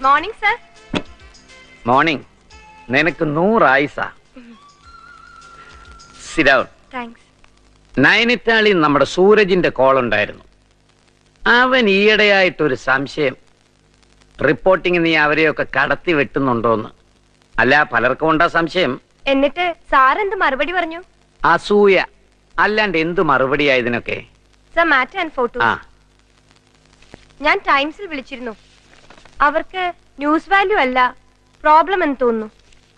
Morning sir morning നിനക്ക് നൂറായിസ sit down thanks നൈനിറ്റാളിൽ നമ്മുടെ സൂരജിന്റെ call ഉണ്ടായിരുന്നു അവൻ ഈയിടെയായിട്ടൊരു സംശയം റിപ്പോർട്ടിങ് നീ അവരെയൊക്കെ കടത്തി വെട്ടുന്നുണ്ടോന്ന് അല്ല പലർക്കും ഉണ്ടാ സംശയം എന്നിട്ട് സാർ എന്ത് മറുപടി പറഞ്ഞു അസൂയ അല്ലാണ്ട് എന്ത് മറുപടിയാ ഇതിനൊക്കെ സർ മാറ്റർ ആൻഡ് ഫോട്ടോ ആ ഞാൻ ടൈംസിൽ വിളിച്ചിരുന്നു അവർക്ക് ന്യൂസ് വാല്യൂ അല്ല പ്രോബ്ലം എന്ന് തോന്നുന്നു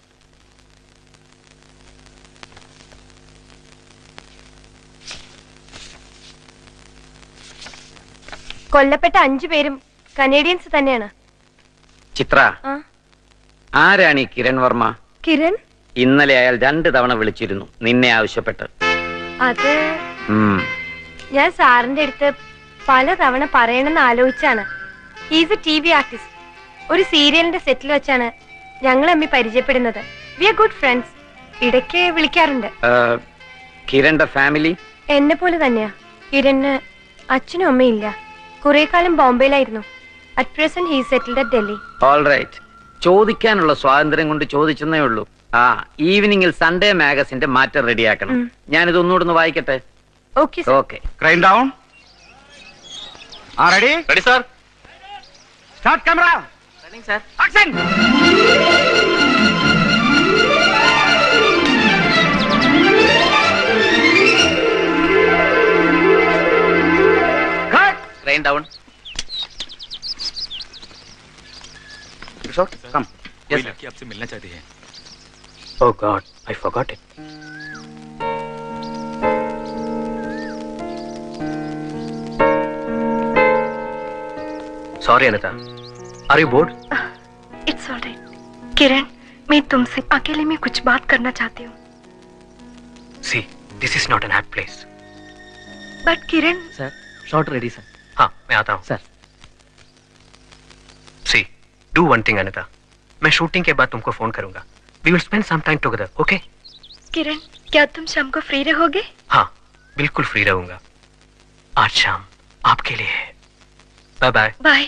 കൊല്ലപ്പെട്ട അഞ്ചു പേരും കനേഡിയൻസ് തന്നെയാണ് ചിത്ര ആ ആരാണ് ഈ കിരൺ വർമ്മ കിരൺ ഇന്നലെ അയാൾ രണ്ട് തവണ വിളിച്ചിരുന്നു നിന്നെ ആവശ്യപ്പെട്ട് അത് ഉം. ഞാൻ സാറിന്റെ അടുത്ത് പലതവണ പറയണമെന്ന് ആലോചിച്ചാണ് is a T V artist ഒരു സീരിയലിന്റെ സെറ്റിൽ വെച്ചാണ് ഞങ്ങൾ തമ്മിൽ പരിചയപ്പെടുന്നത് വി ആർ ഗുഡ് ഫ്രണ്ട്സ് ഇടയ്ക്ക് വിളിക്കാറുണ്ട് ആ, കിരണിന്റെ ഫാമിലി എന്നെ പോലെ തന്നെയാ കിരണ് അച്ഛനും അമ്മയും ഇല്ല കുറെ കാലം ബോംബെയിലായിരുന്നു at present he settled at Delhi all right ചോദിക്കാനുള്ള സ്വാതന്ത്ര്യം കൊണ്ട് ചോദിച്ചെന്നേ ഉള്ളൂ ആ ഈവനിങ്ങിൽ സൺഡേ മാഗസിന്റെ മാറ്റർ റെഡിയാക്കണം ഉം. ഞാനിത് ഒന്നുകൂടെ ഒന്ന് വായിക്കട്ടെ okay sir okay crime down ആ ready ready sir start camera sir action cut train down shot come कोई लड़की आपसे मिलना चाहती है oh god I forgot it sorry Anita are you bored it's all right Kiran मैं तुमसे अकेले में कुछ बात करना चाहती हूँ see this is not an happy place but Kiran sir shot ready sir हाँ मैं आता हूँ sir C do one thing Anita मैं शूटिंग के बाद तुमको फोन करूंगा we will spend some time together okay Kiran क्या तुम शाम को फ्री रहोगे हाँ बिल्कुल फ्री रहूंगा आज शाम आपके लिए है बाय बाय बाय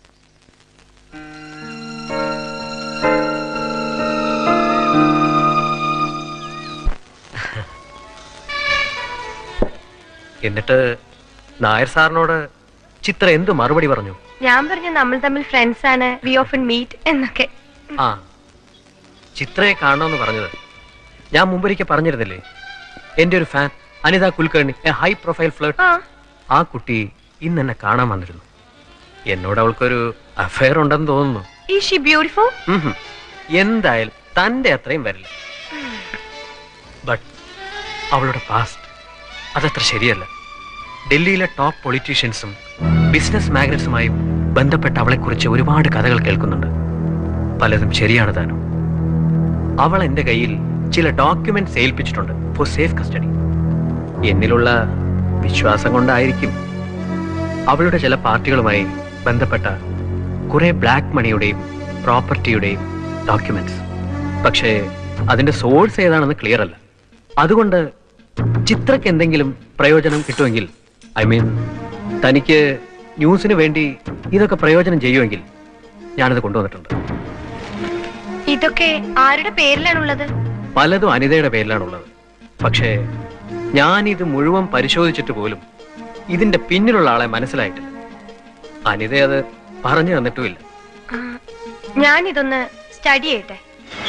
എന്നിട്ട് നായർ സാറിനോട് ചിത്ര എന്ത് മറുപടി പറഞ്ഞു ഞാൻ പറഞ്ഞു നമ്മൾ തമ്മിൽ ഫ്രണ്ട്സ് ആണ് വി ഓഫൻ മീറ്റ് എന്നൊക്കെ ആ ചിത്രയെ കാണണമെന്ന് പറഞ്ഞത് ഞാൻ മുമ്പൊരിക്കൽ പറഞ്ഞിരുന്നില്ലേ എന്റെ ഒരു fan Anita Kulkarni a high profile flirt ആ ആ കുട്ടി ഇന്ന് എന്നെ കാണാൻ വന്നിരുന്നു എന്നോട് അവൾക്കൊരു അഫയർ ഉണ്ടെന്ന് തോന്നുന്നു ഈ ഷി ബ്യൂട്ടിഫുൾ ഉം ഹും. എന്തായാലും തന്റെ അത്രയും വരില്ല ബട്ട് അവളുടെ പാസ്റ്റ് അതത്ര ശരിയല്ല ഡൽഹിയിലെ ടോപ്പ് പൊളിറ്റീഷ്യൻസും ബിസിനസ് മാഗ്നറ്റ്സുമായും ബന്ധപ്പെട്ട അവളെക്കുറിച്ച് ഒരുപാട് കഥകൾ കേൾക്കുന്നുണ്ട് പലതും ശരിയാണ് താനും അവൾ എന്റെ കയ്യിൽ ചില ഡോക്യുമെന്റ്സ് ഏൽപ്പിച്ചിട്ടുണ്ട് ഫോർ സേഫ് കസ്റ്റഡി എന്നിലുള്ള വിശ്വാസം കൊണ്ടായിരിക്കും അവളുടെ ചില പാർട്ടികളുമായി ബന്ധപ്പെട്ട കുറെ ബ്ലാക്ക് മണിയുടെയും പ്രോപ്പർട്ടിയുടെയും ഡോക്യുമെന്റ്സ് പക്ഷേ അതിന്റെ സോഴ്സ് ഏതാണെന്ന് ക്ലിയർ അല്ല അതുകൊണ്ട് ചിത്രക്ക് എന്തെങ്കിലും പ്രയോജനം കിട്ടുമെങ്കിൽ ഐ മീൻ തനിക്ക് ന്യൂസിന് വേണ്ടി ഇതൊക്കെ പ്രയോജനം ചെയ്യുമെങ്കിൽ ഞാനത് കൊണ്ടുവന്നിട്ടുണ്ട് ഇതൊക്കെ ആരുടെ പേരിലാണുള്ളത് പലതും അനിതയുടെ പേരിലാണുള്ളത് പക്ഷേ ഞാൻ ഇത് മുഴുവൻ പരിശോധിച്ചിട്ട് പോലും ഇതിന്റെ പിന്നിലുള്ള ആളെ മനസ്സിലായിട്ടില്ല അനിത അത് പറഞ്ഞു തന്നിട്ടുമില്ല ആ, ഞാൻ ഇതൊന്ന് സ്റ്റഡി ചെയ്യട്ടെ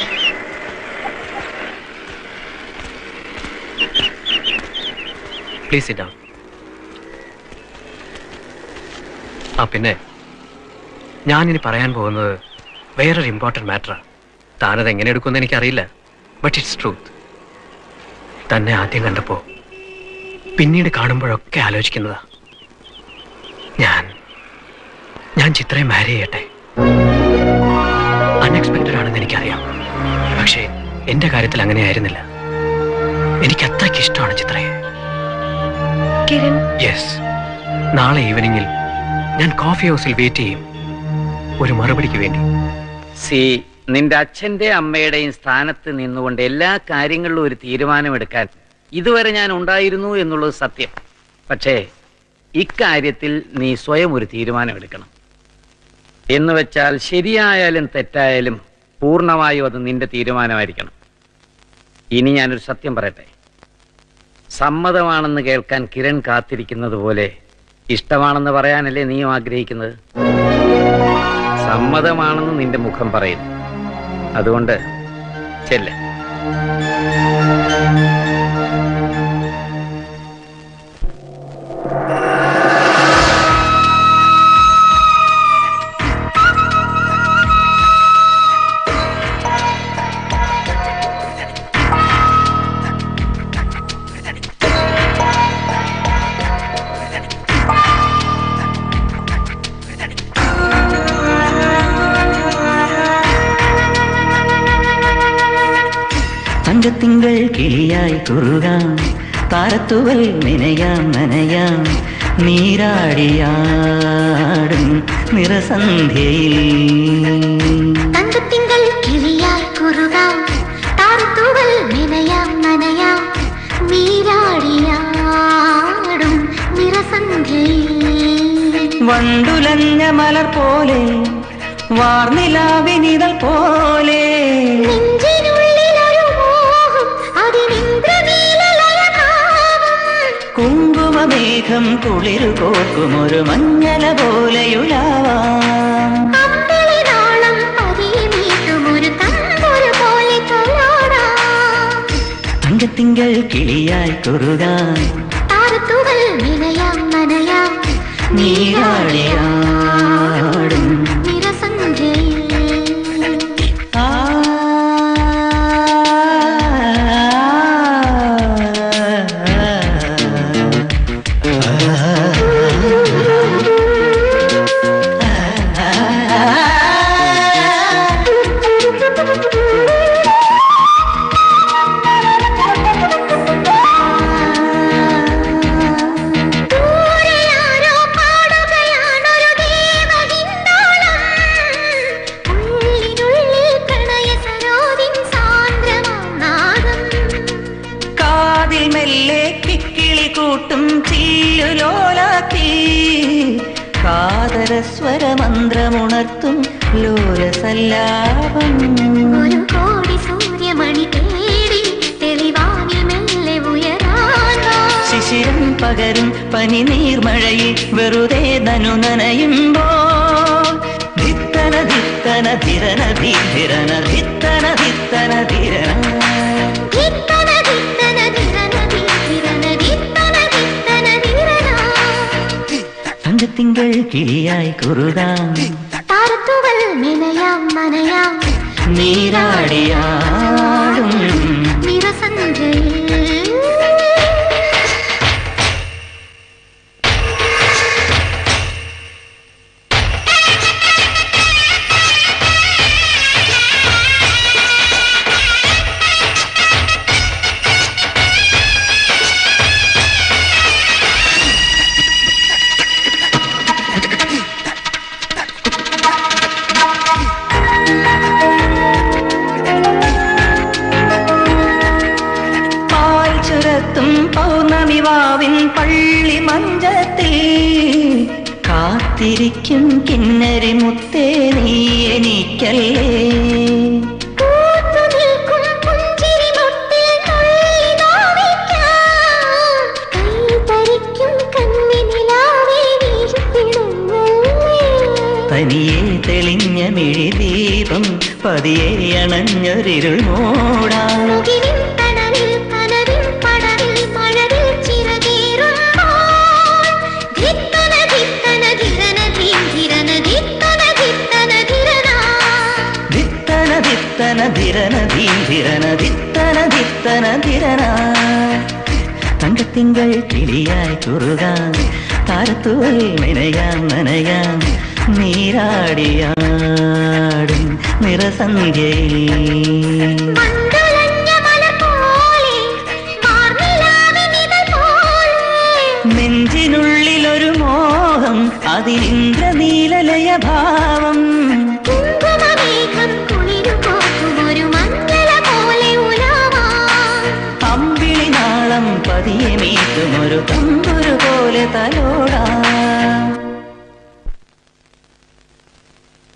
പ്ലീസ് ഇടാം ആ പിന്നെ ഞാനിനി പറയാൻ പോകുന്നത് വേറൊരു ഇമ്പോർട്ടൻറ്റ് മാറ്ററാണ് താനത് എങ്ങനെ എടുക്കുമെന്ന് എനിക്കറിയില്ല ബട്ട് ഇറ്റ്സ് ട്രൂത്ത് തന്നെ ആദ്യം കണ്ടപ്പോ പിന്നീട് കാണുമ്പോഴൊക്കെ ആലോചിക്കുന്നതാ ഞാൻ ഞാൻ ചിത്രയെ മാരി ചെയ്യട്ടെ അൺഎക്സ്പെക്റ്റഡ് ആണെന്ന് എനിക്കറിയാം പക്ഷേ എന്റെ കാര്യത്തിൽ അങ്ങനെ ആയിരുന്നില്ല എനിക്ക് അത്രയ്ക്ക് ഇഷ്ടമാണ് ചിത്രയെ കിരൺ യെസ് നാളെ ഈവനിങ്ങിൽ ഞാൻ കോഫി ഹൗസിൽ വെയിറ്റ് ചെയ്യും ഒരു മറുപടിക്ക് വേണ്ടി സി നിന്റെ അച്ഛന്റെ അമ്മയുടെയും സ്ഥാനത്ത് നിന്നുകൊണ്ട് എല്ലാ കാര്യങ്ങളിലും ഒരു തീരുമാനമെടുക്കാൻ ഇതുവരെ ഞാൻ ഉണ്ടായിരുന്നു എന്നുള്ളത് സത്യം പക്ഷേ ഇക്കാര്യത്തിൽ നീ സ്വയം ഒരു തീരുമാനമെടുക്കണം എന്ന് വെച്ചാൽ ശരിയായാലും തെറ്റായാലും പൂർണ്ണമായും അത് നിന്റെ തീരുമാനമായിരിക്കണം ഇനി ഞാനൊരു സത്യം പറയട്ടെ സമ്മതമാണെന്ന് കേൾക്കാൻ കിരൺ കാത്തിരിക്കുന്നത് പോലെ ഇഷ്ടമാണെന്ന് പറയാനല്ലേ നീയും ആഗ്രഹിക്കുന്നത് സമ്മതമാണെന്ന് നിന്റെ മുഖം പറയുന്നു അതുകൊണ്ട് ചെല്ല് തങ്കത്തിങ്കൾ കിളിയായി കുറുകാം താരത്തുവൽ നിനയാം നനയാം നീരാടിയാടും നിറസന്ധ്യയിൽ തങ്കത്തിങ്കൾ കിളിയായി കുറുകാം താരത്തൂവൽ നിനയാം നനയാം നീരാടിയാടും നിറസന്ധ്യയിൽ വണ്ടുലഞ്ഞ മലർ പോലെ വാർനിലാവിനിതൾ പോലെ നെഞ്ചിനുള്ളിലൊരു മോഹം അതിനിന്ദ്രനീലലയഭാവം കുങ്കുമമേഘം കുളിരു കോർക്കുമൊരു മഞ്ഞല പോലെയുലാവാം അമ്പിളി നാളം പതിയെ മീട്ടുമൊരു തമ്പുരു പോലെ തൊഴാടാം തങ്കത്തിങ്കൾ കിളിയായി കുറുകാൻ താരത്തുകൾ നിനയാം നനയാം നീരാടിയാടും നിറസന്ധ്യയിൽ ആ ദൂരെയാരോ പാടുകയാണൊരു ദേവഹിന്ദോളം. ഉള്ളിനുള്ളിൽ പ്രണയ സരോദിൻ സാന്ദ്രമാം നാദം. കാതിൽ മെല്ലെ കിക്കിളി കൂട്ടും ചില്ലുലോലാക്കി കാതര സ്വരമന്ത്രമുണർത്തും ലോലസല്ലാപം ഒരു കോടി സൂര്യമണി തേടി തെളിവാനിൽ മെല്ലെ ഉയരാൻ വാ. ശിശിരം പകരും പനി നീർമഴയിൽ വെറുതെ നനു നനയുമ്പോൾ ധിത്തന ധിത്തന ധിരന ധീരന ധിത്തന ധിത്തന ധിരന ധിത്തന ധിത്തന ധിരന ധീരന ധിത്തന ധിത്തന ധിരന. തങ്കത്തിങ്കൾ കിളിയായി കുറുതാം താരത്തുകൾ നിനയാം നനയാം നീരാടിയാടും നിറസന്ധ്യയിൽ പാൽ ചുരത്തും പൗർണമി വാവിൻ പള്ളി മഞ്ചത്തിൽ കാത്തിരിക്കും കിന്നരി മുത്തേ നീ എനിക്കല്ലേ പൂത്തു നിൽക്കും പുഞ്ചിരി മുട്ടിൽ നുള്ളി നോവിക്കാൻ. കൈതരിക്കും കണ്ണിനിലാവേ വീഴ്ത്തിടുന്നല്ലേ. തനിയെ തെളിഞ്ഞ മിഴിദീപം പതിയെ അണഞ്ഞൊരിരുൾ മൂടാം മുകിലിൻ തണലിൽ കനവിൻ പടവിൽ മഴവിൽ ചിറകേറുമ്പോൾ ധിത്തന ധിത്തന ധിരന ധീരന ധിത്തന ധിത്തന ധിരന. ധിത്തന ധിത്തന ധിരന ധീരന ധിത്തന ധിത്തന ധിരന തങ്കത്തിങ്കൾ കിളിയായി കുറുകാൻ താരത്തുവൽ നനയാം നനയാം നീരാടിയാടും നിറസന്ധ്യയിൽ മണ്ടുലഞ്ഞ മലർ പോലെ മാർനിലാവിനിതൾ പോലെ നെഞ്ചിനുള്ളിലൊരു മോഹം അതിലിന്ദ്രനീലലയ ഭാവം കുങ്കുമമേഘം കുളിരു കോർക്കുമൊരു മഞ്ഞള പോലെ ഉലാവാം. അമ്പിളി നാളം പതിയെ മീട്ടുമൊരു തമ്പുരു പോലെ തലോടാം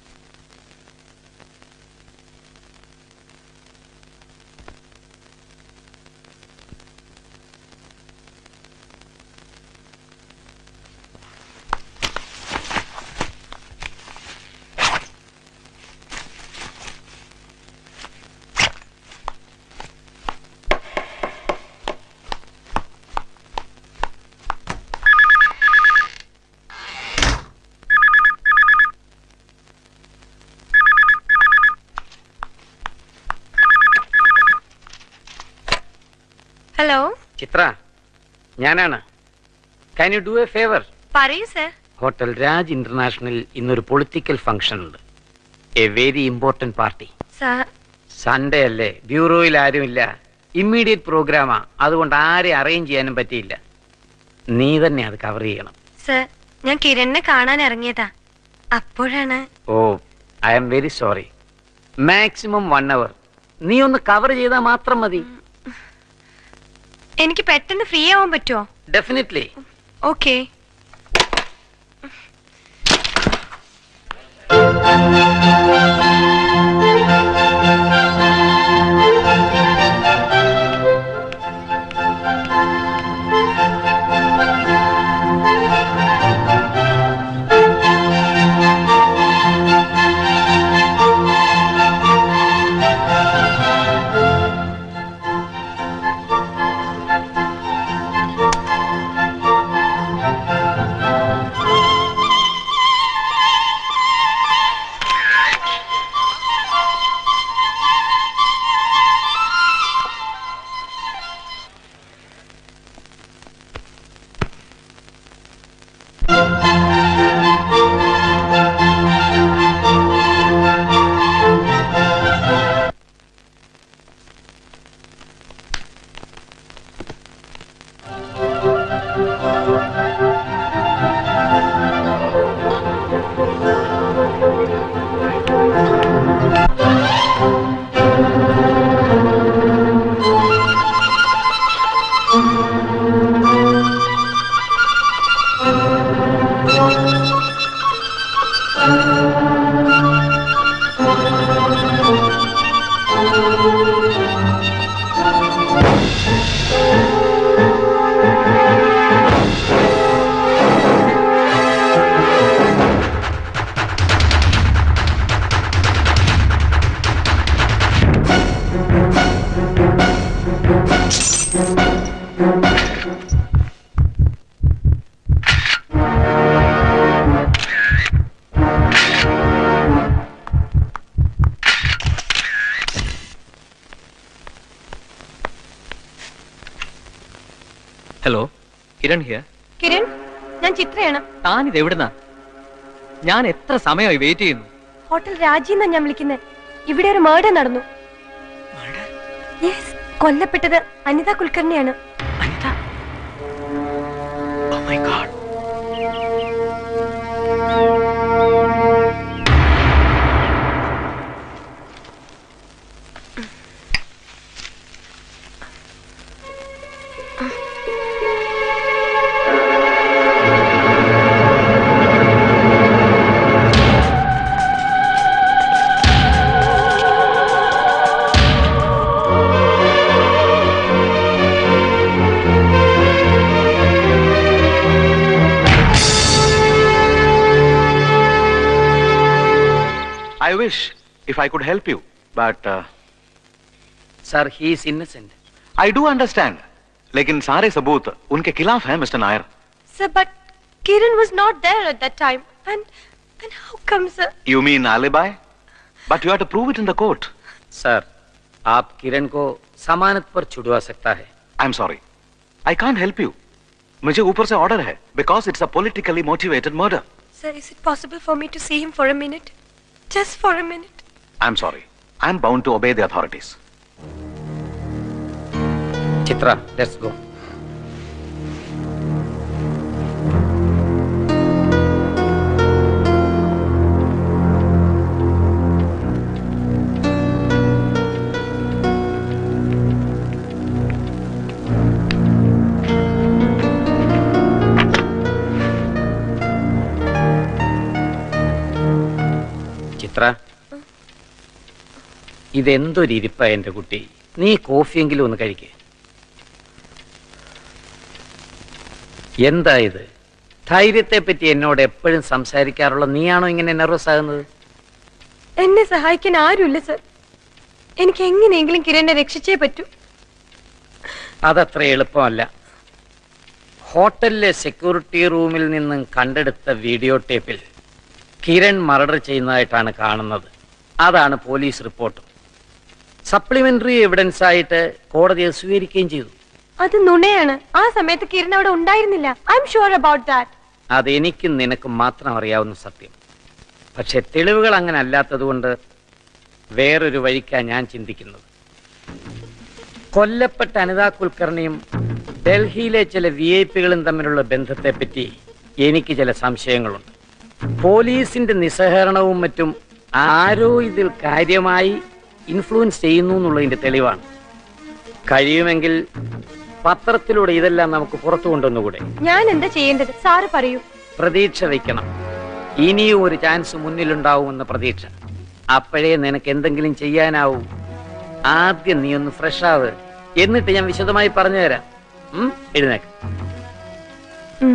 ചിത്ര ഞാനാണ് can you do a favour പറയൂ സർ ഹോട്ടൽ രാജ് ഇന്റർനാഷണൽ ഇന്നൊരു പൊളിറ്റിക്കൽ ഫംഗ്ഷൻ ഉണ്ട് a very important party sir Sunday അല്ലേ ബ്യൂറോയിൽ ആരുമില്ല ഇമ്മീഡിയറ്റ് പ്രോഗ്രാമാ അതുകൊണ്ട് ആരെ അറേഞ്ച് ചെയ്യാനും പറ്റിയില്ല നീ തന്നെ അത് കവർ ചെയ്യണം സർ ഞാൻ കിരണിനെ കാണാൻ ഇറങ്ങിയതാ അപ്പോഴാണ് oh I am very sorry maximum one hour നീ ഒന്ന് കവർ ചെയ്താൽ മാത്രം മതി എനിക്ക് പെട്ടെന്ന് ഫ്രീ ആവാൻ പറ്റുമോ definitely okay hello Kiran here Kiran ഞാൻ ചിത്രയാണ് താൻ ഇത് എവിടുന്നാ ഞാൻ എത്ര സമയമായി വെയിറ്റ് ചെയ്യുന്നു ഹോട്ടൽ രാജി എന്നാ ഞാൻ വിളിക്കുന്നത് ഇവിടെ ഒരു മേർഡർ നടന്നു യെസ് കൊല്ലപ്പെട്ടത് അനിത കുൽക്കർണിയാണ് I wish if I could help you, but uh, sir he is innocent I do understand. लेकिन सारे सबूत उनके खिलाफ हैं mister Nair Sir, but Kiran was not there at that time. And and how come, sir? You mean alibi? But you have to prove it in the court. Sir आप किरण को जमानत पर छुड़वा सकता है I'm sorry. I can't help you. मुझे ऊपर से ऑर्डर है because it's a politically motivated murder. Sir, is it possible for me to see him for a minute? Just for a minute. I'm sorry. I'm bound to obey the authorities. Chitra let's go Chitra ഇതെന്തൊരു ഇരിപ്പാ എന്റെ കുട്ടി നീ കോഫിയെങ്കിലും ഒന്ന് കഴിക്കേ എന്താ ഇത് ധൈര്യത്തെ പറ്റി എന്നോട് എപ്പോഴും സംസാരിക്കാറുള്ള നീയാണോ ഇങ്ങനെ നെർവസ് ആകുന്നത് എന്നെ സഹായിക്കാൻ ആരുമില്ല സർ എനിക്ക് എങ്ങനെയെങ്കിലും കിരണിനെ രക്ഷിച്ചേ പറ്റൂ അതത്ര എളുപ്പമല്ല ഹോട്ടലിലെ സെക്യൂരിറ്റി റൂമിൽ നിന്നും കണ്ടെടുത്ത വീഡിയോ ടേപ്പിൽ കിരൺ മർഡർ ചെയ്യുന്നതായിട്ടാണ് കാണുന്നത് അതാണ് പോലീസ് റിപ്പോർട്ട് സപ്ലിമെന്ററി എവിഡൻസ് ആയിട്ട് കോടതി അത് സ്വീകരിക്കുകയും ചെയ്തു അത് നുണയാണ് ആ സമയത്ത് കിരൺ അവിടെ ഉണ്ടായിരുന്നില്ല I'm sure about that അതെനിക്കും നിനക്കും മാത്രം അറിയാവുന്ന സത്യം പക്ഷെ തെളിവുകൾ അങ്ങനെ അല്ലാത്തതുകൊണ്ട് വേറൊരു വഴിക്കാ ഞാൻ ചിന്തിക്കുന്നത് കൊല്ലപ്പെട്ട അനിതാ കുൽക്കർണിയും ഡൽഹിയിലെ ചില വി ഐ പികളും തമ്മിലുള്ള ബന്ധത്തെപ്പറ്റി എനിക്ക് ചില സംശയങ്ങളുണ്ട് പോലീസിന്റെ നിസ്സഹകരണവും മറ്റും ആരോ ഇതിൽ കാര്യമായി ഇൻഫ്ലുവൻസ് ചെയ്യുന്നു എന്നുള്ളതിന്റെ തെളിവാണ് കഴിയുമെങ്കിൽ പത്രത്തിലൂടെ ഇതെല്ലാം നമുക്ക് പുറത്തു കൊണ്ടുവന്നുകൂടെ ഞാൻ എന്താ ചെയ്യേണ്ടത് സാറ് പറയൂ പ്രതീക്ഷ വയ്ക്കണം ഇനിയും ഒരു ചാൻസ് മുന്നിലുണ്ടാവുമെന്ന പ്രതീക്ഷ അപ്പോഴേ നിനക്ക് എന്തെങ്കിലും ചെയ്യാനാവൂ ആദ്യം നീ ഒന്ന് ഫ്രഷ് ആവ് എന്നിട്ട് ഞാൻ വിശദമായി പറഞ്ഞു തരാം ഉം? എഴുന്നേക്ക് ഉം.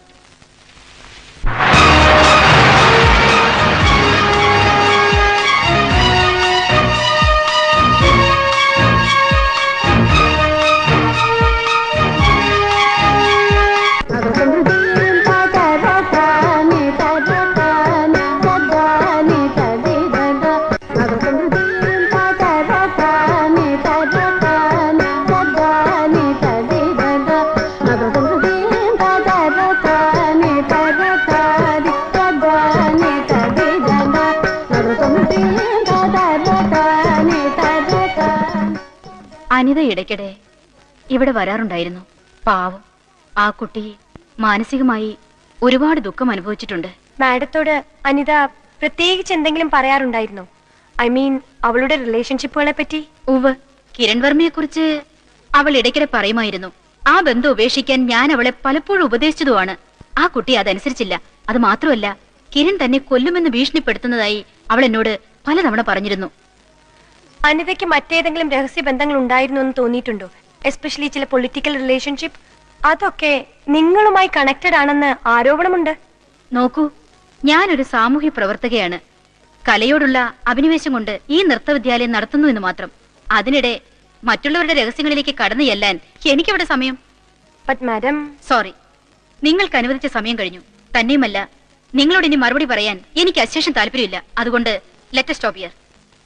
അനിത ഇടയ്ക്കിടെ ഇവിടെ വരാറുണ്ടായിരുന്നു പാവം ആ കുട്ടി മാനസികമായി ഒരുപാട് ദുഃഖം അനുഭവിച്ചിട്ടുണ്ട് മാഡത്തോട് അനിത പ്രത്യേകിച്ച് എന്തെങ്കിലും പറയാറുണ്ടായിരുന്നോ ഐ മീൻ അവളുടെ റിലേഷൻഷിപ്പുകളെ പറ്റി ഉവ് കിരൺ വർമ്മയെ കുറിച്ച് അവൾ ഇടയ്ക്കിടെ പറയുമായിരുന്നു ആ ബന്ധം ഉപേക്ഷിക്കാൻ ഞാൻ അവളെ പലപ്പോഴും ഉപദേശിച്ചതുമാണ് ആ കുട്ടി അതനുസരിച്ചില്ല അത് മാത്രമല്ല കിരൺ തന്നെ കൊല്ലുമെന്ന് ഭീഷണിപ്പെടുത്തുന്നതായി അവൾ എന്നോട് പലതവണ പറഞ്ഞിരുന്നു അനിതയ്ക്ക് മറ്റേതെങ്കിലും രഹസ്യ ബന്ധങ്ങൾ ഉണ്ടായിരുന്നു എന്ന് തോന്നിയിട്ടുണ്ടോ എസ്പെഷ്യലി ചില പൊളിറ്റിക്കൽ റിലേഷൻഷിപ്പ് അതൊക്കെ നിങ്ങളുമായി കണക്റ്റഡ് ആണെന്ന് ആരോപണമുണ്ട് നോക്കൂ ഞാനൊരു സാമൂഹ്യ പ്രവർത്തകയാണ് കലയോടുള്ള അഭിനിവേശം കൊണ്ട് ഈ നൃത്തവിദ്യാലയം നടത്തുന്നു എന്ന് മാത്രം അതിനിടെ മറ്റുള്ളവരുടെ രഹസ്യങ്ങളിലേക്ക് കടന്നു ചെല്ലാൻ എനിക്കവിടെ സമയം ബട്ട് മാഡം സോറി നിങ്ങൾക്ക് അനുവദിച്ച സമയം കഴിഞ്ഞു തന്നെയുമല്ല നിങ്ങളോട് ഇനി മറുപടി പറയാൻ എനിക്ക് അശേഷം താല്പര്യമില്ല അതുകൊണ്ട് ലെറ്റ് സ്റ്റോപ്പ് ഹിയർ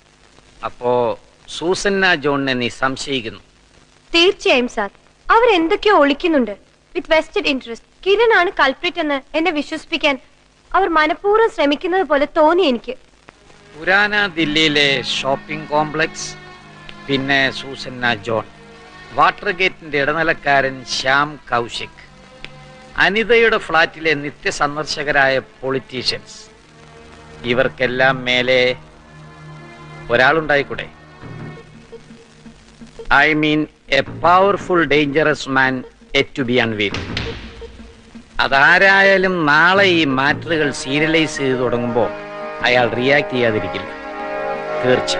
അപ്പോ സൂസന്ന ജോണിനെ നീ സംശയിക്കുന്നു തീർച്ചയായും സാർ അവരെന്തൊക്കെയോ ഒളിക്കുന്നുണ്ട് വിത്ത് വെസ്റ്റഡ് ഇൻട്രസ്റ്റ് കിരൺ ആണ് കൾപ്രിറ്റ് എന്ന് എന്നെ വിശ്വസിപ്പിക്കാൻ അവർ മനഃപൂർവ്വം ശ്രമിക്കുന്നത് പോലെ തോന്നി എനിക്ക് പുരാന ദില്ലിയിലെ ഷോപ്പിംഗ് കോംപ്ലക്സ് പിന്നെ സൂസന്ന ജോൺ വാട്ടർ ഗേറ്റിന്റെ ഇടനിലക്കാരൻ ശ്യാം കൗശിക് അനിതയുടെ ഫ്ളാറ്റിലെ നിത്യസന്ദർശകരായ പൊളിറ്റീഷ്യൻസ് ഇവർക്കെല്ലാം മേലെ ഒരാളുണ്ടായിക്കൂടെ I mean a powerful dangerous man yet to be unveil അതാരായാലും നാളെ ഈ മാറ്ററുകൾ സീരിയലൈസ് ചെയ്ത് തുടങ്ങുമ്പോൾ അയാൾ റിയാക്ട് ചെയ്യാതിരിക്കില്ല തീർച്ച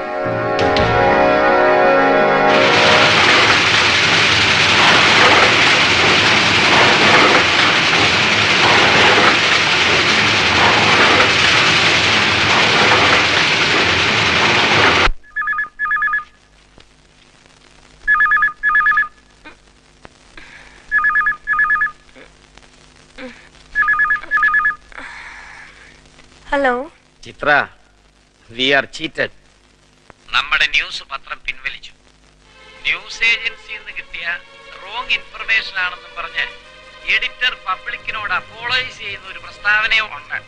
hello Chitra we are cheated നമ്മുടെ ന്യൂസ് പത്രം പിൻവലിച്ചു ന്യൂസ് ഏജൻസിയിൽ നിന്ന് കിട്ടിയ റോങ് ഇൻഫർമേഷൻ ആണെന്നും പറഞ്ഞ് എഡിറ്റർ പബ്ലിക്കിനോട് അപ്പോളൈസ് ചെയ്യുന്ന ഒരു പ്രസ്താവനയും ഉണ്ട്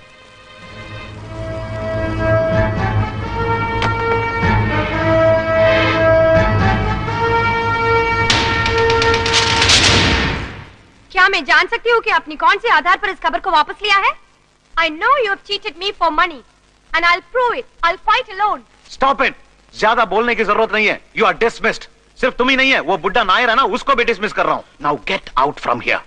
क्या मैं जान सकती हूँ कि आपने कौन से आधार पर इस खबर को वापस लिया है I know you have cheated me for money and I prove it I fight alone stop it ज्यादा बोलने की जरूरत नहीं है यू आर डिसमिस्ड सिर्फ तुम ही नहीं है वो बुड्ढा नायर है ना उसको भी डिसमिस कर रहा हूं now get out from here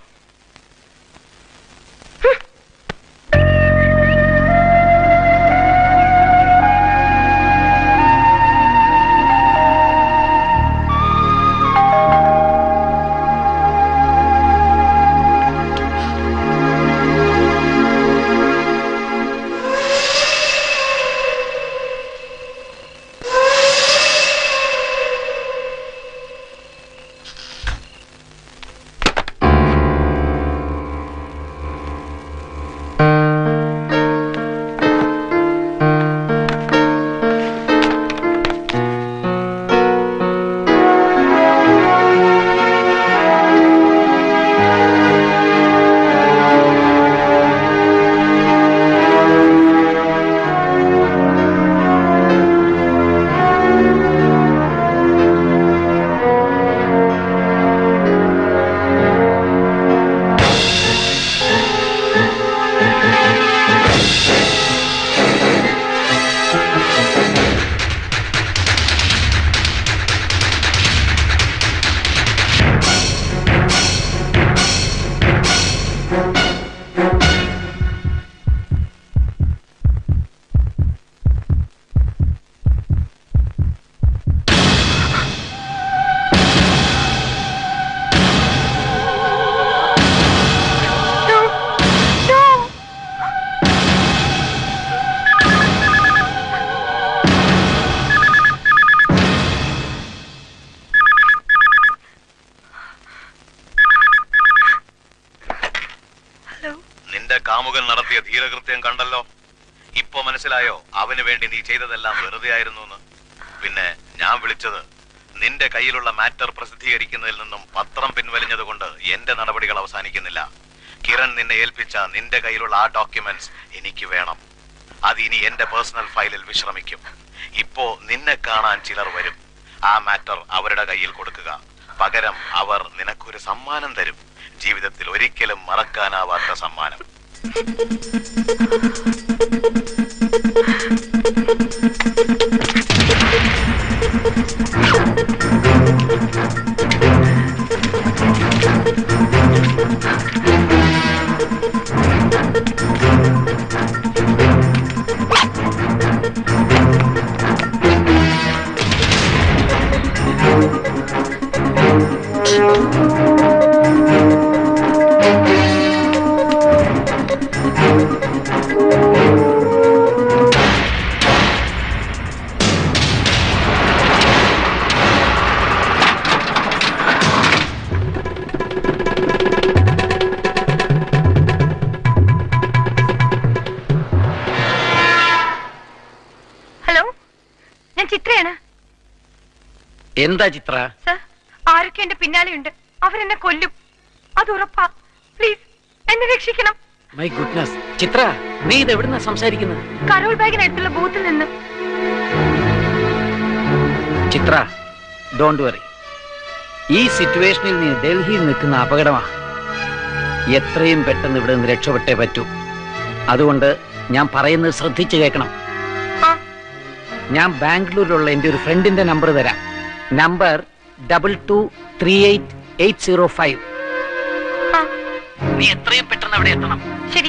കാമുകൻ നടത്തിയ ധീരകൃത്യം കണ്ടല്ലോ ഇപ്പൊ മനസ്സിലായോ അവന് വേണ്ടി നീ ചെയ്തതെല്ലാം വെറുതെ ആയിരുന്നു എന്ന് പിന്നെ ഞാൻ വിളിച്ചത് നിന്റെ കയ്യിലുള്ള മാറ്റർ പ്രസിദ്ധീകരിക്കുന്നതിൽ നിന്നും പത്രം പിൻവലിഞ്ഞതുകൊണ്ട് എന്റെ നടപടികൾ അവസാനിക്കുന്നില്ല കിരൺ നിന്നെ ഏൽപ്പിച്ച നിന്റെ കയ്യിലുള്ള ആ ഡോക്യുമെന്റ്സ് എനിക്ക് വേണം അത് ഇനി എന്റെ പേഴ്സണൽ ഫയലിൽ വിശ്രമിക്കും ഇപ്പോ നിന്നെ കാണാൻ ചിലർ വരും ആ മാറ്റർ അവരുടെ കയ്യിൽ കൊടുക്കുക പകരം അവർ നിനക്കൊരു സമ്മാനം തരും ജീവിതത്തിൽ ഒരിക്കലും മറക്കാനാവാത്ത സമ്മാനം ഹലോ ഞാൻ ചിത്രയാണ് എന്താ ചിത്ര സർ ആരൊക്കെ എന്റെ പിന്നാലെയുണ്ട് അവരെന്നെ കൊല്ലും അത് ഉറപ്പാ പ്ലീസ് എന്നെ രക്ഷിക്കണം മൈ ഗുഡ്നസ് ചിത്ര നീ ഇത് എവിടുന്ന സംസാരിക്കുന്നത് കരോൾ ബാഗിനടുത്തുള്ള ബൂത്തിൽ നിന്ന് ചിത്ര ഡോണ്ട് വറി ഈ സിറ്റുവേഷനിൽ നീ ഡൽഹിയിൽ നിൽക്കുന്ന അപകടമാണ് എത്രയും പെട്ടെന്ന് ഇവിടെ നിന്ന് രക്ഷപ്പെട്ടേ പറ്റൂ അതുകൊണ്ട് ഞാൻ പറയുന്നത് ശ്രദ്ധിച്ചു കേൾക്കണം ആ ഞാൻ ബാംഗ്ലൂരിലുള്ള എൻ്റെ ഒരു ഫ്രണ്ടിന്റെ നമ്പർ തരാം number double two three eight eight zero five ആ നീ എത്രയും പെട്ടെന്ന് അവിടെ എത്തണം ശരി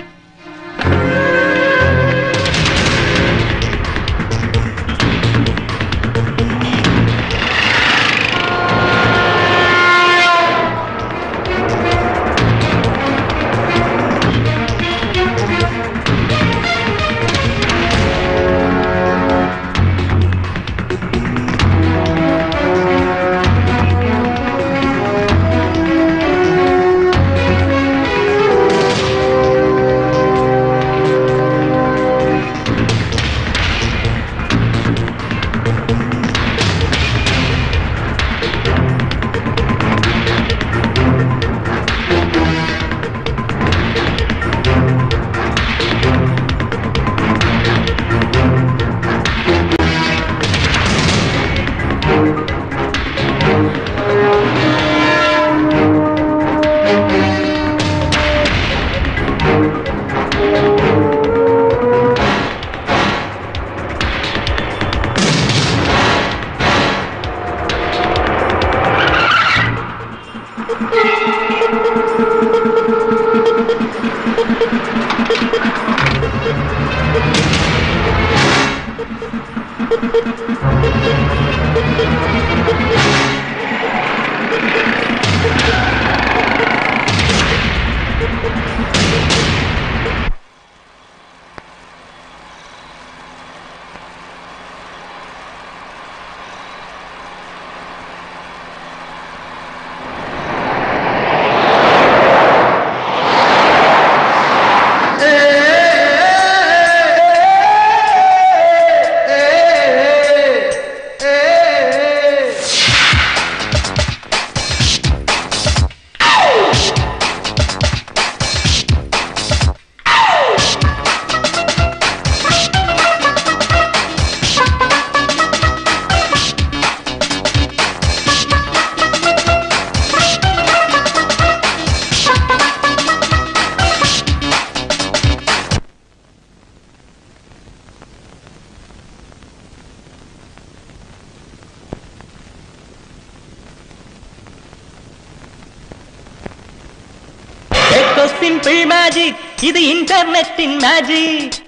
സിമ്പിൾ മാജിക് ഇത് ഇന്റർനെറ്റിൻ മാജിക്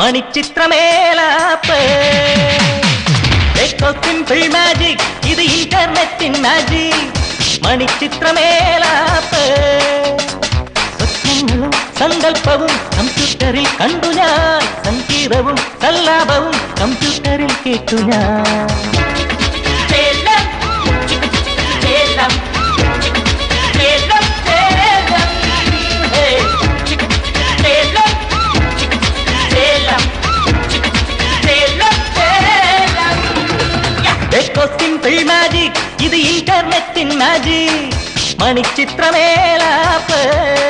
മണിച്ചിത്രമേലാപ്പ് സിമ്പിൾ മാജിക് ഇത് ഇന്റർനെറ്റിൻ മാജിക് മണിച്ചിത്രമേലാപ്പ് സ്വപ്നങ്ങളും സങ്കല്പവും കമ്പ്യൂട്ടറിൽ കണ്ടു ഞാൻ സംഗീതവും സല്ലാപവും കമ്പ്യൂട്ടറിൽ കേട്ടു ഞാൻ ചേലം, ചിക്ക് ചിക്ക് ചേലം, ചിക്ക് ചിക്ക് ചേലം, ചേലം, ഹേ, ചിക്ക് ചിക്ക് ചേലം, മണിച്ചിത്രമേലാപ്പ്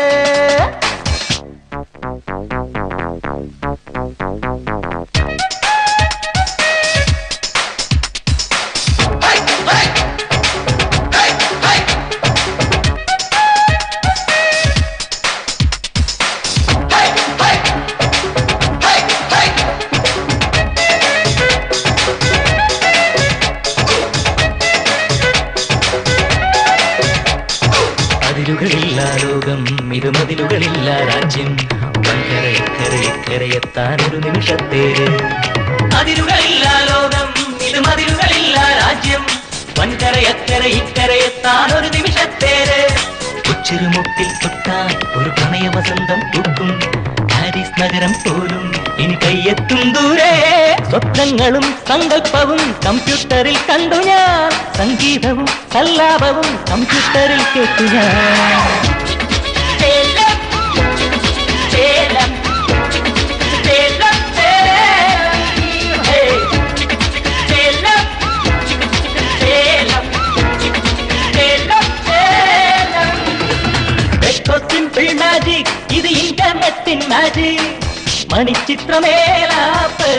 അതിരുകളില്ല ലോകം ഇത് മതിലുകളില്ല രാജ്യം കരയെത്താൻ ഒരു നിമിഷത്തേര് അതിരുകളില്ല ലോകം ഇത് മതിലുകളില്ല രാജ്യം വൻകരയക്കര ഇക്കരയെത്താൻ ഒരു നിമിഷത്തേര് കൊച്ചിരുമുട്ടിൽ തൊട്ടാൽ ഒരു പ്രണയ വസന്തം പൂക്കും പാരീസ് നഗരം പോലും ഇനി കയ്യെത്തും ദൂരെ സ്വപ്നങ്ങളും സങ്കല്പവും കമ്പ്യൂട്ടറിൽ കണ്ടു ഞാൻ സംഗീതവും സല്ലാപവും കമ്പ്യൂട്ടറിൽ കേട്ടു ഞാൻ ചേലം, ചേലം, ചേലം, ചേലം, ഹേ. ചേലം, ചേലം, ചേലം, ചേലം. Echo simple magic, ഇത് ഇന്റർനെറ്റിൻ മാജിക് മണിച്ചിത്രമേലാപ്പ്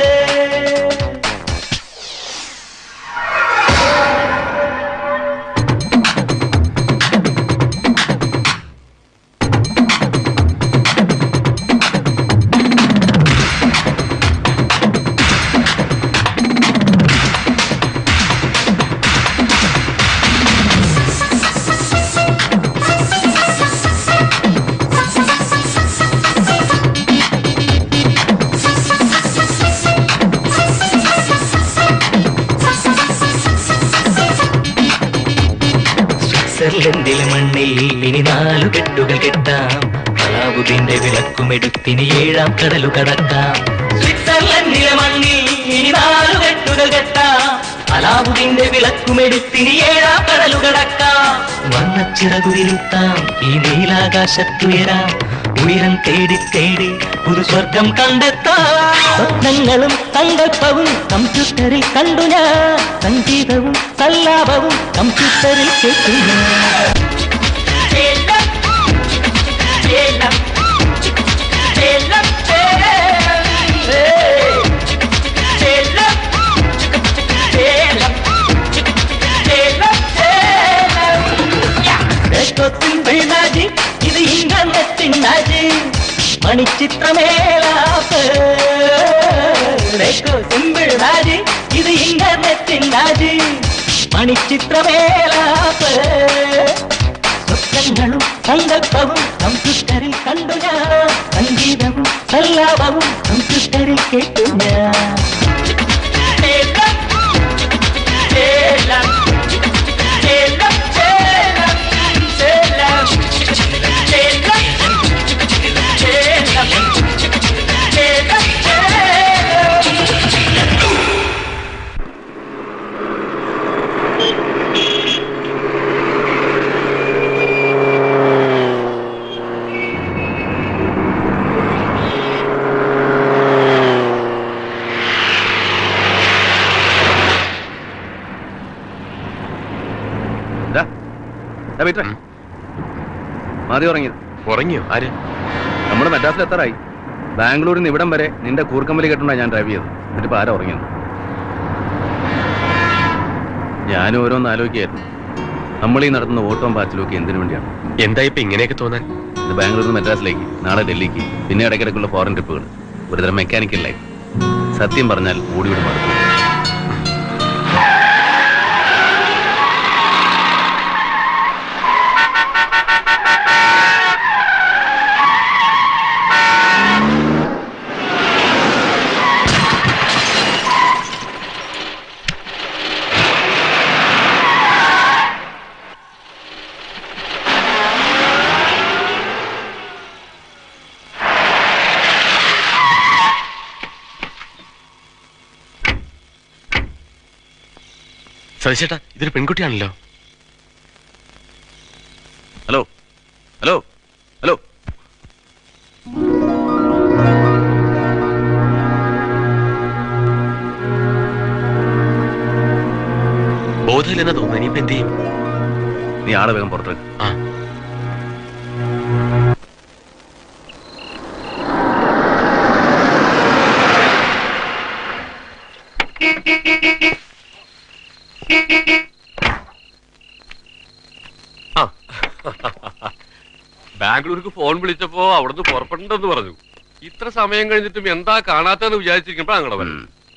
സ്വിറ്റ്സർലൻഡിലെ മണ്ണിൽ ഇനി നാലു കെട്ടുകൾ കെട്ടാം അലാവുദ്ദീന്റെ വിളക്കുമെടുത്തിനി ഏഴാം കടലു കടക്കാം സ്വിറ്റ്സർലൻഡിലെ മണ്ണിൽ ഇനി നാലു കെട്ടുകൾ കെട്ടാം അലാവുദ്ദീന്റെ വിളക്കുമെടുത്തിനി ഏഴാം കടലു കടക്കാം വർണ്ണച്ചിറകുരുത്താം ഈ നീലാകാശത്തുയരാം ഉയരം തേടി തേടി ഒരു സ്വർഗം കണ്ടെത്താം സ്വപ്നങ്ങളും സങ്കല്പവും കമ്പ്യൂട്ടറിൽ കണ്ടു ഞാൻ സംഗീതവും സല്ലാപവും കമ്പ്യൂട്ടറിൽ കേട്ടു ഞാൻ ചേലം, ചേലം, ചേലം, ചേലം, ഹേ. ചേലം, ചേലം, ചേലം, ചേലം. യാ. Echo simple magic, ഇത് ഇന്റർനെറ്റിൻ മാജിക് മണിച്ചിത്രമേലാപ്പ് Echo simple magic, ഇത് ഇന്റർനെറ്റിൻ മാജിക് മണിച്ചിത്രമേലാപ്പ് സ്വപ്നങ്ങളും സങ്കല്പവും കമ്പ്യൂട്ടറിൽ കണ്ടു ഞാൻ സംഗീതവും സല്ലാപവും കമ്പ്യൂട്ടറിൽ കേട്ടു ഞാൻ ചേലം, ചേലം, ചേലം, ചേലം, ചേലം, ചേലം, ചേലം, ചേലം, ചേലം. മതി ഉറങ്ങിയത് ഉറങ്ങിയോ ആര് നമ്മൾ മദ്രാസിൽ എത്താറായി ബാംഗ്ലൂരിൽ നിന്ന് ഇവിടം വരെ നിന്റെ കൂർക്കമ്പലി കെട്ടുണ്ടാ ഞാൻ ഡ്രൈവ് ചെയ്തത് എന്നിട്ട് ആരാ ഉറങ്ങിയത് ഞാനും ഓരോന്ന് ആലോചിക്കായിരുന്നു നമ്മൾ ഈ നടത്തുന്ന ഓട്ടവും പാച്ചിലും ഒക്കെ എന്തിനു വേണ്ടിയാണ് എന്താ ഇപ്പൊ ഇങ്ങനെയൊക്കെ തോന്നാൻ ഇത് ബാംഗ്ലൂരിൽ നിന്ന് മദ്രാസിലേക്ക് നാളെ ഡൽഹിക്ക് പിന്നെ ഇടയ്ക്കിടയ്ക്കുള്ള ഫോറിൻ ട്രിപ്പുകൾ ഒരുതരം മെക്കാനിക്കൽ ലൈഫ് സത്യം പറഞ്ഞാൽ ഓടിയോട് മടുത്തു സതീശേട്ടാ ഇതൊരു പെൺകുട്ടിയാണല്ലോ ഹലോ ഹലോ ഹലോ ബോധമില്ലെന്നാ തോന്നുന്നു ഇനിയിപ്പോ എന്ത് ചെയ്യും നീ ആളെ വേഗം പുറത്തേക്ക് ആ ബാംഗ്ലൂർക്ക് ഫോൺ വിളിച്ചപ്പോ അവിടുന്ന് പുറപ്പെടണ്ടെന്ന് പറഞ്ഞു ഇത്ര സമയം കഴിഞ്ഞിട്ടും എന്താ കാണാത്തെന്ന് വിചാരിച്ചിരിക്കുമ്പോ അങ്ങടെ വരും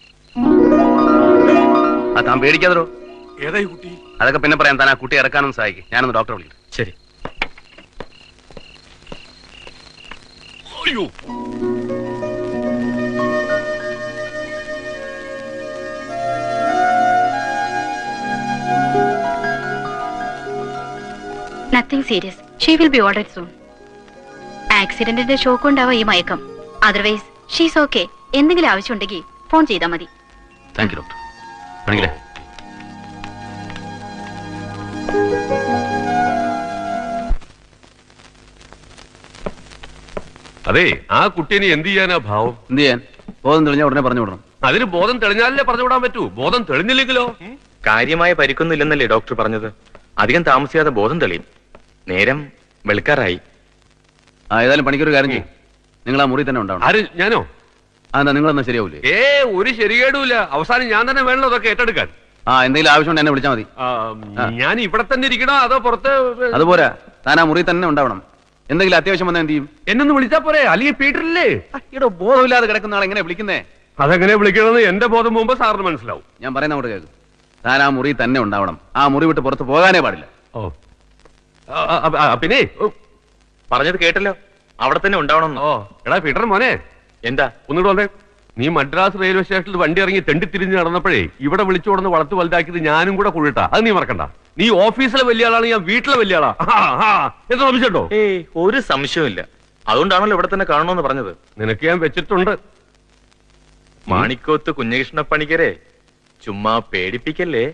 ആ താൻ പേടിക്കാതോ ഏതായി കുട്ടി അതൊക്കെ പിന്നെ പറയാം താൻ ആ കുട്ടി ഇറക്കാനൊന്നും സഹായിക്കും ഞാനൊന്ന് ഡോക്ടറെ വിളിക്കും ശരി അയ്യോ nothing serious she will be alright soon ആക്സിഡന്റിന്റെ ഷോക്ക് ഉണ്ടാവാം ഈ മയക്കം അതർവൈസ് ഷീസ് ഓക്കെ എന്തെങ്കിലും ആവശ്യമുണ്ടെങ്കിൽ ഫോൺ ചെയ്താൽ മതി താങ്ക് യു ഡോക്ടർ വേണമെങ്കിലേ അതെ ആ കുട്ടീനെ എന്ത് ചെയ്യാനാ ഭാവം എന്ത് ചെയ്യാൻ ബോധം തെളിഞ്ഞാൽ ഉടനെ പറഞ്ഞു വിടണം അതിന് ബോധം തെളിഞ്ഞാലല്ലേ പറഞ്ഞു വിടാൻ പറ്റൂ ബോധം തെളിഞ്ഞില്ലെങ്കിലോ ഉം? കാര്യമായ പരിക്കൊന്നുമില്ലെന്നല്ലേ ഡോക്ടർ പറഞ്ഞത് അധികം താമസിയാതെ ബോധം തെളിയും നേരം വെളുക്കാറായി ആ ഏതായാലും പണിക്കൊരു കാര്യം ചെയ്യും നിങ്ങൾ ആ മുറി തന്നെ ഉണ്ടാവണം ആര് ഞാനോ ആ എന്നാ നിങ്ങളെന്നാ ശരിയാവൂലേ ഏ ഒരു ശരികേടുമില്ല അവസാനം ഞാൻ തന്നെ വേണല്ലോ അതൊക്കെ ഏറ്റെടുക്കാൻ ആ എന്തെങ്കിലും ആവശ്യമുണ്ട് എന്നെ വിളിച്ചാൽ മതി ആ, ഞാൻ ഇവിടെ തന്നെ ഇരിക്കണോ അതോ പുറത്ത് അതുപോരാ താൻ ആ മുറി തന്നെ ഉണ്ടാവണം എന്തെങ്കിലും അത്യാവശ്യം വന്നാൽ എന്ത് ചെയ്യും എന്നൊന്ന് വിളിച്ചാ പോരെ അല്ലെങ്കിൽ പീറ്ററില്ലേ ഇവിടെ ബോധമില്ലാതെ കിടക്കുന്ന ആളെ എങ്ങനെ വിളിക്കുന്നേ അതെങ്ങനെ വിളിക്കണമെന്ന് എന്റെ ബോധം മുമ്പ് സാറിന് മനസ്സിലാവും ഞാൻ പറയുന്ന അങ്ങോട്ട് കേൾക്കും താൻ ആ മുറി തന്നെ ഉണ്ടാവണം ആ മുറി വിട്ട് പുറത്ത് പോകാനേ പാടില്ല ഓ ആ, ആ, ആ, പിന്നെ ഓ, പറഞ്ഞത് കേട്ടല്ലോ അവിടെ തന്നെ ഉണ്ടാവണം ഓ എടാ പീറ്റർ മോനെ എന്താ ഒന്നുകൂടെ വന്നേ നീ മദ്രാസ് റെയിൽവേ സ്റ്റേഷനിൽ വണ്ടി ഇറങ്ങി തെണ്ടി തിരിഞ്ഞ് നടന്നപ്പോഴേ ഇവിടെ വിളിച്ചു കൊടുന്ന് വളർത്ത് വലുതാക്കിയത് ഞാനും കൂടെ കുഴിട്ടാ അത് നീ മറക്കണ്ട നീ ഓഫീസിലെ വലിയ ആളാണ് ഞാൻ വീട്ടിലെ വലിയ ആളാ ആ, ആ, എന്ന് സംശയമുണ്ടോ ഏയ് ഒരു സംശയവുമില്ല അതുകൊണ്ടാണല്ലോ ഇവിടെ തന്നെ കാണണമെന്ന് പറഞ്ഞത് നിനക്ക് ഞാൻ വെച്ചിട്ടുണ്ട് മാണിക്കോത്ത് കുഞ്ഞകൃഷ്ണ പണിക്കരെ ചുമ്മാ പേടിപ്പിക്കല്ലേ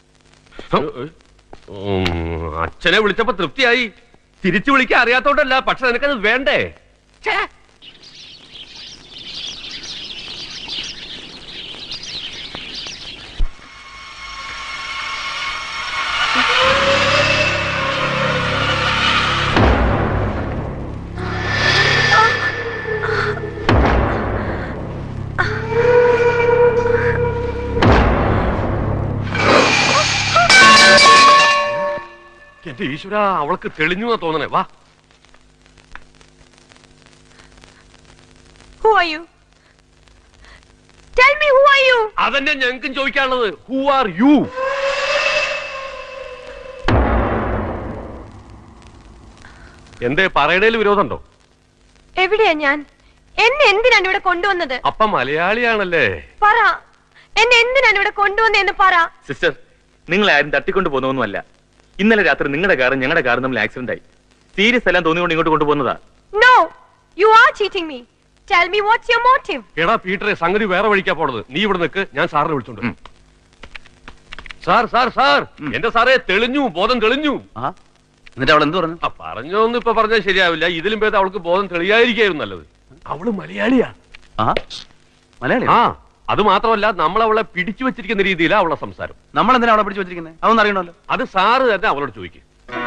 ഉം, അച്ഛനെ വിളിച്ചപ്പോ തൃപ്തിയായി തിരിച്ചു വിളിക്കാൻ അറിയാത്തോണ്ടല്ല പക്ഷെ നിനക്കത് വേണ്ടേ ഛേ. എന്റെ ഈശ്വര അവൾക്ക് തെളിഞ്ഞു എന്നാ തോന്നണേ വാ Who are you? Tell me who are you? അതന്നെ ഞങ്ങൾക്കും ചോദിക്കാനുള്ളത് ഹു ആർ യു എന്തേ പറയണേൽ വിരോധമുണ്ടോ എവിടെയാ ഞാൻ എന്നെ എന്തിനാണ് ഇവിടെ കൊണ്ടുവന്നത് അപ്പ മലയാളിയാണല്ലേ പറ എന്നെ എന്തിനാണ് ഇവിടെ കൊണ്ടുവന്നതെന്ന് പറ സിസ്റ്റർ നിങ്ങൾ ആരും തട്ടിക്കൊണ്ട് പോകുന്നൊന്നുമല്ല ഇന്നലെ രാത്രി നിങ്ങളുടെ കാറും ഞങ്ങളുടെ കാറും തമ്മിൽ ആക്സിഡന്റ് ആയി സീരിയസ് എല്ലാം തോന്നിക്കൊണ്ട് ഇങ്ങോട്ട് കൊണ്ടുപോകുന്നതാ no you are cheating me tell me what's your motive എടാ പീറ്ററെ സംഗതി വേറെ വഴിക്കാ പോണത് നീ ഇവിടെ നിൽക്ക് ഞാൻ സാറിനെ വിളിച്ചോണ്ട് വരാം. സാർ സാർ സാർ എന്റെ സാറേ തെളിഞ്ഞു ബോധം തെളിഞ്ഞു ആ എന്നിട്ട് അവൾ എന്ത് പറഞ്ഞു ആ പറഞ്ഞോന്ന് ഇപ്പൊ പറഞ്ഞാൽ ശരിയാവില്ല ഇതിലും ഭേദം അവൾക്ക് ബോധം തെളിയാതിരിക്കായിരുന്നു നല്ലത് അവള് മലയാളിയാ ആ മലയാളി ആ അത് മാത്രമല്ല നമ്മൾ അവളെ പിടിച്ചു വെച്ചിരിക്കുന്ന രീതിയിലാ അവളെ സംസാരം നമ്മൾ എന്തിനാ അവിടെ പിടിച്ചു വെച്ചിരിക്കുന്നത് അതൊന്നും അറിയണമല്ലോ അത് സാറ് തന്നെ അവളോട് ചോദിക്കും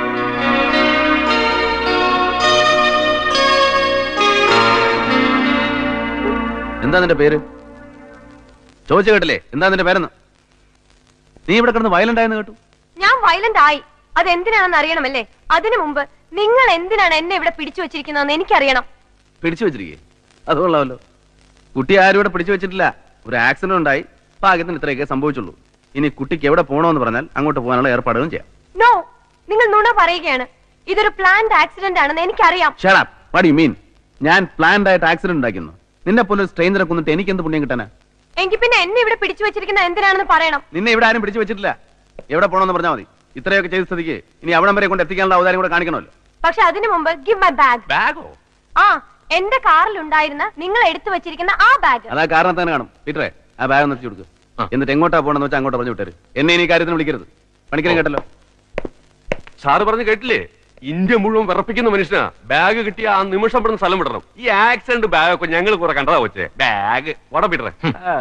എന്താ നിന്റെ പേര് ചോദിച്ചു കേട്ടില്ലേ എന്താ നിന്റെ പേരെന്ന് നീ ഇവിടെ കിടന്ന് വയലന്റ് ആയെന്ന് കേട്ടു ഞാൻ വയലന്റ് ആയി അത് എന്തിനാണെന്ന് അറിയണമല്ലേ അതിനു മുമ്പ് നിങ്ങൾ എന്തിനാണ് എന്നെ ഇവിടെ പിടിച്ചു വെച്ചിരിക്കുന്നതെന്ന് എനിക്കറിയണം പിടിച്ചു വെച്ചിരിക്കേ അത് കൊള്ളാമല്ലോ കുട്ടി ആരും ഇവിടെ പിടിച്ചു വെച്ചിട്ടില്ല ഒരു ആക്സിഡന്റ് ഉണ്ടായി ഭാഗ്യത്തിന് ഇത്രയൊക്കെ സംഭവിച്ചുള്ളൂ ഇനി കുട്ടിക്ക് എവിടെ പോകണമെന്ന് പറഞ്ഞാൽ അങ്ങോട്ട് പോകാനുള്ള ഏർപ്പാടുകളും ചെയ്യാം നോ നിങ്ങൾ നുണ പറയുകയാണ് ഇതൊരു പ്ലാൻഡ് ആക്സിഡന്റ് ആണെന്ന് എനിക്കറിയാം ഷടാപ്പ് വാട്ട് യു മീൻ ഞാൻ പ്ലാൻഡ് ആയിട്ട് ആക്സിഡന്റ് ഉണ്ടാക്കുന്നു നിന്നെ പോലെ ഒരു സ്ട്രെയിനറെ കൊന്നിട്ട് എനിക്ക് എന്ത് പുണ്യം കിട്ടാനാ എങ്കിൽ പിന്നെ എന്നെ ഇവിടെ പിടിച്ചു വെച്ചിരിക്കുന്ന എന്തിനാണെന്ന് പറയണം നിന്നെ ഇവിടെ ആരും പിടിച്ചു വെച്ചിട്ടില്ല എവിടെ പോകണമെന്ന് പറഞ്ഞാൽ മതി ഇത്രയൊക്കെ ചെയ്ത സ്ഥിതിക്ക് ഇനി അവിടം വരെ കൊണ്ട് എത്തിക്കാനുള്ള അവതാരം കൂടെ കാണിക്കണമല്ലോ പക്ഷെ അതിനു മുമ്പ് ഗിവ് മൈ ബാഗ് ബാഗോ ആ എന്റെ കാറിൽ ഉണ്ടായിരുന്ന നിങ്ങൾ എടുത്തു വെച്ചിരിക്കുന്ന ആ ബാഗ് അതാ കാരണം തന്നെ കാണും പീറ്ററെ ആ ബാഗ് ഒന്ന് എത്തിച്ചു കൊടുക്കുക എന്നിട്ട് എങ്ങോട്ടാ പോകണമെന്ന് വെച്ചാൽ അങ്ങോട്ട് പറഞ്ഞു വിട്ടേര് എന്നെ ഇനി ഈ കാര്യത്തിന് വിളിക്കരുത് പണിക്കരം കേട്ടല്ലോ സാറ് പറഞ്ഞ് കേട്ടില്ലേ ഇന്ത്യ മുഴുവൻ വിറപ്പിക്കുന്ന മനുഷ്യനാ ബാഗ് കിട്ടിയ ആ നിമിഷം പെടുന്ന സ്ഥലം വിടണം ഈ ആക്സിഡന്റ് ബാഗൊക്കെ ഞങ്ങൾ കുറെ കണ്ടതാ വെച്ചേ ബാഗ് വട പീറ്ററെ ആ.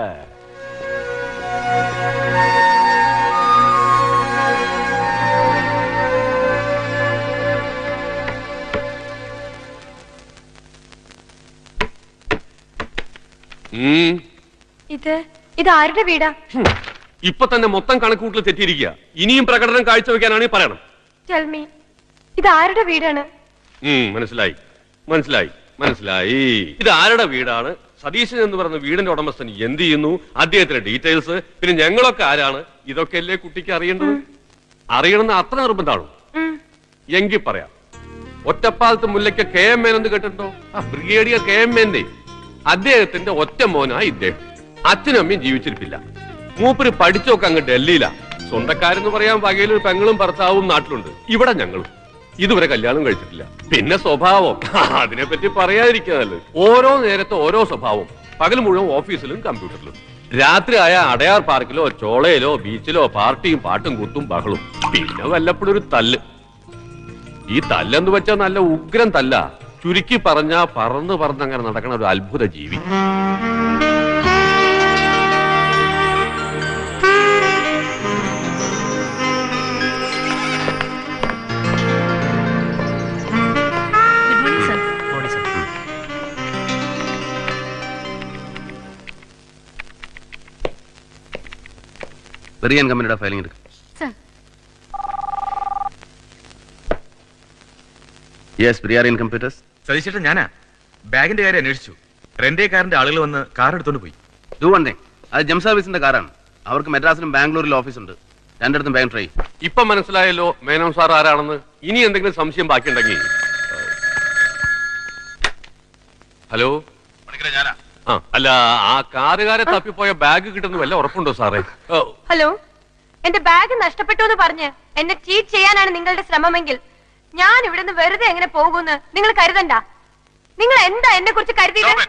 ഉം. ഇത് ഇത് ആരുടെ വീടാ ഹും. ഇപ്പൊ തന്നെ മൊത്തം കണക്കൂട്ടിൽ തെറ്റിയിരിക്കുക ഇനിയും പ്രകടനം കാഴ്ചവെക്കാനാണെങ്കിൽ പറയണം ടെൽ മീ ഇത് ആരുടെ വീടാണ് ഉം, മനസ്സിലായി മനസ്സിലായി മനസ്സിലായി ഇത് ആരുടെ വീടാണ് സതീശൻ എന്ന് പറയുന്ന വീടിന്റെ ഉടമസ്ഥൻ എന്ത് ചെയ്യുന്നു അദ്ദേഹത്തിന്റെ ഡീറ്റെയിൽസ് പിന്നെ ഞങ്ങളൊക്കെ ആരാണ് ഇതൊക്കെ അല്ലേ കുട്ടിക്ക് അറിയേണ്ടത് അറിയണമെന്ന് അത്ര നിർബന്ധമാണോ ഉം. എങ്കിൽ പറയാം ഒറ്റപ്പാലത്ത് മുല്ലയ്ക്ക് കെ എം മേൻ എന്ന് കേട്ടിട്ടുണ്ടോ ആ ബ്രിഗേഡിയർ കെ എം മേന്റെ അദ്ദേഹത്തിന്റെ ഒറ്റ മോനായി ഇദ്ദേഹം അച്ഛനും അമ്മയും ജീവിച്ചിരിപ്പില്ല മൂപ്പര് പഠിച്ചൊക്കെ അങ്ങ് ഡൽഹിയിലാ സ്വന്തക്കാരെന്ന് പറയാൻ വകയിലൊരു പെങ്ങളും ഭർത്താവും നാട്ടിലുണ്ട് ഇവിടെ ഞങ്ങളും ഇതുവരെ കല്യാണം കഴിച്ചിട്ടില്ല പിന്നെ സ്വഭാവം അതിനെപ്പറ്റി പറയാതിരിക്കുക നല്ലത് ഓരോ നേരത്തെ ഓരോ സ്വഭാവം പകൽ മുഴുവൻ ഓഫീസിലും കമ്പ്യൂട്ടറിലും രാത്രി ആയ അടയാർ പാർക്കിലോ ചോളയിലോ ബീച്ചിലോ പാർട്ടിയും പാട്ടും കുത്തും ബഹളും പിന്നെ വല്ലപ്പോഴും ഒരു തല്ല് ഈ തല്ലെന്ന് വെച്ചാൽ നല്ല ഉഗ്രം തല്ല ചുരുക്കി പറഞ്ഞ പറന്ന് പറന്ന് അങ്ങനെ നടക്കണ ഒരു അത്ഭുത ജീവി ഗുഡ് മോർണിംഗ് സർ വെറിയൻ കമ്പനിയുടെ ഫയലിംഗ് എടുക്കും സർ യെസ് പ്രിയാറിയൻ കമ്പ്യൂട്ടേഴ്സ് സതീശേട്ടൻ ഞാനാ ബാഗിന്റെ കാര്യം അന്വേഷിച്ചു റെന്റേ കാറിന്റെ ആളുകൾ വന്ന് കാർ എടുത്തോണ്ട് പോയി ഡു വൺ തിങ് അത് ജം സർവീസിന്റെ കാറാണ് അവർക്ക് മദ്രാസിലും ബാംഗ്ലൂരിലും ഓഫീസുണ്ട് രണ്ടിടത്തും ബാങ്ക് ട്രൈ ഇപ്പൊ മനസ്സിലായല്ലോ മേനോൻ സാർ ആരാണെന്ന് ഇനി എന്തെങ്കിലും സംശയം ബാക്കിയുണ്ടെങ്കിൽ ഹലോ ഞാനാ ആ അല്ല ആ കാറുകാരെ തപ്പിപ്പോയ ബാഗ് കിട്ടുന്ന വല്ല ഉറപ്പുണ്ടോ സാറേ ഓ, ഹലോ എന്റെ ബാഗ് നഷ്ടപ്പെട്ടു എന്ന് പറഞ്ഞ് എന്നെ ചീറ്റ് ചെയ്യാനാണ് നിങ്ങളുടെ ശ്രമമെങ്കിൽ ഞാൻ ഇവിടുന്ന് വെറുതെ എങ്ങനെ പോകുമെന്ന് നിങ്ങൾ കരുതണ്ട നിങ്ങൾ എന്താ എന്നെ കുറിച്ച് കരുതിയത്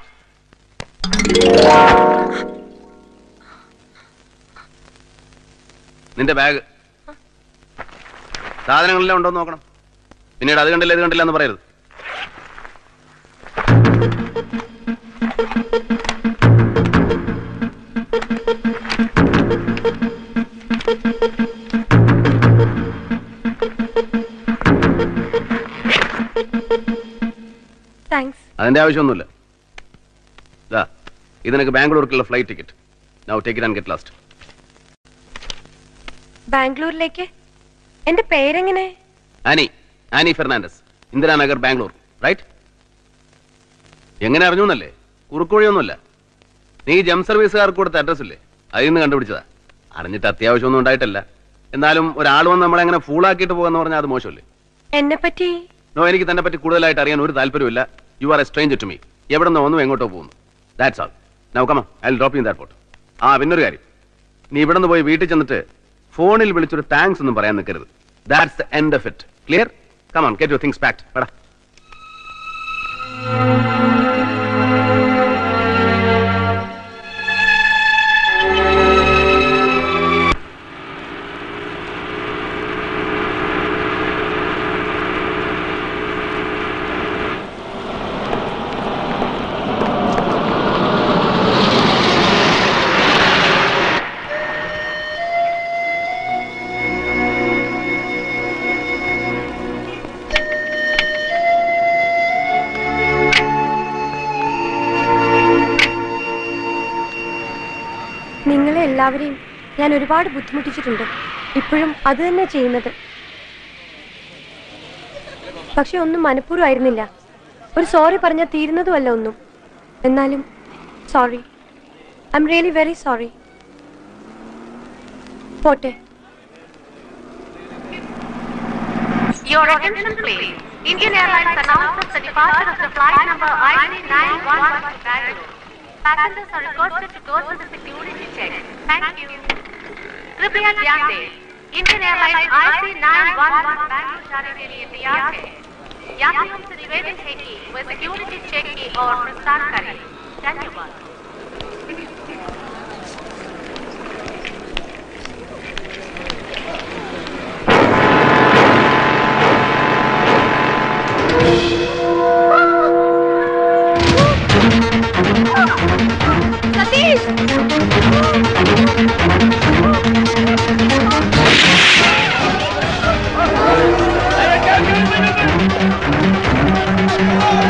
നിന്റെ ബാഗ് സാധനങ്ങളെല്ലാം ഉണ്ടോ എന്ന് നോക്കണം പിന്നീട് അത് കണ്ടില്ല ഇത് കണ്ടില്ല എന്ന് പറയരുത് താങ്ക്സ് അതിന്റെ ആവശ്യമൊന്നുമില്ല ദാ ഇത് നിനക്ക് ബാംഗ്ലൂർക്കുള്ള flight ticket now take it and get lost ബാംഗ്ലൂരിലേക്ക് എന്റെ പേരെങ്ങനെ Annie Annie Fernandez Indiranagar Bangalore right എങ്ങനെ അറിഞ്ഞു എന്നല്ലേ കുറുക്കുവഴിയൊന്നുമല്ല നീ ജം സർവീസുകാർക്ക് കൊടുത്ത അഡ്രസ് ഇല്ലേ അതിൽ നിന്ന് കണ്ടുപിടിച്ചതാ അറിഞ്ഞിട്ട് അത്യാവശ്യമൊന്നും ഉണ്ടായിട്ടല്ല എന്നാലും ഒരാൾ വന്ന് നമ്മളെ അങ്ങനെ ഫൂളാക്കിയിട്ട് പോകാന്ന് പറഞ്ഞാൽ അത് മോശമല്ലേ എന്നെ പറ്റി നോ എനിക്ക് തന്നെ പറ്റി കൂടുതലായിട്ട് അറിയാൻ ഒരു താല്പര്യമില്ല you are a stranger to me എവിടെ നിന്ന് വന്നു എങ്ങോട്ടോ പോകുന്നു that's all now come I drop in that pot ആ പിന്നൊരു കാര്യം നീ ഇവിടെ നിന്ന് പോയി വീട്ടിൽ ചെന്നിട്ട് ഫോണിൽ വിളിച്ചൊരു താങ്ക്സ് ഒന്നും പറയാൻ നിൽക്കരുത് that's the end of it clear come on get your things packed എടാ നിങ്ങളെ എല്ലാവരെയും ഞാൻ ഒരുപാട് ബുദ്ധിമുട്ടിച്ചിട്ടുണ്ട് ഇപ്പോഴും അത് തന്നെ ചെയ്യുന്നത് പക്ഷെ ഒന്നും മനഃപൂർവ്വമായിരുന്നില്ല ഒരു സോറി പറഞ്ഞാൽ തീരുന്നതുമല്ല ഒന്നും എന്നാലും sorry I'm really very sorry പോട്ടെ Your attention please. Indian Airlines announces the departure of the flight number IC911 to Bangalore. Passengers are requested to go through the security check. Thank you. कृपया ध्यान दें Indian airlines IC911 Bangalore जाने के लिए तैयार है यात्रियों से निवेदन है कि वे सिक्योरिटी चेक की ओर प्रस्थान करें धन्यवाद സതീഷ്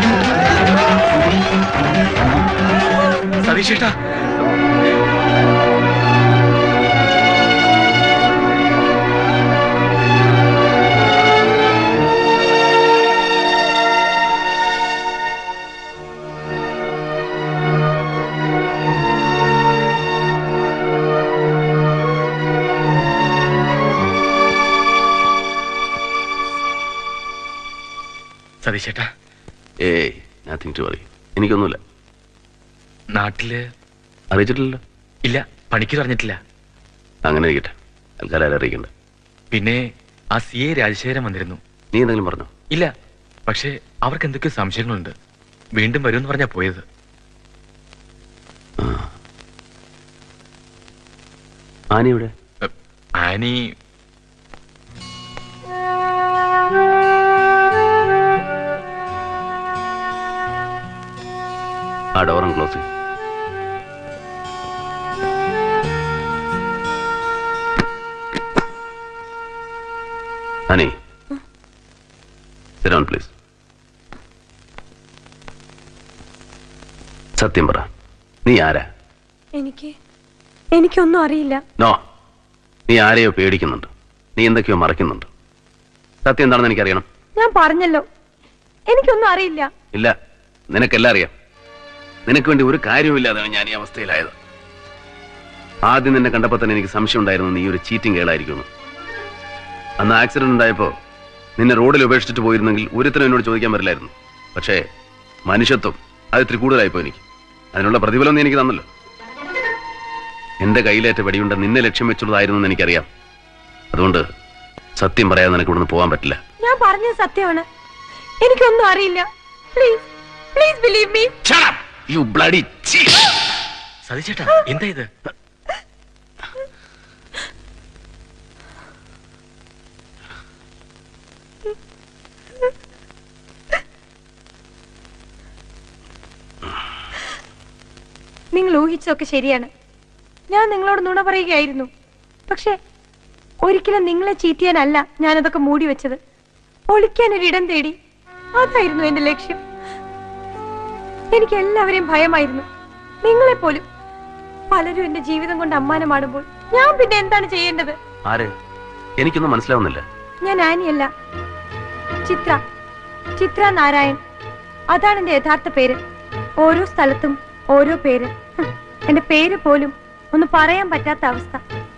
സതീഷേട്ടാ സതീശേട്ടാ ഏയ് നത്തിങ് ടു വറി എനിക്കൊന്നുമില്ല നാട്ടില് അറിയിച്ചിട്ടില്ലല്ലോ ഇല്ല പണിക്ക് പറഞ്ഞിട്ടില്ല അങ്ങനെ ഇരിക്കട്ടെ തൽക്കാലം ആരും അറിയിക്കണ്ട പിന്നെ ആ സി എ രാജശേഖരൻ വന്നിരുന്നു നീ എന്തെങ്കിലും പറഞ്ഞോ ഇല്ല പക്ഷേ അവർക്ക് എന്തൊക്കെയോ സംശയങ്ങളുണ്ട് വീണ്ടും വരുമെന്ന് പറഞ്ഞാ പോയത് ആനി ഇവിടെ ആനി ആ ഡോറും ക്ലോസ് ചെയ്യും ആനി സിറ്റ് പ്ലീസ് സത്യം പറ നീ ആരാ എനിക്ക് എനിക്കൊന്നും അറിയില്ല നോ നീ ആരെയോ പേടിക്കുന്നുണ്ട് നീ എന്തൊക്കെയോ മറയ്ക്കുന്നുണ്ട് സത്യം എന്താണെന്ന് എനിക്കറിയണം ഞാൻ പറഞ്ഞല്ലോ എനിക്കൊന്നും അറിയില്ല ഇല്ല നിനക്കെല്ലാം അറിയാം നിനക്ക് വേണ്ടി ഒരു കാര്യവുമില്ലാതാണ് ഞാൻ ഈ അവസ്ഥയിലായത് ആദ്യം നിന്നെ കണ്ടപ്പോൾ തന്നെ എനിക്ക് സംശയം ഉണ്ടായിരുന്നു നീ ഒരു ചീറ്റിംഗ് കേളായിരിക്കുന്നു അന്ന് ആക്സിഡന്റ് ഉണ്ടായപ്പോ നിന്നെ റോഡിൽ ഉപേക്ഷിച്ചിട്ട് പോയിരുന്നെങ്കിൽ ഒരുത്തരം എന്നോട് ചോദിക്കാൻ പറ്റില്ലായിരുന്നു പക്ഷേ മനുഷ്യത്വം അത് ഇത്തിരി കൂടുതലായിപ്പോ എനിക്ക് അതിനുള്ള പ്രതിഫലം നീ എനിക്ക് തന്നല്ലോ എന്റെ കയ്യിലേറ്റ വെടിയുണ്ട നിന്നെ ലക്ഷ്യം വെച്ചുള്ളതായിരുന്നു എന്ന് എനിക്കറിയാം അതുകൊണ്ട് സത്യം പറയാതെ നിനക്ക് ഇവിടുന്ന് പോകാൻ പറ്റില്ല ഞാൻ പറഞ്ഞത് സത്യമാണ് എനിക്കൊന്നും അറിയില്ല please please believe me you bloody സതീശേട്ടാ എന്താ ഇത് നിങ്ങൾ ഊഹിച്ചതൊക്കെ ശരിയാണ് ഞാൻ നിങ്ങളോട് നുണ പറയുകയായിരുന്നു പക്ഷേ ഒരിക്കലും നിങ്ങളെ ചീറ്റ് ചെയ്യാനല്ല ഞാനതൊക്കെ മൂടി വെച്ചത് ഒളിക്കാൻ ഒരിടം തേടി അതായിരുന്നു എന്റെ ലക്ഷ്യം എനിക്ക് എല്ലാവരെയും ഭയമായിരുന്നു നിങ്ങളെ പോലും പലരും എന്റെ ജീവിതം കൊണ്ട് അമ്മാനമാടുമ്പോൾ ഞാൻ പിന്നെ എന്താണ് ചെയ്യേണ്ടത് ആര് എനിക്കൊന്നും മനസ്സിലാവുന്നില്ല ഞാൻ ആനിയല്ല ചിത്ര ചിത്ര നാരായൺ അതാണ് എന്റെ യഥാർത്ഥ പേര് ഓരോ സ്ഥലത്തും ഓരോ പേര് ഹും, എന്റെ പേര് പോലും ഒന്ന് പറയാൻ പറ്റാത്ത അവസ്ഥ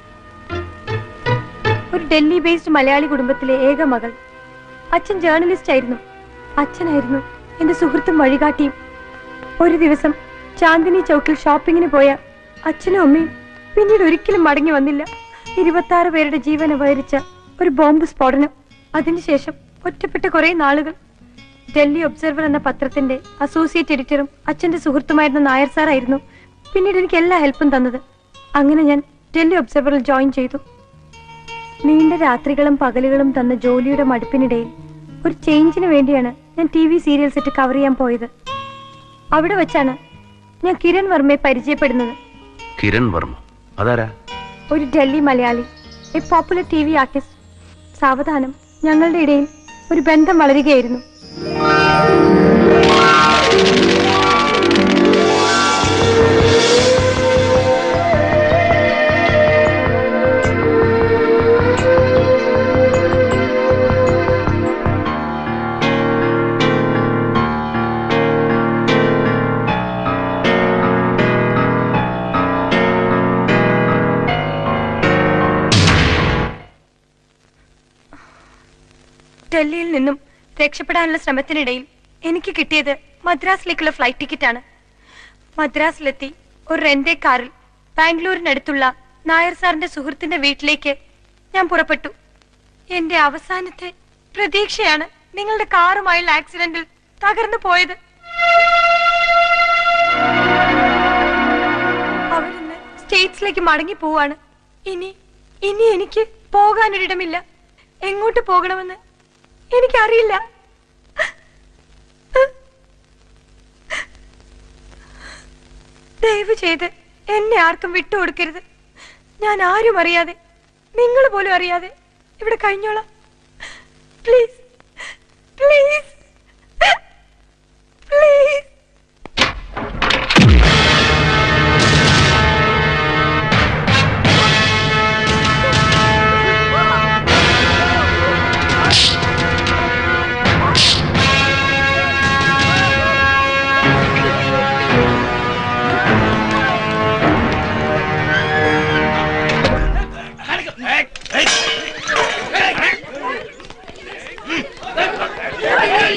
ഒരു ഡൽഹി ബേസ്ഡ് മലയാളി കുടുംബത്തിലെ ഏക മകൾ അച്ഛൻ ജേർണലിസ്റ്റ് ആയിരുന്നു അച്ഛനായിരുന്നു എന്റെ സുഹൃത്തും വഴികാട്ടിയും ഒരു ദിവസം ചാന്ദിനി ചൗക്കിൽ ഷോപ്പിങ്ങിന് പോയ അച്ഛനും അമ്മയും പിന്നീട് ഒരിക്കലും മടങ്ങി വന്നില്ല ഇരുപത്തി ആറ് പേരുടെ ജീവൻ അപഹരിച്ച ഒരു ബോംബ് സ്ഫോടനം അതിനുശേഷം ഒറ്റപ്പെട്ട കുറെ നാളുകൾ ഡൽഹി ഒബ്സർവർ എന്ന പത്രത്തിന്റെ അസോസിയേറ്റ് എഡിറ്ററും അച്ഛന്റെ സുഹൃത്തുമായിരുന്ന നായർ സാറായിരുന്നു പിന്നീട് എനിക്ക് എല്ലാ ഹെൽപ്പും തന്നത് അങ്ങനെ ഞാൻ ഡൽഹി ഒബ്സർവറിൽ ജോയിൻ ചെയ്തു നീണ്ട രാത്രികളും പകലുകളും തന്ന ജോലിയുടെ മടുപ്പിനിടയിൽ ഒരു ചേഞ്ചിന് വേണ്ടിയാണ് ഞാൻ T V serial set cover ചെയ്യാൻ പോയത് അവിടെ വെച്ചാണ് ഞാൻ കിരൺ വർമ്മയെ പരിചയപ്പെടുന്നത് കിരൺ വർമ്മ അതാരാ ഒരു Delhi Malayali a popular T V artist സാവധാനം ഞങ്ങളുടെ ഇടയിൽ ഒരു ബന്ധം വളരുകയായിരുന്നു ഡൽഹിയിൽ നിന്നും രക്ഷപ്പെടാനുള്ള ശ്രമത്തിനിടയിൽ എനിക്ക് കിട്ടിയത് മദ്രാസിലേക്കുള്ള ഫ്ലൈറ്റ് ടിക്കറ്റാണ് മദ്രാസിലെത്തി ഒരു റെന്റേ കാറിൽ ബാംഗ്ലൂരിനടുത്തുള്ള നായർ സാറിന്റെ സുഹൃത്തിന്റെ വീട്ടിലേക്ക് ഞാൻ പുറപ്പെട്ടു എന്റെ അവസാനത്തെ പ്രതീക്ഷയാണ് നിങ്ങളുടെ കാറുമായുള്ള ആക്സിഡന്റിൽ തകർന്നു പോയത് അവരിന്ന് സ്റ്റേറ്റ്സിലേക്ക് മടങ്ങി പോവാണ് ഇനി ഇനി എനിക്ക് പോകാനൊരിടമില്ല എങ്ങോട്ട് പോകണമെന്ന് എനിക്കറിയില്ല ദയവ് ചെയ്ത് എന്നെ ആർക്കും വിട്ടുകൊടുക്കരുത് ഞാൻ ആരും അറിയാതെ നിങ്ങൾ പോലും അറിയാതെ ഇവിടെ കഴിഞ്ഞോളാം പ്ലീസ് പ്ലീസ് പ്ലീസ് Hey!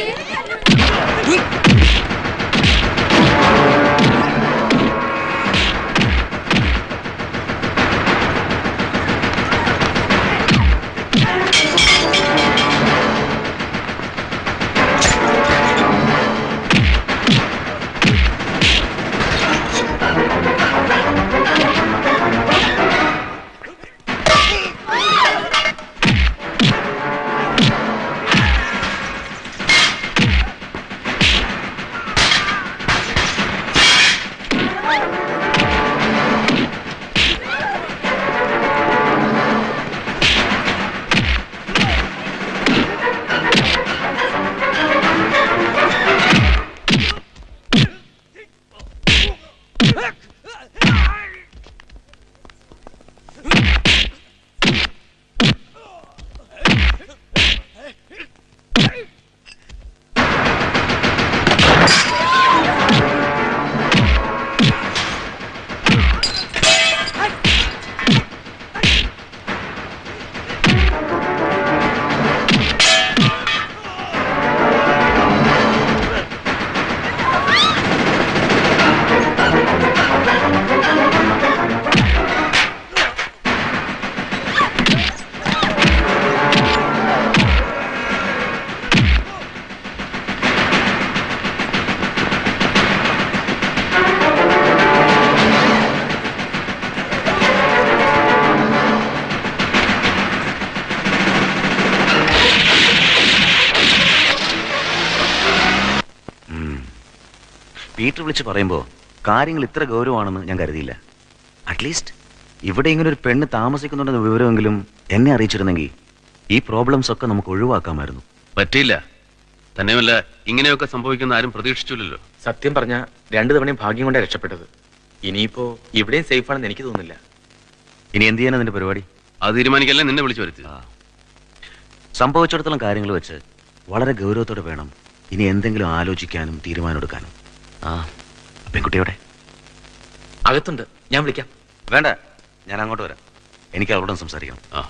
മീറ്റർ വിളിച്ച് പറയുമ്പോൾ കാര്യങ്ങൾ ഇത്ര ഗൗരവമാണെന്ന് ഞാൻ കരുതിയില്ല അറ്റ്ലീസ്റ്റ് ഇവിടെ ഇങ്ങനെ ഒരു പെണ്ണ് താമസിക്കുന്നുണ്ടെന്ന വിവരമെങ്കിലും എന്നെ അറിയിച്ചിരുന്നെങ്കിൽ ഈ പ്രോബ്ലംസ് ഒക്കെ നമുക്ക് ഒഴിവാക്കാമായിരുന്നു പറ്റിയില്ല തന്നെയുമല്ല ഇങ്ങനെയൊക്കെ സംഭവിക്കുന്ന ആരും പ്രതീക്ഷിച്ചില്ലല്ലോ സത്യം പറഞ്ഞ രണ്ടു തവണയും ഭാഗ്യം കൊണ്ടാണ് രക്ഷപ്പെട്ടത് ഇനിയിപ്പോ ഇവിടെയും സേഫ് ആണെന്ന് എനിക്ക് തോന്നുന്നില്ല ഇനി എന്ത് ചെയ്യാനാ നിന്റെ പരിപാടി അത് തീരുമാനിക്കല്ലേ നിന്നെ വിളിച്ചു വരുത്തി സംഭവിച്ചിടത്തോളം കാര്യങ്ങൾ വെച്ച് വളരെ ഗൗരവത്തോടെ വേണം ഇനി എന്തെങ്കിലും ആലോചിക്കാനും തീരുമാനമെടുക്കാനും ആ പെൺകുട്ടിയോടെ അകത്തുണ്ട് ഞാൻ വിളിക്കാം വേണ്ട ഞാൻ അങ്ങോട്ട് വരാം എനിക്ക് അവളോട് സംസാരിക്കണം ആ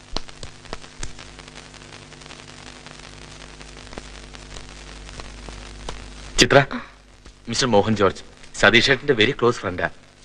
ചിത്ര മിസ്റ്റർ മോഹൻ ജോർജ് സതീഷ് ഏട്ടന്റെ വെരി ക്ലോസ് ഫ്രണ്ടാ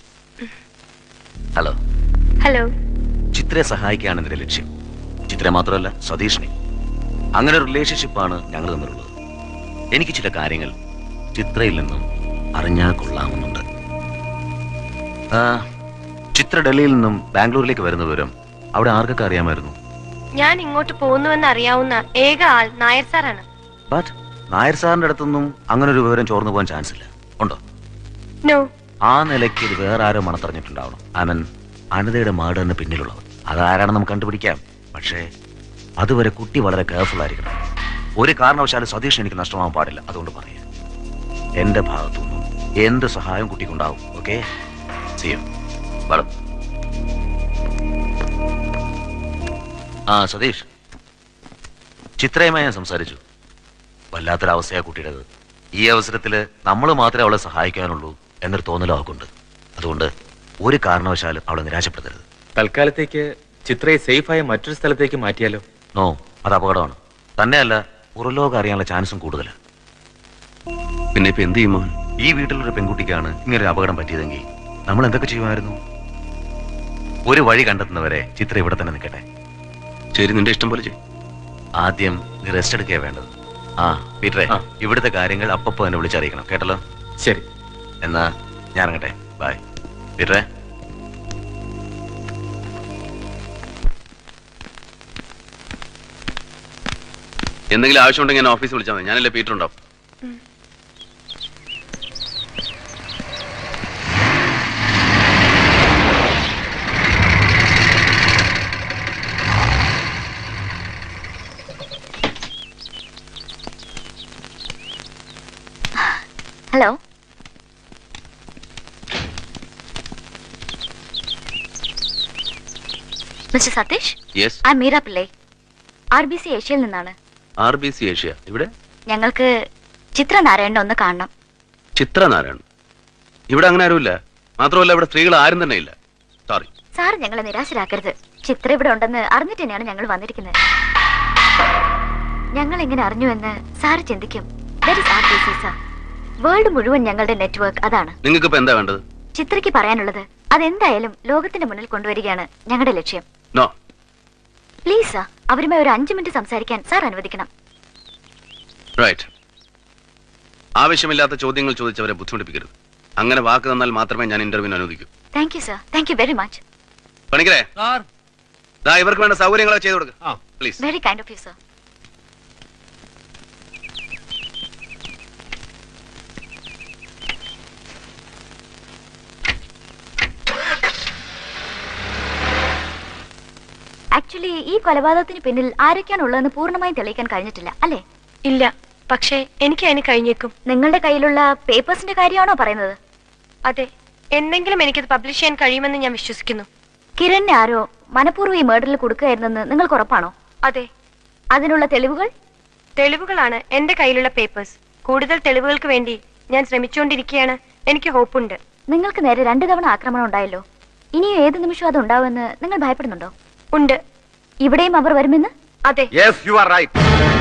ഹലോ ഹലോ ചിത്രയെ സഹായിക്കുകയാണ് എന്റെ ലക്ഷ്യം ചിത്രയെ മാത്രമല്ല സതീഷിനെ അങ്ങനെ ഒരു റിലേഷൻഷിപ്പാണ് ഞങ്ങൾ തമ്മിലുള്ളത് എനിക്ക് ചില കാര്യങ്ങൾ ചിത്രയിൽ നിന്നും അറിഞ്ഞാൽ കൊള്ളാമെന്നുണ്ട് ആ, ചിത്ര ഡൽഹിയിൽ നിന്നും ബാംഗ്ലൂരിലേക്ക് വരുന്ന വിവരം അവിടെ ആർക്കൊക്കെ അറിയാമായിരുന്നു ഞാൻ ഇങ്ങോട്ട് പോകുന്നുവെന്ന് അറിയാവുന്ന ഏക ആൾ നായർ സാറാണ് ബട്ട് നായർ സാറിന്റെ അടുത്തൊന്നും അങ്ങനെ ഒരു വിവരം ചോർന്നു പോകാൻ ചാൻസ് ഇല്ല ഉണ്ടോ നോ ആ നിലയ്ക്ക് ഇത് വേറെ ആരോ മണത്തറിഞ്ഞിട്ടുണ്ടാവണം അവൻ അനിതയുടെ മർഡറിന് പിന്നിലുള്ളവർ അതാരാണെന്ന് നമുക്ക് കണ്ടുപിടിക്കാം പക്ഷേ അതുവരെ കുട്ടി വളരെ കെയർഫുൾ ആയിരിക്കണം ഒരു കാരണവശാലും സതീഷ് എനിക്ക് നഷ്ടമാവാൻ പാടില്ല അതുകൊണ്ട് പറയാം എന്റെ ഭാഗത്തുനിന്നും എന്ത് സഹായം കുട്ടിക്കുണ്ടാവും ഓക്കെ ചെയ്യും വളം ആ സതീഷ് ചിത്രയുമായി ഞാൻ സംസാരിച്ചു വല്ലാത്തൊരവസ്ഥയാ കുട്ടിയുടേത് ഈ അവസരത്തിൽ നമ്മൾ മാത്രമേ അവളെ സഹായിക്കാനുള്ളൂ എന്നൊരു തോന്നൽ അവൾക്കുണ്ട് അതുകൊണ്ട് ഒരു കാരണവശാലും അവളെ നിരാശപ്പെടുത്തരുത് തൽക്കാലത്തേക്ക് ചിത്രയെ സേഫായ മറ്റൊരു സ്ഥലത്തേക്ക് മാറ്റിയാലോ നോ അത് അപകടമാണ് തന്നെയല്ല പുറലോകം അറിയാനുള്ള ചാൻസും കൂടുതലാണ് പിന്നെ ഇപ്പൊ എന്ത് ചെയ്യും മോഹൻ ഈ വീട്ടിലൊരു പെൺകുട്ടിക്കാണ് ഇങ്ങനെ ഒരു അപകടം പറ്റിയതെങ്കിൽ നമ്മൾ എന്തൊക്കെ ചെയ്യുമായിരുന്നു ഒരു വഴി കണ്ടെത്തുന്നവരെ ചിത്ര ഇവിടെ തന്നെ നിൽക്കട്ടെ ശരി നിന്റെ ഇഷ്ടം പോലെ ചെയ്യും ആദ്യം നീ റെസ്റ്റ് എടുക്കുക വേണ്ടത് ആ പീറ്ററെ ഇവിടുത്തെ കാര്യങ്ങൾ അപ്പപ്പോ എന്നെ വിളിച്ചറിയിക്കണം കേട്ടല്ലോ ശരി എന്നാ ഞാൻ ഇറങ്ങട്ടെ ബൈ പീറ്ററെ എന്തെങ്കിലും ആവശ്യമുണ്ടെങ്കിൽ ഞാൻ ഓഫീസിൽ വിളിച്ചാൽ മതി ഞാനല്ലേ പീറ്റർ ഉണ്ടാവും ഹലോ മിസ്റ്റർ സതീഷ് യെസ് ആ മീര പിള്ളേ ആർ ബി സി ഏഷ്യയിൽ നിന്നാണ് ആർ ബി സി ഏഷ്യ ഇവിടെ ഞങ്ങൾക്ക് ചിത്ര നാരായണനെ ഒന്ന് കാണണം ചിത്ര നാരായണൻ ഇവിടെ അങ്ങനെ ആരുമില്ല മാത്രമല്ല ഇവിടെ സ്ത്രീകൾ ആരും തന്നെ ഇല്ല സോറി സാർ ഞങ്ങളെ നിരാശരാക്കരുത് ചിത്ര ഇവിടെ ഉണ്ടെന്ന് അറിഞ്ഞിട്ട് തന്നെയാണ് ഞങ്ങൾ വന്നിരിക്കുന്നത് ഞങ്ങൾ എങ്ങനെ അറിഞ്ഞു എന്ന് സാർ ചിന്തിക്കും That is RBC, sir. World മുഴുവൻ ഞങ്ങളുടെ നെറ്റ്വർക്ക് അതാണ് നിങ്ങൾക്ക് ഇപ്പൊ എന്താ വേണ്ടത് ചിത്രയ്ക്ക് പറയാനുള്ളത് അതെന്തായാലും ലോകത്തിന്റെ മുന്നിൽ കൊണ്ടുവരികയാണ് ഞങ്ങളുടെ ലക്ഷ്യം നോ പ്ലീസ് സാർ അവരുമായി ഒരു അഞ്ചു മിനിറ്റ് സംസാരിക്കാൻ സാർ അനുവദിക്കണം റൈറ്റ് ആവശ്യമില്ലാത്ത ചോദ്യങ്ങൾ ചോദിച്ചവരെ ബുദ്ധിമുട്ടിപ്പിക്കരുത് അങ്ങനെ വാക്ക് തന്നാൽ മാത്രമേ ഞാൻ ഇന്റർവ്യൂവിന് അനുവദിക്കൂ thank you sir thank you very much പണിക്കരേ ദാ ഇവർക്ക് വേണ്ട സൗകര്യങ്ങളൊക്കെ ചെയ്തു കൊടുക്കുക please very kind of you sir actually ഈ കൊലപാതകത്തിന് പിന്നിൽ ആരൊക്കെയാണ് ഉള്ളതെന്ന് പൂർണ്ണമായും തെളിയിക്കാൻ കഴിഞ്ഞിട്ടില്ല അല്ലേ ഇല്ല പക്ഷേ എനിക്ക് അതിന് കഴിഞ്ഞേക്കും നിങ്ങളുടെ കയ്യിലുള്ള പേപ്പേഴ്സിന്റെ കാര്യമാണോ പറയുന്നത് അതെ എന്തെങ്കിലും എനിക്കത് പബ്ലിഷ് ചെയ്യാൻ കഴിയുമെന്ന് ഞാൻ വിശ്വസിക്കുന്നു കിരണിനെ ആരോ മനഃപൂർവ്വം ഈ മേർഡറിൽ കൊടുക്കുകയായിരുന്നെന്ന് നിങ്ങൾക്ക് ഉറപ്പാണോ അതെ അതിനുള്ള തെളിവുകൾ തെളിവുകളാണ് എന്റെ കയ്യിലുള്ള പേപ്പേഴ്സ് കൂടുതൽ തെളിവുകൾക്ക് വേണ്ടി ഞാൻ ശ്രമിച്ചുകൊണ്ടിരിക്കുകയാണ് എനിക്ക് ഹോപ്പുണ്ട് നിങ്ങൾക്ക് നേരെ രണ്ടു തവണ ആക്രമണം ഉണ്ടായല്ലോ ഇനിയും ഏത് നിമിഷവും അത് ഉണ്ടാവുമെന്ന് നിങ്ങൾ ഭയപ്പെടുന്നുണ്ടോ ഉണ്ട് ഇവിടെയും അവർ വരുമെന്ന് അതെ yes you are right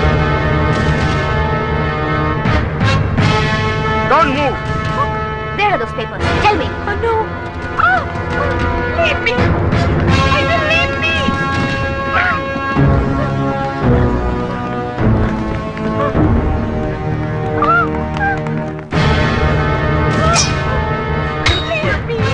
Don't move. Where are those papers? Tell me. Oh no. Oh, leave me. I will leave me. Leave me.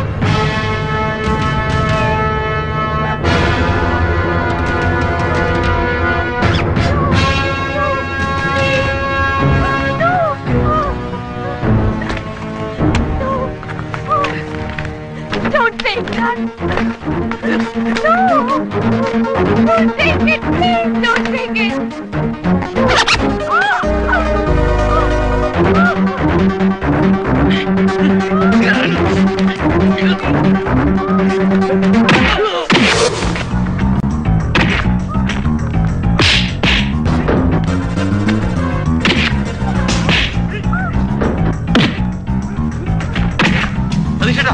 take that. No! Don't take it, please don't take it. സതീഷേട്ടാ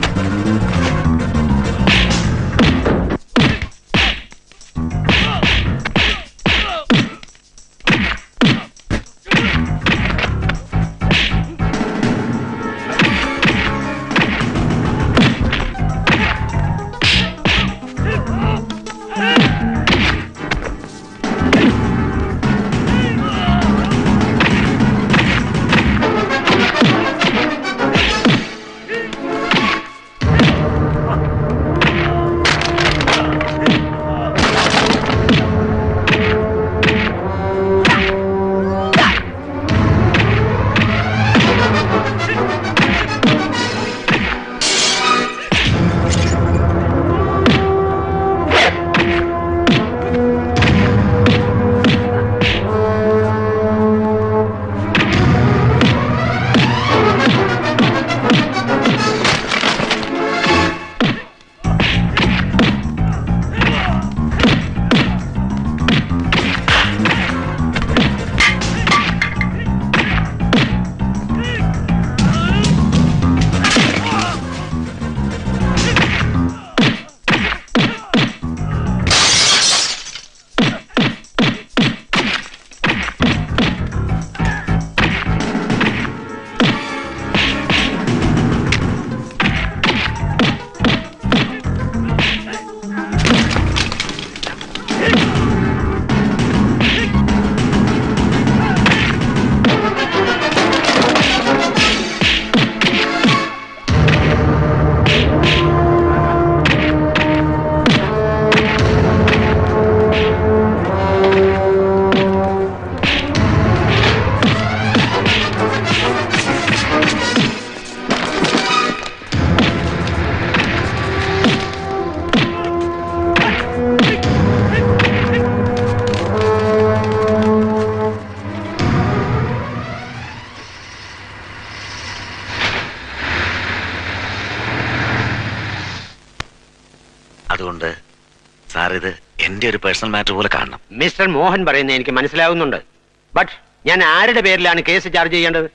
അതുകൊണ്ട് sir ഇത് എന്റെ ഒരു personal matter പോലെ കാണണം mister Mohan പറയുന്നത് എനിക്ക് മനസ്സിലാവുന്നുണ്ട് ബട്ട് ഞാൻ ആരുടെ പേരിലാണ് കേസ് ചാർജ് ചെയ്യേണ്ടത്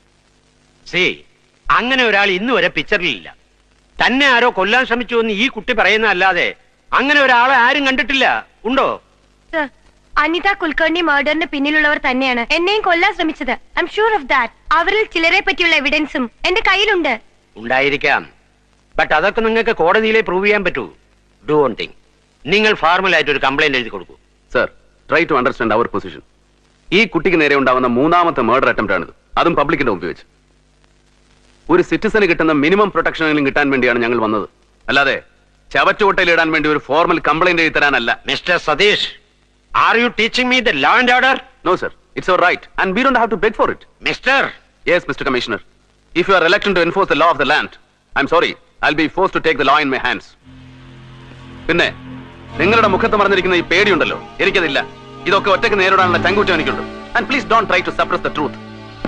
സി അങ്ങനെ ഒരാൾ ഇന്ന് വരെ പിക്ചറിലില്ല തന്നെ ആരോ കൊല്ലാൻ ശ്രമിച്ചു എന്ന് ഈ കുട്ടി പറയുന്നതല്ലാതെ അങ്ങനെ ഒരാളെ ആരും കണ്ടിട്ടില്ല ഉണ്ടോ Sir, അനിത കുൽക്കർണി മർഡറിന് പിന്നിലുള്ളവർ തന്നെയാണ് എന്നെയും കൊല്ലാൻ ശ്രമിച്ചത് I'm sure of that അവരിൽ ചിലരെ പറ്റിയുള്ള എവിഡൻസും എന്റെ കയ്യിലുണ്ട് ഉണ്ടായിരിക്കാം ബട്ട് അതൊക്കെ നിങ്ങൾക്ക് കോടതിയിലെ പ്രൂവ് ചെയ്യാൻ പറ്റൂ ഡു വൺ തിങ് നിങ്ങൾ ഫോർമലായിട്ട് ഒരു കംപ്ലൈന്റ് എഴുതി കൊടുക്കൂ sir try to understand our position ഈ കുട്ടിക്ക് നേരെ ഉണ്ടാവുന്ന മൂന്നാമത്തെ മർഡർ അറ്റംപ്റ്റ് ആണിത് അതും പബ്ലിക്കിന്റെ മുമ്പിൽ വെച്ച് ഒരു സിറ്റിസന് കിട്ടുന്ന മിനിമം പ്രൊട്ടക്ഷനെങ്കിലും കിട്ടാൻ വേണ്ടിയാണ് ഞങ്ങൾ വന്നത് അല്ലാതെ ചവറ്റുകൊട്ടയിൽ ഇടാൻ വേണ്ടി ഒരു ഫോർമൽ കംപ്ലൈന്റ് എഴുതി തരാനല്ല mister Satish are you teaching me the law and order no sir it's your right and we don't have to beg for it mister yes mister commissioner if you are elected to enforce the law of the land I'm sorry I be force to take the law in my hands പിന്നെ നിങ്ങളുടെ മുഖത്ത് മറന്നിരിക്കുന്ന ഈ പേടിയുണ്ടല്ലോ എനിക്കതില്ല ഇതൊക്കെ ഒറ്റയ്ക്ക് നേരിടാനുള്ള ചങ്കൂറ്റം എനിക്കുണ്ട് and please don't try to suppress the truth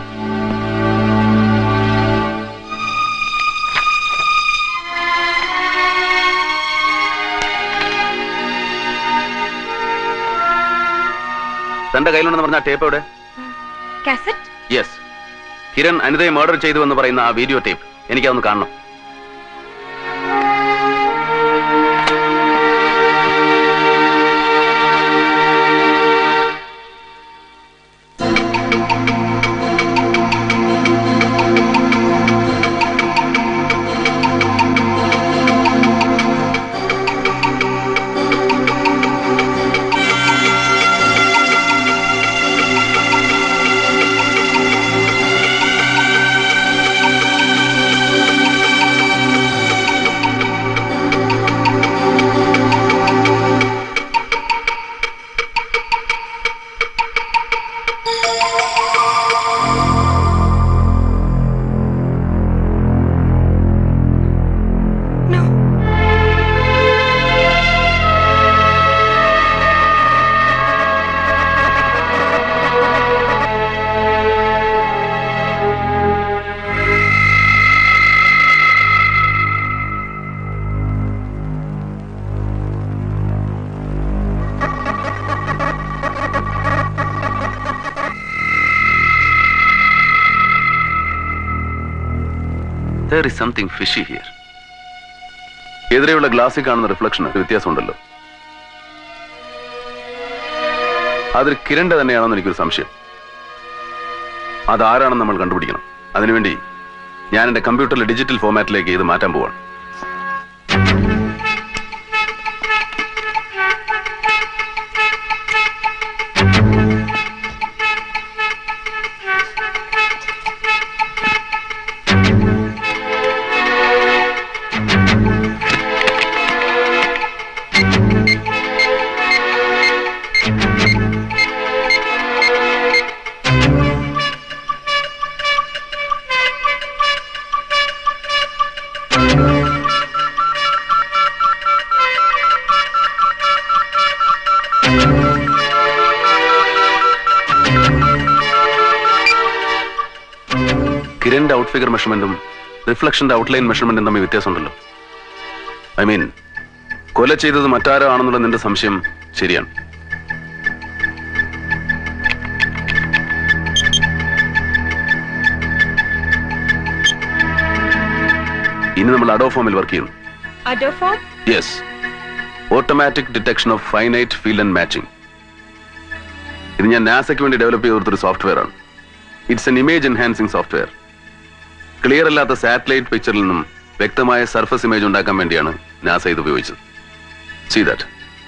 തന്റെ കയ്യിലുണ്ടെന്ന് പറഞ്ഞ ടേപ്പ് എവിടെ cassette yes Kiran Anita murder ചെയ്തു എന്ന് പറയുന്ന ആ വീഡിയോ ടേപ്പ് എനിക്കതൊന്ന് കാണണം Thank there is something fishy here എതിരെയുള്ള ഗ്ലാസ്സിൽ കാണുന്ന റിഫ്ലക്ഷന് വ്യത്യാസമുണ്ടല്ലോ അതൊരു കിരണ്ട തന്നെയാണെന്ന് എനിക്കൊരു സംശയം അതാരാണെന്ന് നമ്മൾ കണ്ടുപിടിക്കണം അതിനുവേണ്ടി ഞാൻ എന്റെ കമ്പ്യൂട്ടറിലെ ഡിജിറ്റൽ ഫോമാറ്റിലേക്ക് ഇത് മാറ്റാൻ പോവാണ് കിരണിന്റെ ഔട്ട് ഫിഗർ മെഷർമെന്റും റിഫ്ലക്ഷന്റെ ഔട്ട്ലൈൻ മെഷർമെന്റും തമ്മിൽ വ്യത്യാസമുണ്ടല്ലോ ഐ മീൻ കൊല ചെയ്തത് മറ്റാരോ ആണെന്നുള്ള നിന്റെ സംശയം ശരിയാണ് ഇനി നമ്മൾ അഡോഫോമിൽ വർക്ക് ചെയ്യുന്നു Adoform yes automatic detection of finite field and matching ഇത് ഞാൻ നാസയ്ക്ക് വേണ്ടി ഡെവലപ്പ് ചെയ്ത ഒരു സോഫ്റ്റ്വെയർ ആണ് it's an image enhancing software clear അല്ലാത്ത സാറ്റലൈറ്റ് പിക്ചറിൽ നിന്നും വ്യക്തമായ സർഫസ് ഇമേജ് ഉണ്ടാക്കാൻ വേണ്ടിയാണ് നാസ ഇത് ഉപയോഗിച്ചത് see that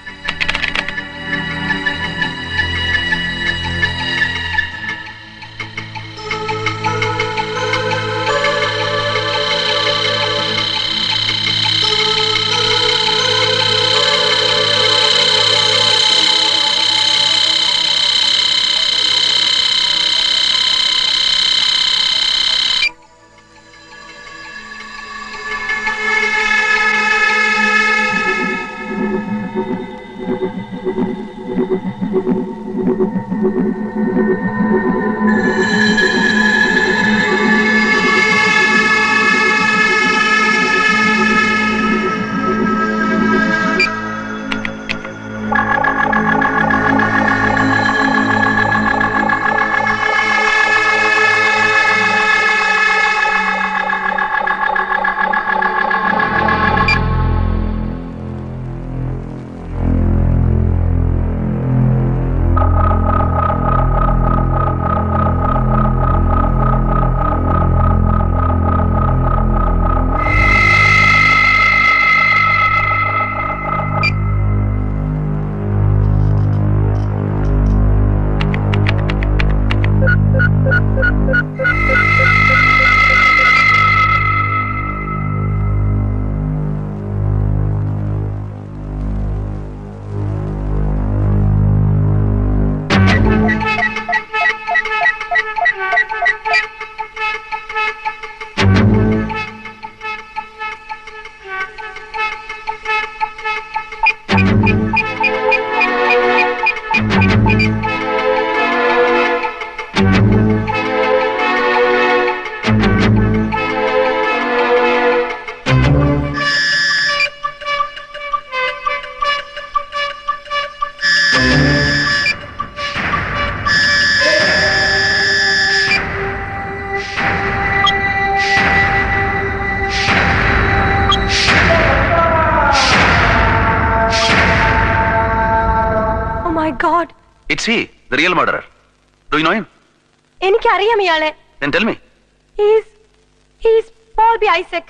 oh my God it's he the real murderer do you know him എനിക്കറിയാം ഇയാളെ then tell me he's he's Paul B Isaac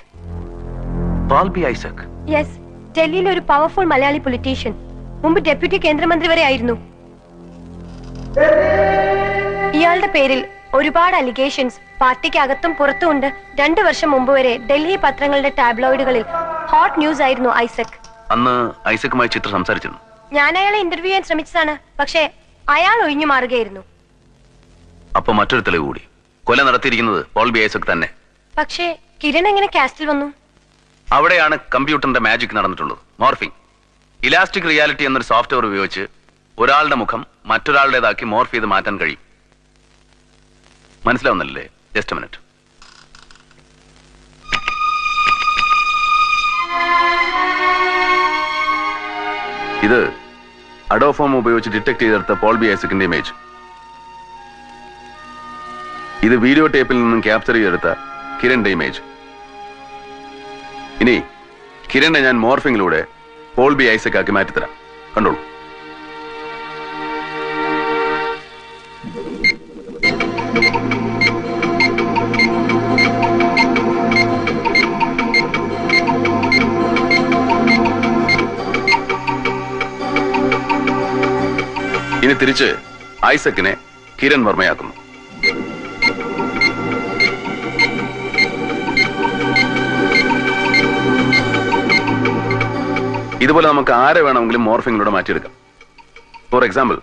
Paul B Isaac yes ഡൽഹിയിലെ ഒരു പവർഫുൾ മലയാളി പൊളിറ്റീഷ്യൻ മുമ്പ് deputy കേന്ദ്രമന്ത്രി വരെ ആയിരുന്നു ഇയാളുടെ പേരിൽ ഒരുപാട് അലിഗേഷൻസ് പാർട്ടിക്ക് അകത്തും പുറത്തും ഉണ്ട് രണ്ടു വർഷം മുമ്പ് വരെ ഡൽഹി പത്രങ്ങളുടെ ടാബ്ലോയിഡുകളിൽ ഹോട്ട് ന്യൂസ് ആയിരുന്നു ഐസക് അന്ന് ഐസക്കുമായി ചിത്ര സംസാരിച്ചിരുന്നു ഞാൻ അയാളെ ഇന്റർവ്യൂ ചെയ്യാൻ ശ്രമിച്ചതാണ് പക്ഷേ അയാൾ ഒഴിഞ്ഞു മാറുകയായിരുന്നു അപ്പൊ മറ്റൊരു തെളിവ് കൂടി കൊല നടത്തിയിരിക്കുന്നത് പോൾ ബി ഐസക് തന്നെ പക്ഷേ കിരൺ എങ്ങനെ കാസ്റ്റിൽ വന്നു അവിടെയാണ് കമ്പ്യൂട്ടറിന്റെ മാജിക് നടന്നിട്ടുള്ളത് മോർഫിംഗ് ഇലാസ്റ്റിക് റിയാലിറ്റി എന്നൊരു സോഫ്റ്റ്വെയർ ഉപയോഗിച്ച് ഒരാളുടെ മുഖം മറ്റൊരാളുടേതാക്കി മോർഫ് ചെയ്ത് മാറ്റാൻ കഴിയും മനസ്സിലാവുന്നില്ലേ ജസ്റ്റ് മിനിറ്റ് ഇത് അഡോഫോം ഉപയോഗിച്ച് ഡിറ്റക്ട് ചെയ്തെടുത്ത പോൾ ബി ഐസക്കിന്റെ ഇമേജ് ഇത് വീഡിയോ ടേപ്പിൽ നിന്നും ക്യാപ്ചർ ചെയ്തെടുത്ത കിരണിന്റെ ഇമേജ് ഇനി കിരണിനെ ഞാൻ മോർഫിങ്ങിലൂടെ പോൾ ബി ഐസക് ആക്കി മാറ്റിത്തരാം കണ്ടോളൂ ഇനി തിരിച്ച് ഐസക്കിനെ കിരൺ വർമ്മയാക്കുന്നു ഇതുപോലെ നമുക്ക് ആരെ വേണമെങ്കിലും മോർഫിങ്ങിലൂടെ മാറ്റിയെടുക്കാം for example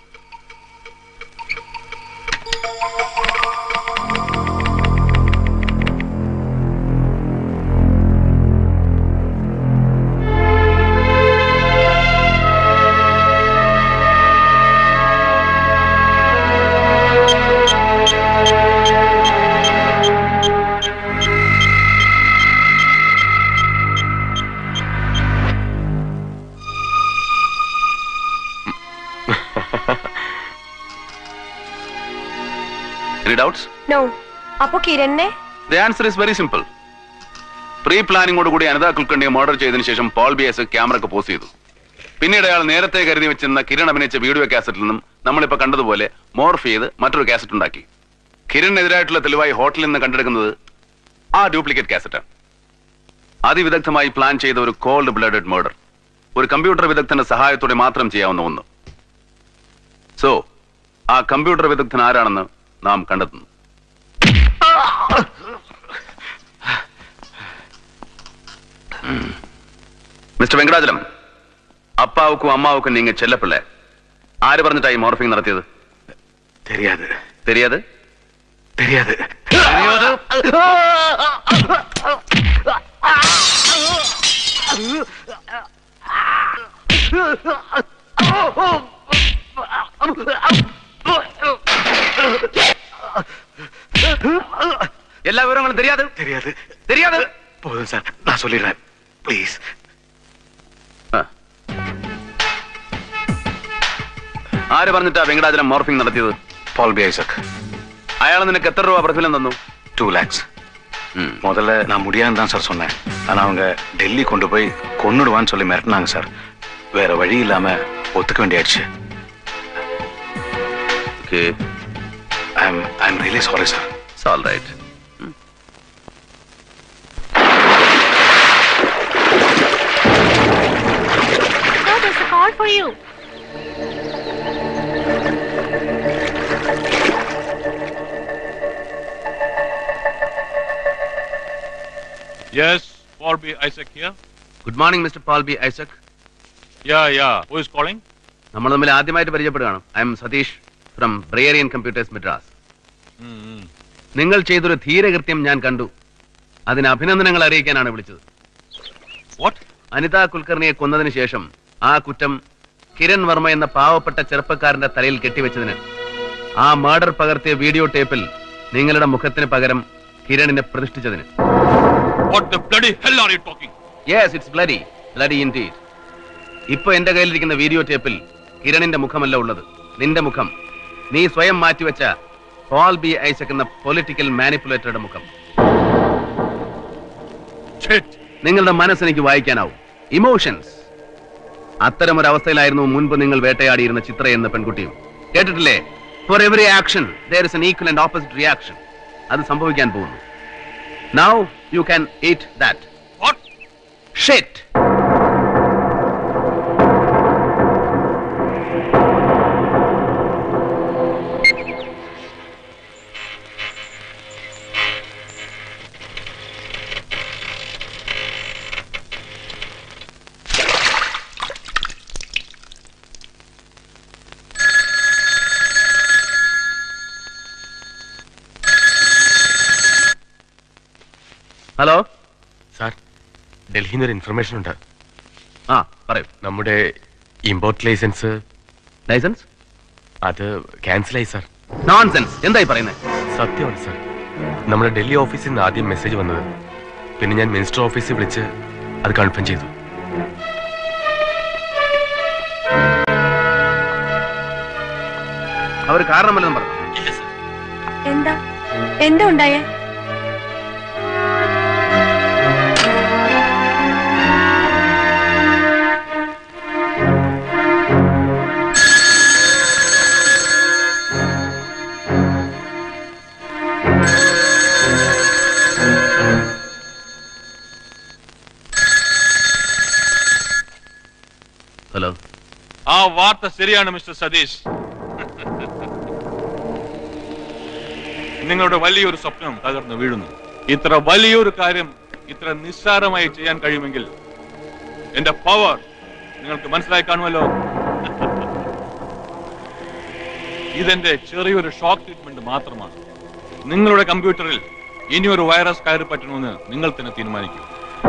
any doubts no അപ്പൊ കിരണിനെ the answer is very simple pre പ്ലാനിങ്ങോട് കൂടി അനിത കുൽക്കണ്ണിയെ മർഡർ ചെയ്തതിനു ശേഷം പോൾ ബി എസ് ക്യാമറക്ക് പോസ് ചെയ്തു പിന്നീട് അയാൾ നേരത്തെ കരുതി വെച്ചിരുന്ന കിരൺ അഭിനയിച്ച വീഡിയോ കാസറ്റിൽ നിന്നും നമ്മളിപ്പോ കണ്ടതുപോലെ മോർഫ് ചെയ്ത് മറ്റൊരു കാസറ്റ് ഉണ്ടാക്കി കിരണിനെതിരായിട്ടുള്ള തെളിവായി ഹോട്ടലിൽ നിന്ന് കണ്ടെടുക്കുന്നത് ആ ഡ്യൂപ്ലിക്കേറ്റ് കാസറ്റാണ് അതിവിദഗ്ധമായി പ്ലാൻ ചെയ്ത ഒരു കോൾഡ് ബ്ലഡഡ് മർഡർ ഒരു കമ്പ്യൂട്ടർ വിദഗ്ധന്റെ സഹായത്തോടെ മാത്രം ചെയ്യാവുന്ന ഒന്ന് സോ ആ കമ്പ്യൂട്ടർ വിദഗ്ധൻ ആരാണെന്ന് നാം കണ്ടെത്തുന്നു മിസ്റ്റർ വെങ്കടാചലം അപ്പാവുക്കും അമ്മാവുക്കും നീங்க ചെല്ലപ്പിള്ളേ ആര് പറഞ്ഞിട്ടായി മോർഫിംഗ് നടത്തിയത് தெரியாது தெரியாது தெரியாது எல்லா விவரங்களும் தெரியாது தெரியாது தெரியாது போதும் சார் நான் சொல்லிடுறேன் ப்ளீஸ் ആര് പറഞ്ഞിട്ടാ വെങ്കടാചലം മോർഫിംഗ് നടത്തിയത് பால் பி ஐசக் അയാൾ നിനക്ക് എത്ര രൂപ പ്രതിഫലം തന്നു டூ லேக்ஸ் முதல்ல நான் முடியாதுன்னு தான் சார் சொன்னேன் ஆனா அவங்க டெல்லி கொண்டு போய் கொன்னுடுவான்னு சொல்லி மிரட்டினாங்க சார் வேற வழி இல்லாம ஒத்துக்க வேண்டியாச்சு okay I am I am really sorry sir It's all right. Sir, there's a call for you. Yes, Paul B. Isaac here. Good morning mister Paul B Isaac Yeah, yeah. Who is calling? നമ്മൾ തമ്മിൽ ആദ്യമായിട്ട് പരിചയപ്പെടുകയാണ് I am Satish from Briarian computers Madras നിങ്ങൾ ചെയ്തൊരു ധീരകൃത്യം ഞാൻ കണ്ടു അതിന് അഭിനന്ദനങ്ങൾ അറിയിക്കാനാണ് വിളിച്ചത് അനിത കുൽക്കർണിയെ കൊന്നതിന് ശേഷം ആ കുറ്റം കിരൺ വർമ്മ എന്ന പാവപ്പെട്ട ചെറുപ്പക്കാരന്റെ തലയിൽ കെട്ടിവെച്ചതിന് ആ മർഡർ പകർത്തിയ വീഡിയോ ടേപ്പിൽ നിങ്ങളുടെ മുഖത്തിന് പകരം കിരണിനെ പ്രതിഷ്ഠിച്ചതിന് What the bloody hell are you talking? Yes it's bloody bloody indeed ഇപ്പൊ എന്റെ കയ്യിലിരിക്കുന്ന വീഡിയോ ടേപ്പിൽ കിരണിന്റെ മുഖമല്ല ഉള്ളത് നിന്റെ മുഖം നീ സ്വയം മാറ്റിവെച്ച പോൾ ബി ഐസക് എന്ന പൊളിറ്റിക്കൽ മാനിപ്പുലേറ്ററുടെ മുഖം നിങ്ങളുടെ മനസ്സെനിക്ക് വായിക്കാനാവും ഇമോഷൻസ് അത്തരം ഒരു അവസ്ഥയിലായിരുന്നു മുൻപ് നിങ്ങൾ വേട്ടയാടിയിരുന്ന ചിത്ര എന്ന പെൺകുട്ടിയും കേട്ടിട്ടില്ലേ for every action there is an equal and opposite reaction അത് സംഭവിക്കാൻ പോകുന്നു now you can eat that shit hello sir ഡൽഹിയിൽ നിന്ന് ഒരു ഇൻഫർമേഷൻ ഉണ്ട് ആ പറയൂ നമ്മുടെ ഇമ്പോർട്ട് ലൈസൻസ് ലൈസൻസ് അത് ക്യാൻസലായി സാർ നോൺസെൻസ് എന്തായി പറയുന്നത് സത്യമാണ് സാർ നമ്മുടെ ഡൽഹി ഓഫീസിൽ നിന്ന് ആദ്യം മെസ്സേജ് വന്നത് പിന്നെ ഞാൻ മിനിസ്റ്റർ ഓഫീസിൽ വിളിച്ച് അത് കൺഫേം ചെയ്തു അവർ കാരണമല്ലെന്ന് പറഞ്ഞു എന്താ എന്താ ഉണ്ടായേ ഹലോ ആ വാർത്ത ശരിയാണ് മിസ്റ്റർ സതീഷ് നിങ്ങളുടെ വലിയൊരു സ്വപ്നം തകർന്നു വീഴുന്നു ഇത്ര വലിയൊരു കാര്യം ഇത്ര നിസ്സാരമായി ചെയ്യാൻ കഴിയുമെങ്കിൽ എന്റെ പവർ നിങ്ങൾക്ക് മനസ്സിലായി കാണുമല്ലോ ഇതെന്റെ ചെറിയൊരു ഷോക്ക് ട്രീറ്റ്മെന്റ് മാത്രമാണ് നിങ്ങളുടെ കമ്പ്യൂട്ടറിൽ ഇനിയൊരു വൈറസ് കയറി പറ്റണമെന്ന് നിങ്ങൾ തന്നെ തീരുമാനിക്കൂ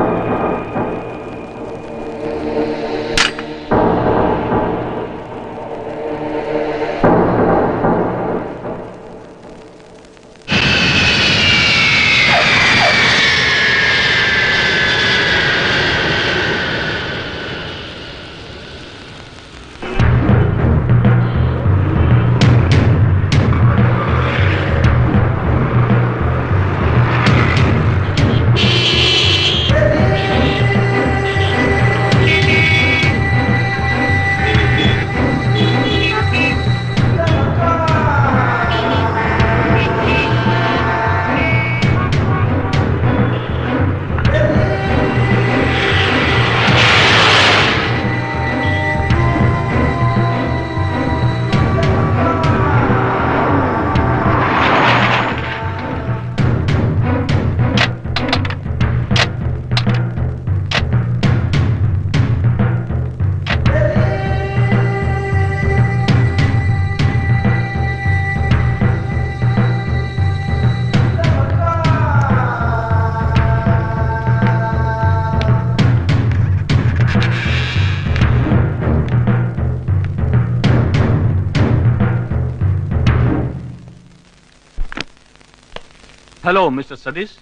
ഹലോ മിസ്റ്റർ സതീഷ്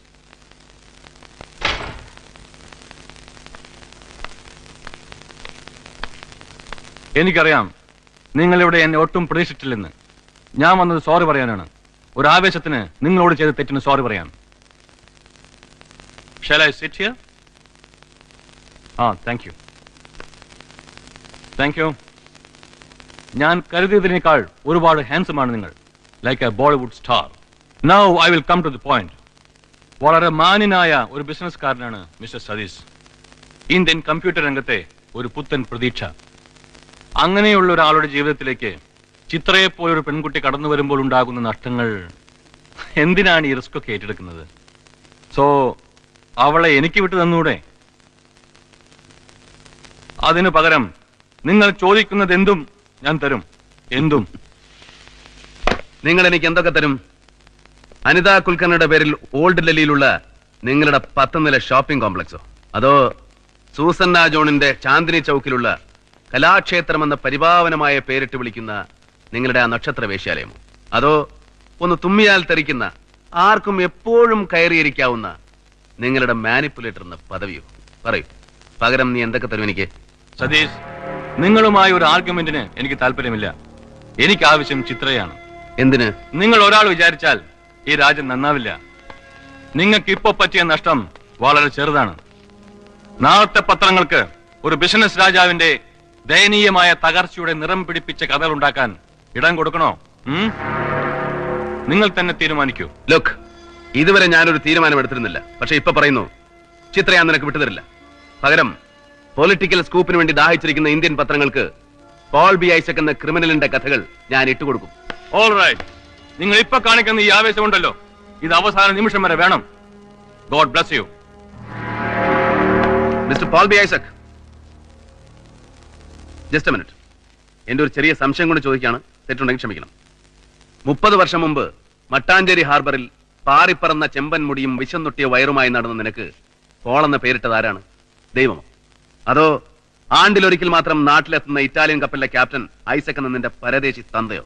എനിക്കറിയാം നിങ്ങളിവിടെ എന്നെ ഒട്ടും പ്രതീക്ഷിച്ചിട്ടില്ലെന്ന് ഞാൻ വന്നത് സോറി പറയാനാണ് ഒരു ആവേശത്തിന് നിങ്ങളോട് ചെയ്ത തെറ്റിന് സോറി പറയാൻ shall I sit here ah thank you thank you ഞാൻ കരുതിയതിനേക്കാൾ ഒരുപാട് ഹാൻസം ആണ് നിങ്ങൾ like a Bollywood star now I will come to the point വളരെ മാന്യനായ ഒരു ബിസിനസ്സുകാരനാണ് മിസ്റ്റർ സതീഷ് ഇന്ത്യൻ കമ്പ്യൂട്ടർ രംഗത്തെ ഒരു പുത്തൻ പ്രതീക്ഷ അങ്ങനെയുള്ള ഒരാളുടെ ജീവിതത്തിലേക്ക് ചിത്രയെ പോലൊരു പെൺകുട്ടി കടന്നു വരുമ്പോൾ ഉണ്ടാകുന്ന നഷ്ടങ്ങൾ എന്തിനാണ് ഈ റിസ്ക് ഒക്കെ ഏറ്റെടുക്കുന്നത് സോ അവളെ എനിക്ക് വിട്ടു തന്നൂടെ അതിനു പകരം നിങ്ങൾ ചോദിക്കുന്നത് എന്തും ഞാൻ തരും എന്തും നിങ്ങൾ എനിക്ക് എന്തൊക്കെ തരും അനിത കുൽക്കർണിയുടെ പേരിൽ ഓൾഡ് ഡൽഹിയിലുള്ള നിങ്ങളുടെ പത്ത് നില ഷോപ്പിംഗ് കോംപ്ലക്സോ അതോ സൂസന്ന ജോണിന്റെ ചാന്ദിനി ചൗക്കിലുള്ള കലാക്ഷേത്രം എന്ന പരിപാവനമായ പേരിട്ട് വിളിക്കുന്ന നിങ്ങളുടെ ആ നക്ഷത്ര വേശ്യാലയമോ അതോ ഒന്ന് തുമ്മിയാൽ തെറിക്കുന്ന ആർക്കും എപ്പോഴും കയറിയിരിക്കാവുന്ന നിങ്ങളുടെ മാനിപ്പുലേറ്റർ എന്ന പദവിയോ പറയൂ പകരം നീ എന്തൊക്കെ തരും എനിക്ക് സതീഷ് നിങ്ങളുമായി ഒരു ആർഗ്യുമെന്റിന് എനിക്ക് താല്പര്യമില്ല എനിക്ക് ആവശ്യം ചിത്രയാണ് എന്തിന് നിങ്ങൾ ഒരാൾ വിചാരിച്ചാൽ ഈ രാജ്യം നന്നാവില്ല നിങ്ങൾക്ക് ഇപ്പൊ പറ്റിയ നഷ്ടം വളരെ ചെറുതാണ് നാളത്തെ പത്രങ്ങൾക്ക് ഒരു ബിസിനസ് രാജാവിന്റെ ദയനീയമായ തകർച്ചയുടെ നിറം പിടിപ്പിച്ച കഥകൾ ഉണ്ടാക്കാൻ ഇടം കൊടുക്കണോ ഉം? നിങ്ങൾ തന്നെ തീരുമാനിക്കൂ ലുക്ക് ഇതുവരെ ഞാനൊരു തീരുമാനം എടുത്തിരുന്നില്ല പക്ഷെ ഇപ്പൊ പറയുന്നു ചിത്ര ഞാൻ നിനക്ക് വിട്ടുതരില്ല പകരം പൊളിറ്റിക്കൽ സ്കൂപ്പിന് വേണ്ടി ദാഹിച്ചിരിക്കുന്ന ഇന്ത്യൻ പത്രങ്ങൾക്ക് പോൾ ബി ഐസക് എന്ന ക്രിമിനലിന്റെ കഥകൾ ഞാൻ ഇട്ടുകൊടുക്കും ഓൾ റൈറ്റ് നിങ്ങൾ ഇപ്പൊ കാണിക്കുന്ന ഈ ആവേശമുണ്ടല്ലോ ഇത് അവസാന നിമിഷം വരെ വേണം God bless you mister Paul B Isaac just minute എന്റെ ഒരു ചെറിയ സംശയം കൊണ്ട് ചോദിക്കാണ് തെറ്റുണ്ടെങ്കിൽ ക്ഷമിക്കണം മുപ്പത് വർഷം മുമ്പ് മട്ടാഞ്ചേരി ഹാർബറിൽ പാറിപ്പറന്ന ചെമ്പൻ മുടിയും വിശന്നൊട്ടിയ വയറുമായി നടന്ന നിനക്ക് പോൾ എന്ന പേരിട്ടത് ആരാണ് ദൈവമോ അതോ ആണ്ടിലൊരിക്കൽ മാത്രം നാട്ടിലെത്തുന്ന ഇറ്റാലിയൻ കപ്പലിലെ ക്യാപ്റ്റൻ ഐസക് എന്ന നിന്റെ പരദേശി തന്തയോ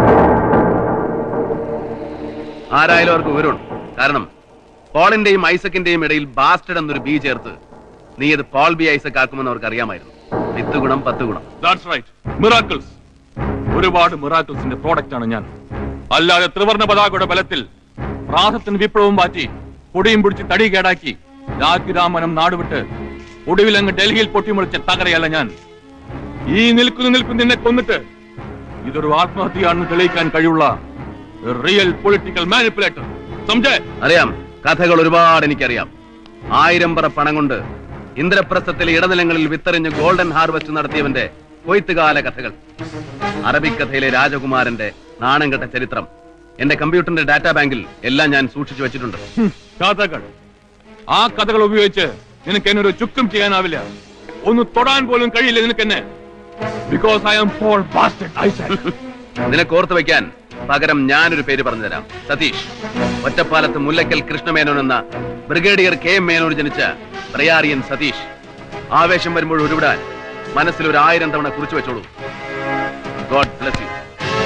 ആരായാലും അവർക്ക് വിവരമുണ്ട് കാരണം പോളിന്റെയും ഐസക്കിന്റെയും ഇടയിൽ ബാസ്റ്റഡ് എന്നൊരു ബി ചേർത്ത് നീ ഇത് പോൾ ബി ഐസക് ആക്കുമെന്ന് അവർക്ക് അറിയാമായിരുന്നു വിത്ത് ഗുണം പത്ത് ഗുണം ദാറ്റ്സ് റൈറ്റ് മിറാക്കിൾസ് ഒരുപാട് മിറാക്കിൾസിന്റെ പ്രോഡക്റ്റ് ആണ് ഞാൻ അല്ലാതെ ത്രിവർണ പതാകയുടെ ബലത്തിൽ പ്രാസത്തിന് വിപ്ലവം മാറ്റി പൊടിയും പിടിച്ച് തടി കേടാക്കി രാജ്യരാമനം നാടുവിട്ട് ഒടുവിലങ്ങ് ഡൽഹിയിൽ പൊട്ടിമുളിച്ച തകരയല്ല ഞാൻ ഈ നിൽക്കുന്നു നിൽക്കുന്നു നിന്നെ കൊന്നിട്ട് ഇതൊരു ആത്മഹത്യയാണെന്ന് തെളിയിക്കാൻ കഴിവുള്ള റിയൽ പൊളിറ്റിക്കൽ മാനിപ്പുലേറ്റർ സംജയ് അറിയാം കഥകൾ ഒരുപാട് എനിക്കറിയാം ആയിരം പറ പണം കൊണ്ട് ഇന്ദ്രപ്രസ്ഥത്തിലെ ഇടനിലങ്ങളിൽ വിത്തെറിഞ്ഞ് ഗോൾഡൻ ഹാർവെസ്റ്റ് നടത്തിയവന്റെ കൊയ്ത്തുകാല കഥകൾ അറബിക്കഥയിലെ രാജകുമാരന്റെ നാണംകെട്ട ചരിത്രം എന്റെ കമ്പ്യൂട്ടറിന്റെ ഡാറ്റാ ബാങ്കിൽ എല്ലാം ഞാൻ സൂക്ഷിച്ചു വെച്ചിട്ടുണ്ട് കഥകൾ ആ കഥകൾ ഉപയോഗിച്ച് നിനക്ക് എന്നെ ഒരു ചുക്കും ചെയ്യാനാവില്ല ഒന്ന് തൊടാൻ പോലും കഴിയില്ല നിനക്ക് എന്നെ because I am for bastard നിനക്ക് ഓർത്ത് വെക്കാൻ പകരം ഞാനൊരു പേര് പറഞ്ഞുതരാം സതീഷ് ഒറ്റപ്പാലത്ത് മുല്ലക്കൽ കൃഷ്ണമേനോൻ എന്ന ബ്രിഗേഡിയർ കെ എം മേനോൻ ജനിച്ച പ്രയാറിയൻ സതീഷ് ആവേശം വരുമ്പോൾ ഉരുവിടാൻ മനസ്സിൽ ഒരു ആയിരം തവണ കുറിച്ചു വെച്ചോളൂ ഗോഡ് ബ്ലസ് യു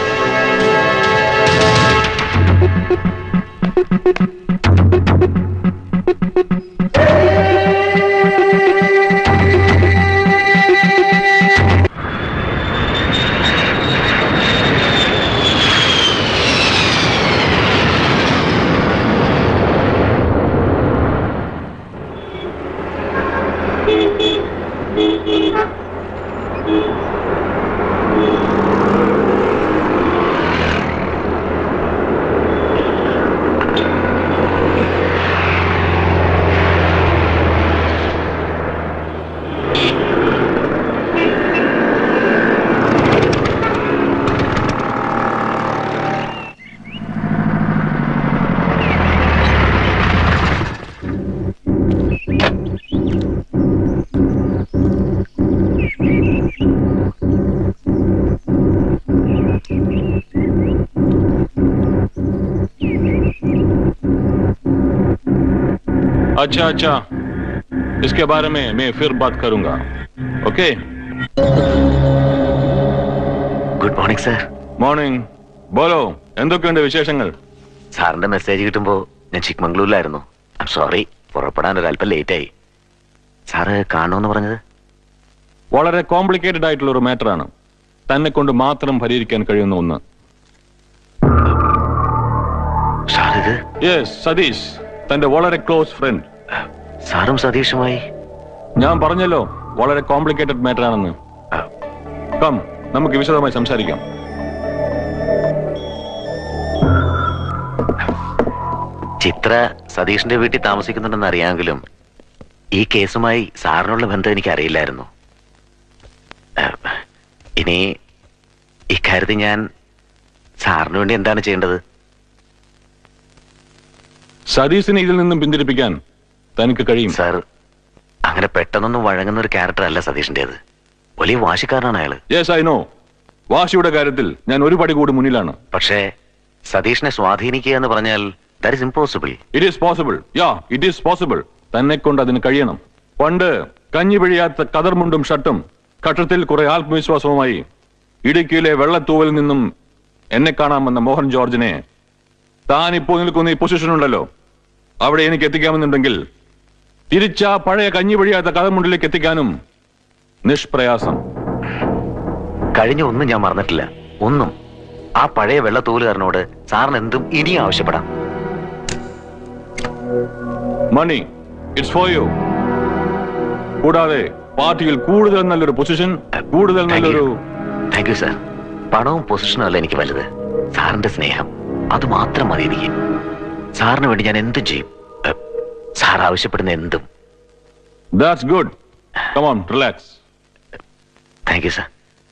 अच्छा अच्छा इसके बारे में मैं फिर बात करूंगा okay good morning sir morning ബോലോ എന്തൊക്കെയുണ്ട് വിശേഷങ്ങൾ സാറിന്റെ മെസ്സേജ് കിട്ടുമ്പോ ഞാൻ ചിക്മംഗ്ലൂരിലായിരുന്നു ഐം സോറി പുറപ്പെടാൻ ഒരു അല്പം ലേറ്റ് ആയി സാറ് കാണുമെന്ന് പറഞ്ഞത് വളരെ കോംപ്ലിക്കേറ്റഡ് ആയിട്ടുള്ള ഒരു മാറ്ററാണ് തന്നെ കൊണ്ട് മാത്രം പരിഹരിക്കാൻ കഴിയുന്ന ഒന്ന് യെസ് സതീഷ് തന്റെ വളരെ ക്ലോസ് ഫ്രണ്ട് സാറും സതീഷുമായി ഞാൻ പറഞ്ഞല്ലോ വളരെ കോംപ്ലിക്കേറ്റഡ് മാറ്റർ ആണെന്ന് കം നമുക്ക് വിശദമായി സംസാരിക്കാം ചിത്ര സതീഷിന്റെ വീട്ടിൽ താമസിക്കുന്നുണ്ടെന്ന് അറിയാമെങ്കിലും ഈ കേസുമായി സാറിനുള്ള ബന്ധം എനിക്ക് അറിയില്ലായിരുന്നു ഏഹ്, ഇനി ഇക്കാര്യത്തിൽ ഞാൻ സാറിന് വേണ്ടി എന്താണ് ചെയ്യേണ്ടത് സതീഷിനെ ഇതിൽ നിന്നും പിന്തിരിപ്പിക്കാൻ തനിക്ക് കഴിയും സാർ അങ്ങനെ പെട്ടെന്നൊന്നും വഴങ്ങുന്ന ഒരു ക്യാരക്ടർ അല്ല സതീഷിന്റേത് വലിയ വാശിക്കാരനാണ് അയാള് യെസ് ഐ നോ വാശിയുടെ കാര്യത്തിൽ ഞാൻ ഒരു പടി കൂടി മുന്നിലാണ് പക്ഷേ സതീഷിനെ സ്വാധീനിക്കുക എന്ന് പറഞ്ഞാൽ that is impossible it is possible yeah it is possible തന്നെ കൊണ്ട് അതിന് കഴിയണം പണ്ട് കഞ്ഞി പിഴിയാത്ത കതർമുണ്ടും ഷർട്ടും കട്ടത്തിൽ കുറെ ആത്മവിശ്വാസവുമായി ഇടുക്കിയിലെ വെള്ളത്തൂവലിൽ നിന്നും എന്നെ കാണാൻ വന്ന മോഹൻ ജോർജിനെ താൻ ഇപ്പോൾ നിൽക്കുന്ന ഈ പൊസിഷൻ ഉണ്ടല്ലോ അവിടെ എനിക്ക് എത്തിക്കാമെന്നുണ്ടെങ്കിൽ തിരിച്ച പഴയ കഞ്ഞി പിഴിയാത്ത കതർമുണ്ടിലേക്ക് എത്തിക്കാനും നിഷ്പ്രയാസം കഴിഞ്ഞ ഒന്നും ഞാൻ മറന്നിട്ടില്ല ഒന്നും ആ പഴയ വെള്ളത്തൂലുകാരനോട് സാറിന് എന്തും ഇനി ആവശ്യപ്പെടാം മണി ഇറ്റ്സ് ഫോർ യു കൂടാതെ പാർട്ടിയിൽ കൂടുതൽ നല്ലൊരു പൊസിഷൻ കൂടുതൽ നല്ലൊരു താങ്ക് യു സാർ പണവും പൊസിഷനും അല്ല എനിക്ക് വലുത് സാറിന്റെ സ്നേഹം അത് മാത്രം മതി എനിക്ക് സാറിന് വേണ്ടി ഞാൻ എന്തും ചെയ്യും ഏ, സാർ ആവശ്യപ്പെടുന്ന എന്തും that's good come on relax thank you sir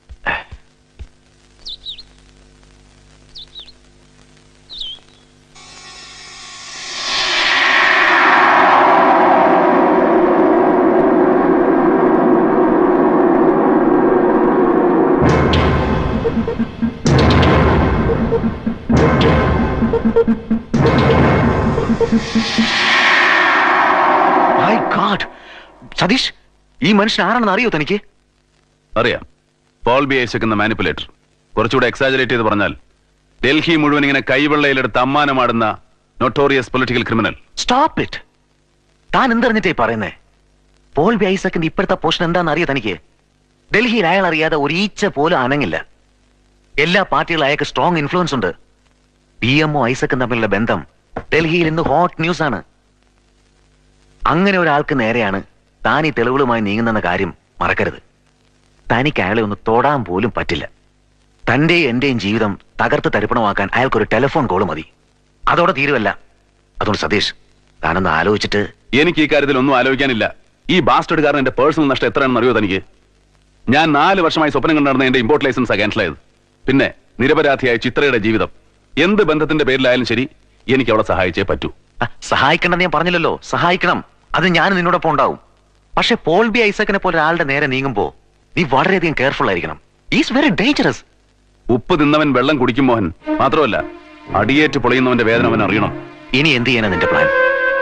my God Satish ഈ മനുഷ്യൻ ആരാണെന്ന് അറിയോ തനിക്ക് അറിയാം പോൾ ബി ഐസക് എന്ന മാനിപ്പുലേറ്റർ കുറച്ചുകൂടെ എക്സാജറേറ്റ് ചെയ്ത് പറഞ്ഞാൽ ഡൽഹി മുഴുവൻ ഇങ്ങനെ കൈവെള്ളയിലെടുത്ത് അമ്മാനമാടുന്ന notorious political criminal stop it താൻ എന്തറിഞ്ഞിട്ടേ പറയുന്നേ പോൾ ബി ഐസക്കിന്റെ ഇപ്പോഴത്തെ പോഷൻ എന്താണെന്ന് അറിയോ തനിക്ക് ഡൽഹിയിൽ അയാൾ അറിയാതെ ഒരു ഈച്ച പോലും അനങ്ങില്ല എല്ലാ പാർട്ടികളും അയാൾക്ക് സ്ട്രോങ് ഇൻഫ്ലുവൻസ് ഉണ്ട് പി എമ്മോ ഐസക്കും തമ്മിലുള്ള ബന്ധം ഡൽഹിയിൽ ഇന്ന് ഹോട്ട് ന്യൂസ് ആണ് അങ്ങനെ ഒരാൾക്ക് നേരെയാണ് താൻ ഈ തെളിവുകളുമായി നീങ്ങുന്നെന്ന കാര്യം മറക്കരുത് തനിക്ക് അയാളെ ഒന്ന് തൊടാൻ പോലും പറ്റില്ല തന്റെയും എന്റെയും ജീവിതം തകർത്ത് തരിപ്പണമാക്കാൻ അയാൾക്കൊരു ടെലിഫോൺ കോൾ മതി അതോടെ തീരുവല്ല അതുകൊണ്ട് സതീഷ് താനൊന്ന് ആലോചിച്ചിട്ട് എനിക്ക് ഈ കാര്യത്തിൽ ഒന്നും ആലോചിക്കാനില്ല ഈ ബാസ്റ്റഡ് കാരണം എന്റെ പേഴ്സണൽ നഷ്ടം എത്രയാണെന്ന് അറിയോ തനിക്ക് ഞാൻ നാല് വർഷമായി സ്വപ്നം കണ്ടു നടന്ന എന്റെ ഇമ്പോർട്ട് ലൈസൻസ് ക്യാൻസൽ ആയത് പിന്നെ നിരപരാധിയായ ചിത്രയുടെ ജീവിതം എന്ത് ബന്ധത്തിന്റെ പേരിലായാലും ശരി എനിക്ക് അവളെ സഹായിച്ചേ പറ്റൂ സഹായിക്കണമെന്ന് ഞാൻ പറഞ്ഞില്ലല്ലോ സഹായിക്കണം അത് ഞാൻ നിന്നോടൊപ്പം ഉണ്ടാവും പക്ഷെ പോൾ ബി ഐസക്കിനെ പോലെ ഒരാളുടെ നേരെ നീങ്ങുമ്പോ നീ വളരെയധികം കെയർഫുൾ ആയിരിക്കണം ഈസ് വെരി ഡേഞ്ചറസ് ഉപ്പ് തിന്നവൻ വെള്ളം കുടിക്കും മോഹൻ മാത്രമല്ല അടിയേറ്റ് പൊളിയുന്നവന്റെ വേദന അവൻ അറിയണം ഇനി എന്ത് ചെയ്യാനാ നിന്റെ പ്ലാൻ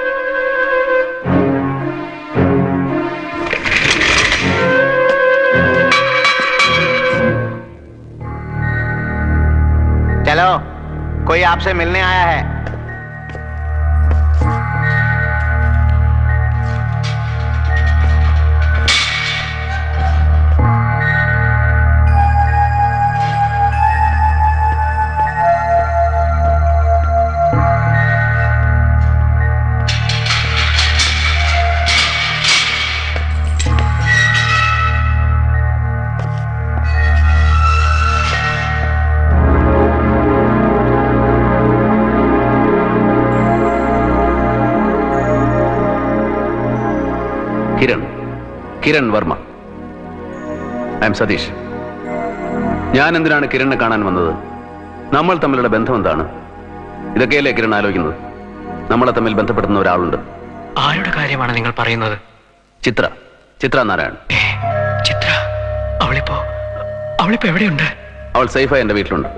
चलो कोई आपसे मिलने आया है കിരൺ കിരൺ വർമ്മ ഐ എം സതീഷ് ഞാൻ എന്തിനാണ് കിരണിനെ കാണാൻ വന്നത് നമ്മൾ തമ്മിലുള്ള ബന്ധം എന്താണ് ഇതൊക്കെയല്ലേ കിരൺ ആലോചിക്കുന്നത് നമ്മളെ തമ്മിൽ ബന്ധപ്പെടുന്ന ഒരാളുണ്ട് ആരുടെ കാര്യമാണ് നിങ്ങൾ പറയുന്നത് ചിത്ര ചിത്ര നാരായൺ ചിത്ര അവളിപ്പോ അവളിപ്പോ എവിടെയുണ്ട് അവൾ സേഫായി എന്റെ വീട്ടിലുണ്ട്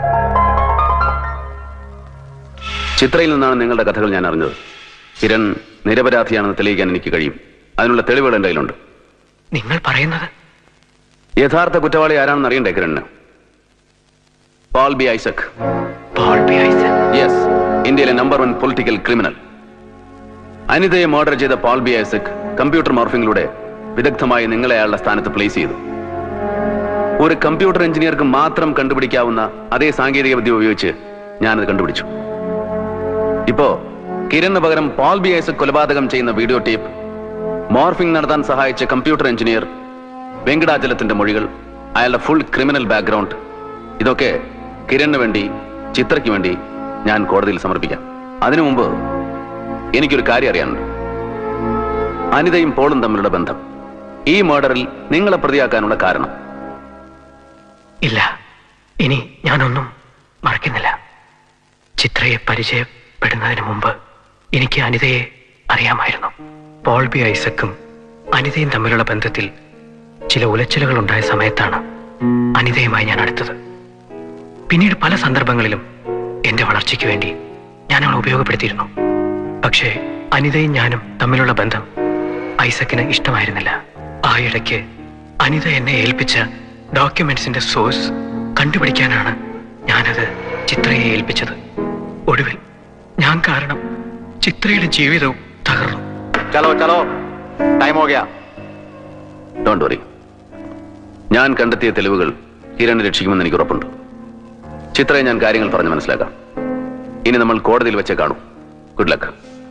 ചിത്രയിൽ നിന്നാണ് നിങ്ങളുടെ കഥകൾ ഞാൻ അറിഞ്ഞത് കിരൺ നിരപരാധിയാണെന്ന് തെളിയിക്കാൻ എനിക്ക് കഴിയും അതിനുള്ള തെളിവുകൾ എന്റെ കയ്യിലുണ്ട് നിങ്ങൾ പറയുന്നത് യഥാർത്ഥ കുറ്റവാളി ആരാണെന്ന് അറിയണ്ടേ കിരണിന് Paul B Isaac Paul B Isaac yes ഇന്ത്യയിലെ നമ്പർ വൺ പൊളിറ്റിക്കൽ ക്രിമിനൽ അനിതയെ മർഡർ ചെയ്ത പോൾ ബി ഐസക് കമ്പ്യൂട്ടർ മോർഫിംഗിലൂടെ വിദഗ്ധമായി നിങ്ങളെ അയാളുടെ സ്ഥാനത്ത് പ്ലേസ് ചെയ്തു ഒരു കമ്പ്യൂട്ടർ എഞ്ചിനീയർക്ക് മാത്രം കണ്ടുപിടിക്കാവുന്ന അതേ സാങ്കേതിക വിദ്യ ഉപയോഗിച്ച് ഞാനത് കണ്ടുപിടിച്ചു ഇപ്പോ കിരണിന് പകരം പോൾ ബി ഐസക് കൊലപാതകം ചെയ്യുന്ന വീഡിയോ ടേപ്പ് മോർഫിംഗ് നടത്താൻ സഹായിച്ച കമ്പ്യൂട്ടർ എഞ്ചിനീയർ വെങ്കടാചലത്തിന്റെ മൊഴികൾ അയാളുടെ ഫുൾ ക്രിമിനൽ ബാക്ക്ഗ്രൗണ്ട് ഇതൊക്കെ കിരണിന് വേണ്ടി ചിത്രയ്ക്ക് വേണ്ടി ഞാൻ കോടതിയിൽ സമർപ്പിക്കാം അതിനു മുമ്പ് എനിക്കൊരു കാര്യം അറിയാനുണ്ട് അനിതയും പോളും തമ്മിലുള്ള ബന്ധം ഈ മർഡറിൽ നിങ്ങളെ പ്രതിയാക്കാനുള്ള കാരണം ഇല്ല ഇനി ഞാനൊന്നും മറക്കുന്നില്ല ചിത്രയെ പരിചയപ്പെടുന്നതിന് മുമ്പ് എനിക്ക് അനിതയെ അറിയാമായിരുന്നു പോൾ ബി ഐസക്കും അനിതയും തമ്മിലുള്ള ബന്ധത്തിൽ ചില ഉലച്ചിലുകൾ ഉണ്ടായ സമയത്താണ് അനിതയുമായി ഞാൻ അടുത്തത് പിന്നീട് പല സന്ദർഭങ്ങളിലും എന്റെ വളർച്ചയ്ക്ക് വേണ്ടി ഞാൻ അവളെ ഉപയോഗപ്പെടുത്തിയിരുന്നു പക്ഷേ അനിതയും ഞാനും തമ്മിലുള്ള ബന്ധം ഐസക്കിന് ഇഷ്ടമായിരുന്നില്ല ആ ഇടയ്ക്ക് അനിത എന്നെ ഏൽപ്പിച്ച ഡോക്യുമെന്റ്സിന്റെ സോഴ്സ് കണ്ടുപിടിക്കാനാണ് ഞാനത് ചിത്രയെ ഏൽപ്പിച്ചത് ഒടുവിൽ ഞാൻ കാരണം ചിത്രയുടെ ജീവിതവും തകർന്നു ചലോ ചലോ ടൈം ഹോ ഗയാ ഡോണ്ട് വറി ഞാൻ കണ്ടെത്തിയ തെളിവുകൾ കിരൺ രക്ഷിക്കുമെന്ന് എനിക്ക് ഉറപ്പുണ്ട് ചിത്രയെ ഞാൻ കാര്യങ്ങൾ പറഞ്ഞ് മനസ്സിലാക്കാം ഇനി നമ്മൾ കോടതിയിൽ വെച്ചേ കാണൂ ഗുഡ് ലക്ക്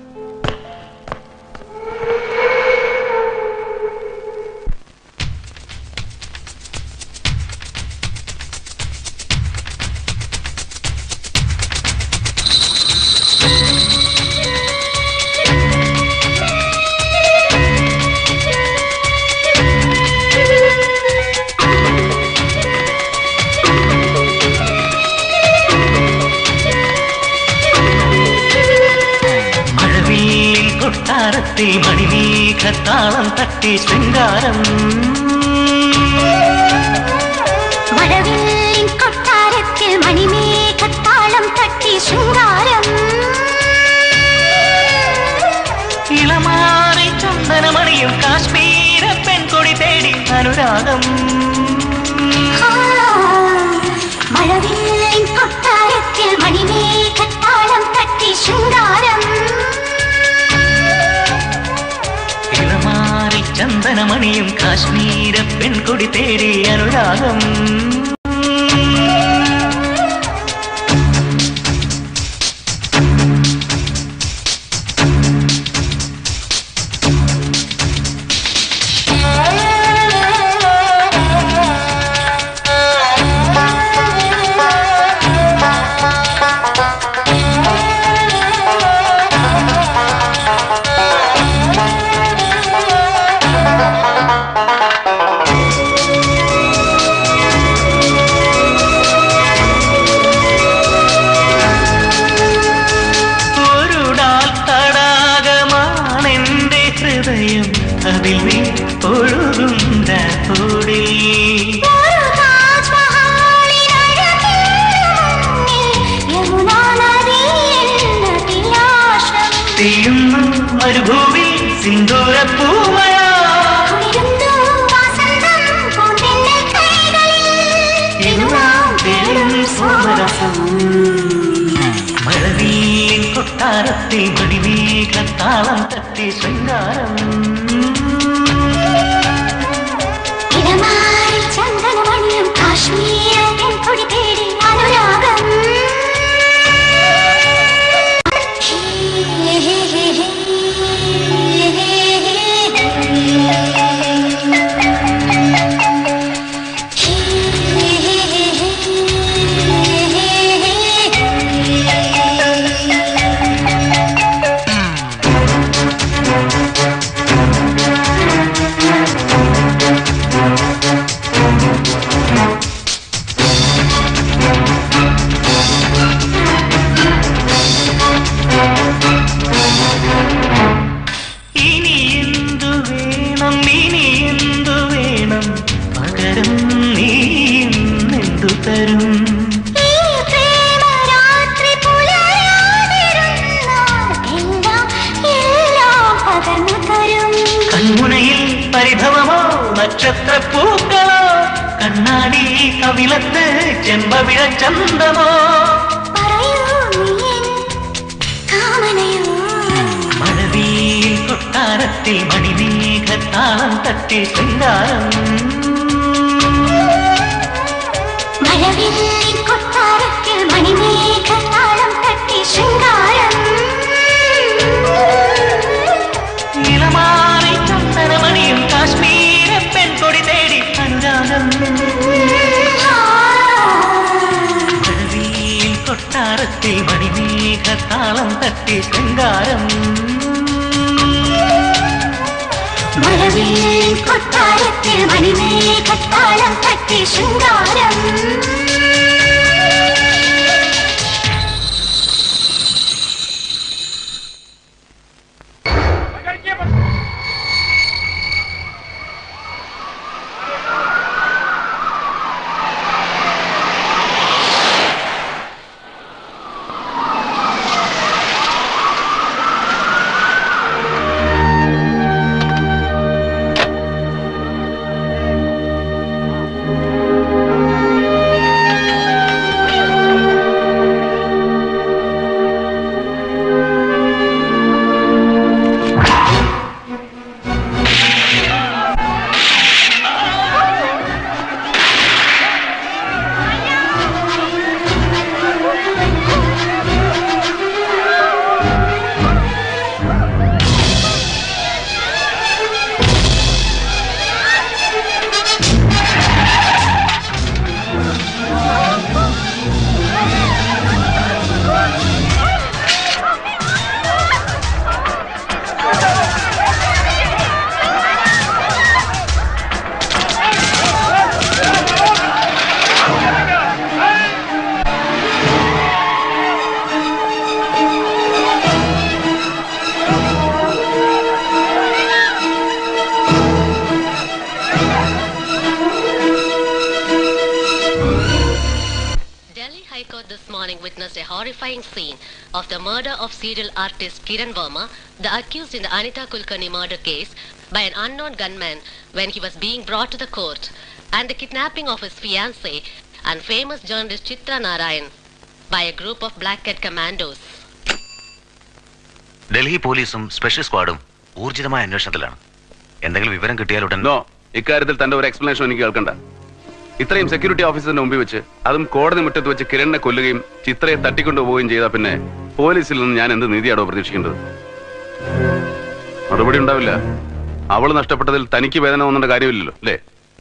മഴവില്ലിൻ കൊട്ടാരത്തിൽ മണിമേഘത്താളം തട്ടി ശൃംഗാരം മഴവില്ലിൻ കൊട്ടാരത്തിൽ മണിമേഘത്താളം തട്ടി ശൃംഗാരം ഇളമാറി ചന്ദനമണിയും കാശ്മീര പെൺകൊടി തേടി അനുരാഗം ആ, മഴവില്ലിൻ കൊട്ടാരത്തിൽ മണിമേഘത്താളം തട്ടി ശൃംഗാരം ഇളമാറി ചന്ദനമണിയും കാശ്മീര പെൺകൊടി തേടി അനുരാഗം ആ അതിൽ നീ ഒഴുകുന്ന കൂടി തീയുന്നു മരുഭൂമി സിന്ദൂര പൂമഴ മഴവില്ലിൻ കൊട്ടാരത്തിൽ മണിമേഘത്താളം തട്ടി ശൃംഗാരം ചന്ദനമണിയും കാശ്മീര പൊടി തേടി അനുരാഗം ഇനി എന്തു വേണം ഇനി എന്തു വേണം പകരം നീ എന്തു തരും കൺമുനയിൽ പരിഭവമോ നക്ഷത്ര പൂക്കളോ കണ്ണാടി കവിളത്ത് ചെമ്പവിഴ ചന്തമോ മഴവിയിൽ കൊട്ടാരത്തിൽ മണിമേഘത്താളം തട്ടി ശൃംഗാരം മഴവില്ലിൻ കൊട്ടാരത്തിൽ മണിമേഘത്താളം തട്ടി ശൃംഗാരം ഇളമാറി ചന്ദനമണിയും കാശ്മീര പെൺകൊടി തേടി അനുരാഗം മഴവിയിൽ കൊട്ടാരത്തിൽ മണിമേഘത്താളം തട്ടി ശൃംഗാരം മഴവില്ലിൻ കൊട്ടാരത്തിൽ മണിമേഘത്താളം തട്ടി ശൃംഗാരം Delhi High Court this morning witnessed a horrifying scene of the murder of serial artist Kiran Verma, the accused in the Anita Kulkarni murder case, by an unknown gunman when he was being brought to the court, and the kidnapping of his fiancée and famous journalist Chitra Narayan by a group of black cat commandos. Delhi പോലീസും special സ്ക്വാഡും ഊർജിതമായ അന്വേഷണത്തിലാണ് എന്തെങ്കിലും വിവരം കിട്ടിയാൽ ഉടൻ no ഇക്കാര്യത്തിൽ തന്റെ ഒരു എക്സ്പ്ലനേഷൻ എനിക്ക് കേൾക്കണ്ട ഇത്രയും സെക്യൂരിറ്റി ഓഫീസറിന്റെ മുമ്പിൽ വെച്ച് അതും കോടതി മുറ്റത്ത് വെച്ച് കിരണിനെ കൊല്ലുകയും ചിത്രയെ തട്ടിക്കൊണ്ടുപോവുകയും ചെയ്താൽ പിന്നെ പോലീസിൽ നിന്ന് ഞാൻ എന്ത് നീതിയാണോ പ്രതീക്ഷിക്കേണ്ടത് മറുപടി ഉണ്ടാവില്ല അവള് നഷ്ടപ്പെട്ടതിൽ തനിക്ക് വേദന തോന്നേണ്ട കാര്യമില്ലല്ലോ അല്ലേ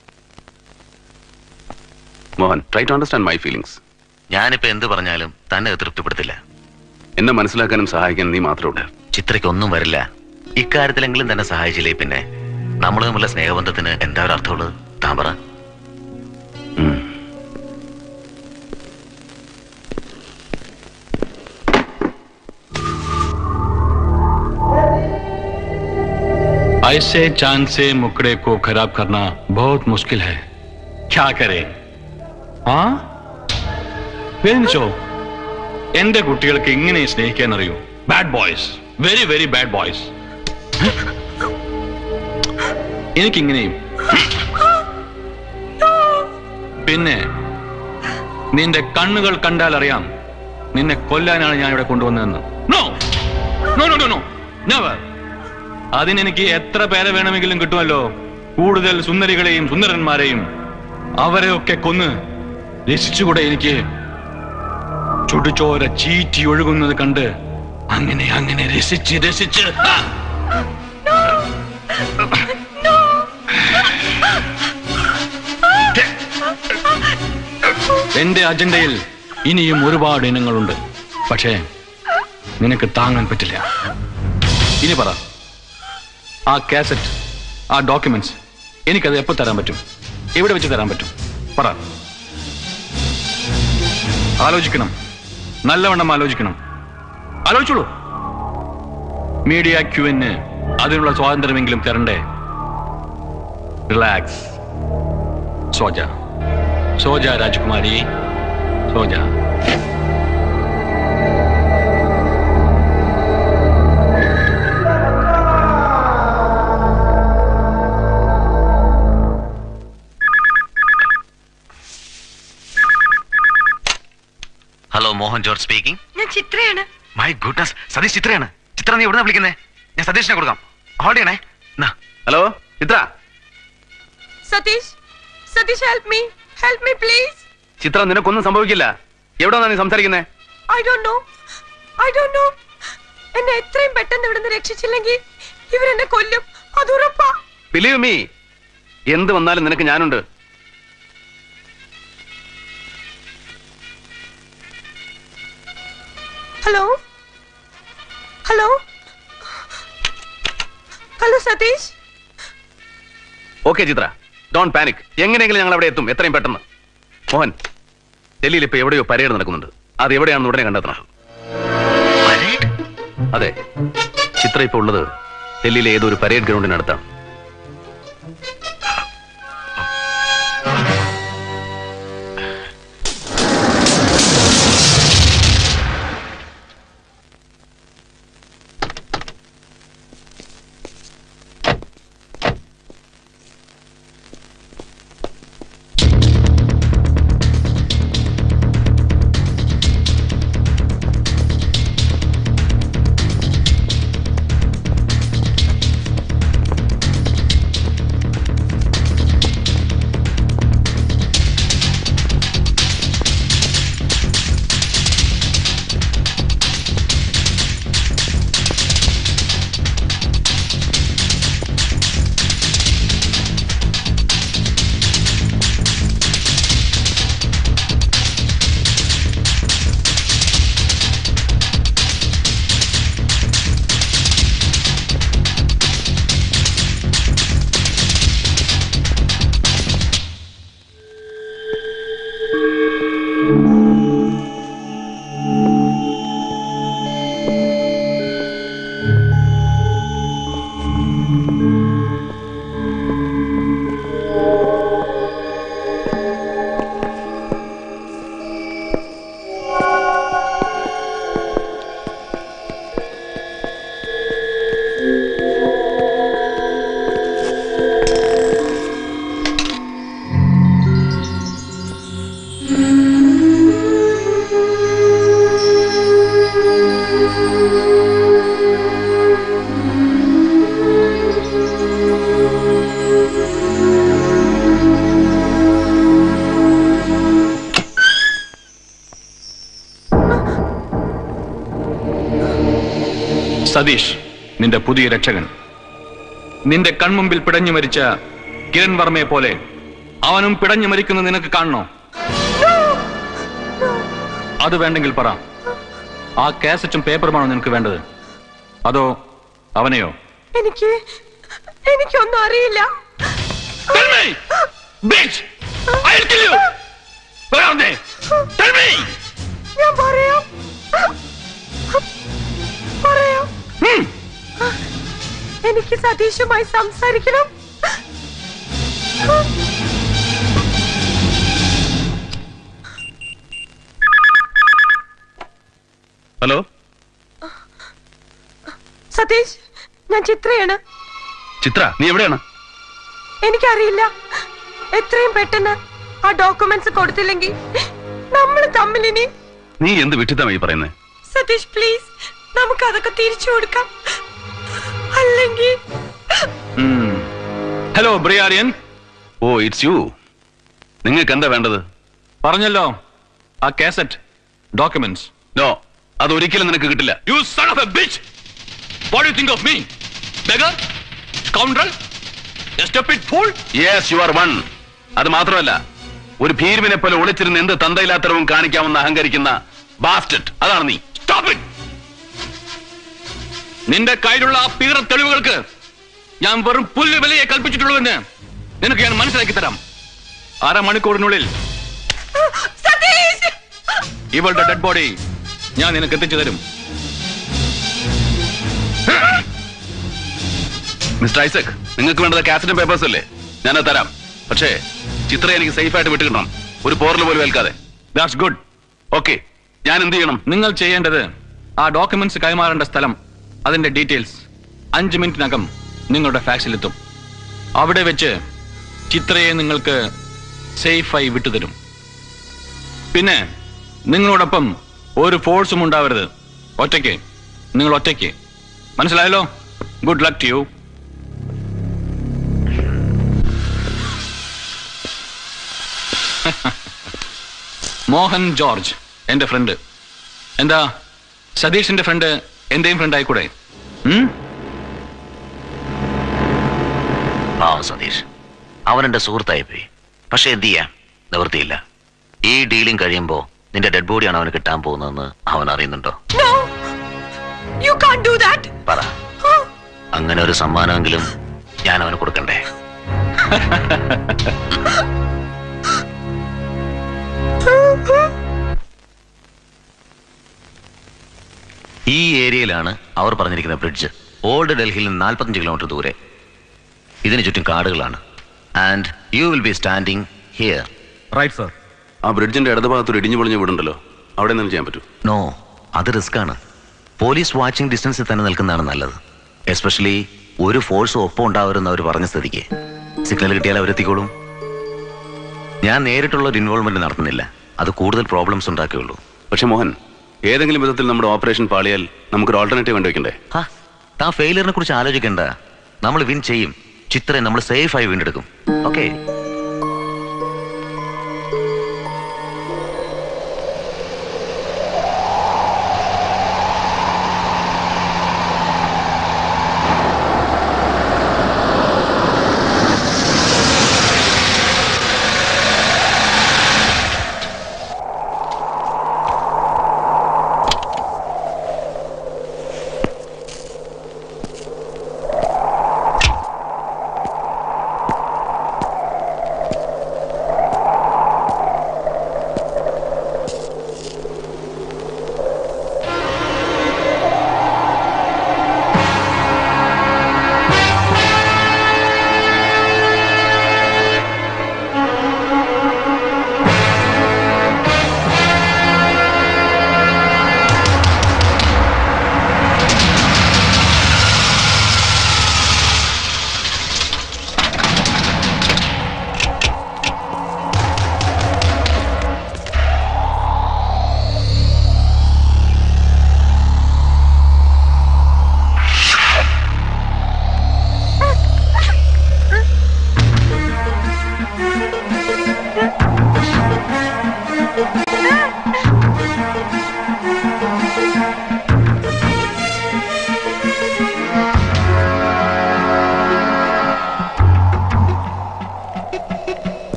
Mohan try to understand my feelings ഞാനിപ്പോ എന്ത് പറഞ്ഞാലും തന്നെ അത് തൃപ്തിപ്പെടുത്തില്ല എന്നെ മനസ്സിലാക്കാനും സഹായിക്കാനും നീ മാത്രമേ ഉള്ളൂ ചിത്രയ്ക്ക് ഒന്നും വരില്ല ഇക്കാര്യത്തിലെങ്കിലും തന്നെ സഹായിച്ചില്ലേ പിന്നെ നമ്മൾ തമ്മിലുള്ള സ്നേഹബന്ധത്തിന് എന്താ ഒരു അർത്ഥമുള്ളത് താൻ പറ ऐसे चांद से मुकड़े को खराब करना बहुत मुश्किल है क्या करें ആ വേദിച്ചോ എന്റെ കുട്ടികൾക്ക് എങ്ങനെ സ്നേഹിക്കാൻ അറിയൂ bad boys very very bad boys എനിക്കിങ്ങനെയും പിന്നെ നിന്റെ കണ്ണുകൾ കണ്ടാൽ അറിയാം നിന്നെ കൊല്ലാനാണ് ഞാൻ ഇവിടെ കൊണ്ടുവന്നതെന്ന് no no no no no never അതിനെനിക്ക് എത്ര പേരെ വേണമെങ്കിലും കിട്ടുമല്ലോ കൂടുതൽ സുന്ദരികളെയും സുന്ദരന്മാരെയും അവരെയൊക്കെ കൊന്ന് രസിച്ചുകൂടെ എനിക്ക് ചുടുചോര ചീറ്റി ഒഴുകുന്നത് കണ്ട് അങ്ങനെ അങ്ങനെ രസിച്ച് രസിച്ച് ആ! എന്റെ അജണ്ടയിൽ ഇനിയും ഒരുപാട് ഇനങ്ങളുണ്ട് പക്ഷേ നിനക്ക് താങ്ങാൻ പറ്റില്ല ഇനി പറ ആ കാസറ്റ് ആ ഡോക്യുമെന്റ്സ് എനിക്കത് എപ്പോ തരാൻ പറ്റും എവിടെ വെച്ച് തരാൻ പറ്റും പറ ആലോചിക്കണം നല്ലവണ്ണം ആലോചിക്കണം ആലോചിച്ചോളൂ മീഡിയ ക്യൂവിന് അതിനുള്ള സ്വാതന്ത്ര്യമെങ്കിലും തരണ്ടേ റിലാക്സ് സോജ സോജ രാജകുമാരി സോജ ഹലോ മോഹൻ ജോർജ് സ്പീക്കിംഗ് ഞാൻ ചിത്രയാണ് മൈ ഗുഡ്നസ് സതീഷ് ചിത്രയാണ് ചിത്ര നീ എവിടെ വിളിക്കുന്നേ ഞാൻ സതീഷിനെ കൊടുക്കാം ഹോൾഡ് ചെയ്യണേ hello Chitra Satish Satish help me help me please Chitra നിനക്കൊന്നും സംഭവിക്കില്ല എവിടെ നീ സംസാരിക്കുന്നേ I don't know I don't know എന്നെ എത്രയും പെട്ടെന്ന് ഇവിടുന്ന് രക്ഷിച്ചില്ലെങ്കിൽ ഇവരെന്നെ കൊല്ലും അത് ഉറപ്പാ ബിലീവ് മീ എന്ത് വന്നാലും നിനക്ക് ഞാനുണ്ട് hello hello hello Satish okay Chitra don't panic എങ്ങനെയെങ്കിലും ഞങ്ങൾ അവിടെ എത്തും എത്രയും പെട്ടെന്ന് മോഹൻ ഡൽഹിയിൽ ഇപ്പൊ എവിടെയോ പരേഡ് നടക്കുന്നുണ്ട് അത് എവിടെയാണെന്ന് ഉടനെ കണ്ടെത്തണം അതെ ചിത്ര ഇപ്പൊ ഉള്ളത് ഡൽഹിയിലെ ഏതോ ഒരു പരേഡ് ഗ്രൗണ്ടിനടുത്താണ് സതീഷ് നിന്റെ പുതിയ രക്ഷകൻ നിന്റെ കൺമുമ്പിൽ പിടഞ്ഞു മരിച്ച കിരൺ വർമ്മയെ പോലെ അവനും പിടഞ്ഞു മരിക്കുന്നത് നിനക്ക് കാണണോ അത് വേണ്ടെങ്കിൽ പറ ആ കാസറ്റും പേപ്പറുമാണോ നിനക്ക് വേണ്ടത് അതോ അവനെയോ എനിക്ക് എനിക്കൊന്നും അറിയില്ല ഞാൻ പറയാം പറയാം എനിക്ക് സതീഷുമായി സംസാരിക്കണം ഹലോ സതീഷ് ഞാൻ ചിത്രയാണ് ചിത്ര നീ എവിടെയാണ് എനിക്കറിയില്ല എത്രയും പെട്ടെന്ന് ആ ഡോക്യുമെന്റ്സ് കൊടുത്തില്ലെങ്കിൽ നമ്മൾ തമ്മിൽ ഇനി നീ എന്ത് വിട്ടിത്തമായി പറയുന്നത് സതീഷ് പ്ലീസ് നമുക്ക് അതൊക്കെ തിരിച്ചു കൊടുക്കാം അല്ലെങ്കിൽ hello Briarian oh it's you നിങ്ങൾക്ക് എന്താ വേണ്ടത് പറഞ്ഞല്ലോ ആ കാസറ്റ് ഡോക്യുമെന്റ്സ് നോ അത് ഒരിക്കലും നിനക്ക് കിട്ടില്ല you son of a bitch what you think of me beggar scoundrel stupid fool yes you are one അത് മാത്രമല്ല ഒരു ഭീരുവിനെ പോലെ ഒളിച്ചിരുന്ന് എന്ത് തന്തയില്ലാത്തരവും കാണിക്കാമെന്ന് അഹങ്കരിക്കുന്ന ബാസ്റ്റഡ് അതാണ് നീ സ്റ്റോപ്പ് ഇറ്റ് നിന്റെ കയ്യിലുള്ള ആ പീറ തെളിവുകൾക്ക് ഞാൻ വെറും പുല്ല് വിലയെ കൽപ്പിച്ചിട്ടുള്ളൂവെന്ന് നിനക്ക് ഞാൻ മനസ്സിലാക്കി തരാം അരമണിക്കൂറിനുള്ളിൽ ഇവളുടെ ഡെഡ് ബോഡി ഞാൻ നിനക്ക് എത്തിച്ചു തരും മിസ്റ്റർ ഐസക് നിങ്ങൾക്ക് വേണ്ടത് കാസറ്റും പേപ്പേഴ്സ് അല്ലേ ഞാനത് തരാം പക്ഷേ ചിത്ര എനിക്ക് സേഫ് ആയിട്ട് വിട്ടുകിട്ടണം ഒരു പോറൽ പോലും ഏൽക്കാതെ ദാറ്റ്സ് ഗുഡ് ഓക്കെ ഞാൻ എന്ത് ചെയ്യണം നിങ്ങൾ ചെയ്യേണ്ടത് ആ ഡോക്യുമെന്റ്സ് കൈമാറേണ്ട സ്ഥലം അതിന്റെ ഡീറ്റെയിൽസ് അഞ്ച് മിനിറ്റിനകം നിങ്ങളുടെ ഫാക്സിലെത്തും അവിടെ വെച്ച് ചിത്രയെ നിങ്ങൾക്ക് സേഫായി വിട്ടുതരും പിന്നെ നിങ്ങളോടൊപ്പം ഒരു ഫോഴ്സും ഉണ്ടാവരുത് ഒറ്റയ്ക്ക് നിങ്ങൾ ഒറ്റയ്ക്ക് മനസ്സിലായല്ലോ good luck to you Mohan George എന്റെ ഫ്രണ്ട് എന്താ സതീഷിന്റെ ഫ്രണ്ട് എന്റെയും ഫ്രണ്ട് ആയിക്കൂടെ ഉം? പാവം സതീഷ് അവൻ എന്റെ സുഹൃത്തായി പോയി പക്ഷെ എന്ത് ചെയ്യാം നിവൃത്തിയില്ല ഈ ഡീലിംഗ് കഴിയുമ്പോ നിന്റെ ഡെഡ് ബോഡിയാണ് അവന് കിട്ടാൻ പോകുന്നതെന്ന് അവൻ അറിയുന്നുണ്ടോ No! You can't do that! പറ അങ്ങനെ ഒരു സമ്മാനമെങ്കിലും ഞാൻ അവന് കൊടുക്കണ്ടേ ഈ ഏരിയയിലാണ് അവർ പറഞ്ഞിരിക്കുന്ന ബ്രിഡ്ജ് ഓൾഡ് ഡൽഹിയിൽ നിന്ന് നാൽപ്പത്തഞ്ച് കിലോമീറ്റർ ദൂരെ ഇതിന് ചുറ്റും കാടുകളാണ് and you will be standing here right sir ആ ബ്രിഡ്ജിന്റെ ഇടതുഭാഗത്തൊരു ഇടിഞ്ഞു പൊളിഞ്ഞ വീടുണ്ടല്ലോ അവിടെ നിന്ന് ചെയ്യാൻ പറ്റൂ നോ അത് റിസ്ക് ആണ് പോലീസ് വാച്ചിങ് ഡിസ്റ്റൻസിൽ തന്നെ നിൽക്കുന്നതാണ് നല്ലത് എസ്പെഷ്യലി ഒരു ഫോഴ്സ് ഒപ്പം ഉണ്ടാവരുമെന്ന് അവർ പറഞ്ഞ സ്ഥിതിക്ക് സിഗ്നൽ കിട്ടിയാൽ അവരെത്തിക്കോളും ഞാൻ നേരിട്ടുള്ള ഒരു ഇൻവോൾവ്മെന്റ് നടത്തുന്നില്ല അത് കൂടുതൽ പ്രോബ്ലംസ് ഉണ്ടാക്കുകയുള്ളൂ പക്ഷെ മോഹൻ ഏതെങ്കിലും വിധത്തിൽ നമ്മുടെ ഓപ്പറേഷൻ പാളിയാൽ നമുക്കൊരു ഓൾട്ടർനേറ്റീവ് കണ്ടുവെക്കണ്ടേ ഹാ, താൻ ഫെയിലിയറിനെ കുറിച്ച് ആലോചിക്കണ്ട നമ്മൾ വിൻ ചെയ്യും ചിത്രയെ നമ്മൾ സേഫായി വീണ്ടെടുക്കും okay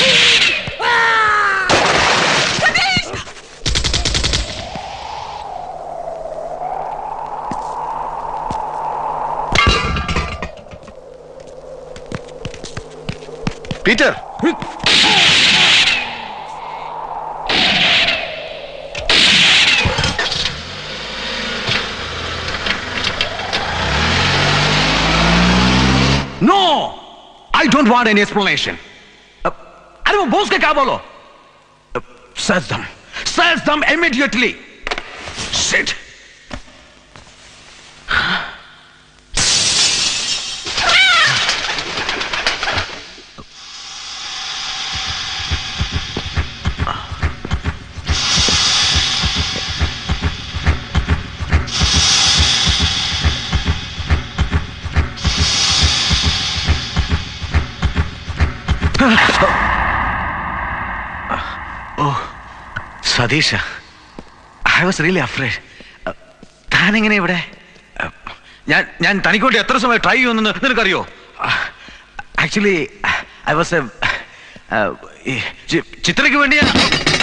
Peter no I don't want any explanation अरे वो बॉस का क्या बोलो search them search them immediately shit oh Satish I was really afraid താനെങ്ങനെ ഇവിടെ ഞാൻ ഞാൻ തനിക്ക് വേണ്ടി എത്ര സമയം ട്രൈ ചെയ്യുമെന്ന് നിനക്കറിയോ ആക്ച്വലി ഐ വാസ് ചിത്രയ്ക്ക് വേണ്ടി ഞാൻ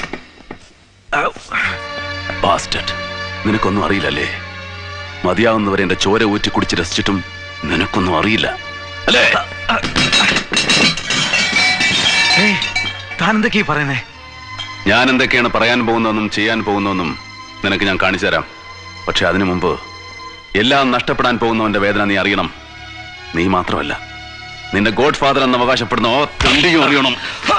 ബാസ്റ്റഡ് നിനക്കൊന്നും അറിയില്ലല്ലേ മതിയാവുന്നവരെ എന്റെ ചോര ഊറ്റി കുടിച്ച് രസിച്ചിട്ടും നിനക്കൊന്നും അറിയില്ല അല്ലേ താൻ എന്തൊക്കെയാ പറയുന്നേ ഞാൻ എന്തൊക്കെയാണ് പറയാൻ പോകുന്നതെന്നും ചെയ്യാൻ പോകുന്നതെന്നും നിനക്ക് ഞാൻ കാണിച്ചു തരാം പക്ഷെ അതിനു മുമ്പ് എല്ലാം നഷ്ടപ്പെടാൻ പോകുന്നവന്റെ വേദന നീ അറിയണം നീ മാത്രമല്ല നിന്റെ ഗോഡ് ഫാദർ എന്ന് അവകാശപ്പെടുന്ന ഓ തണ്ടിയും അറിയണം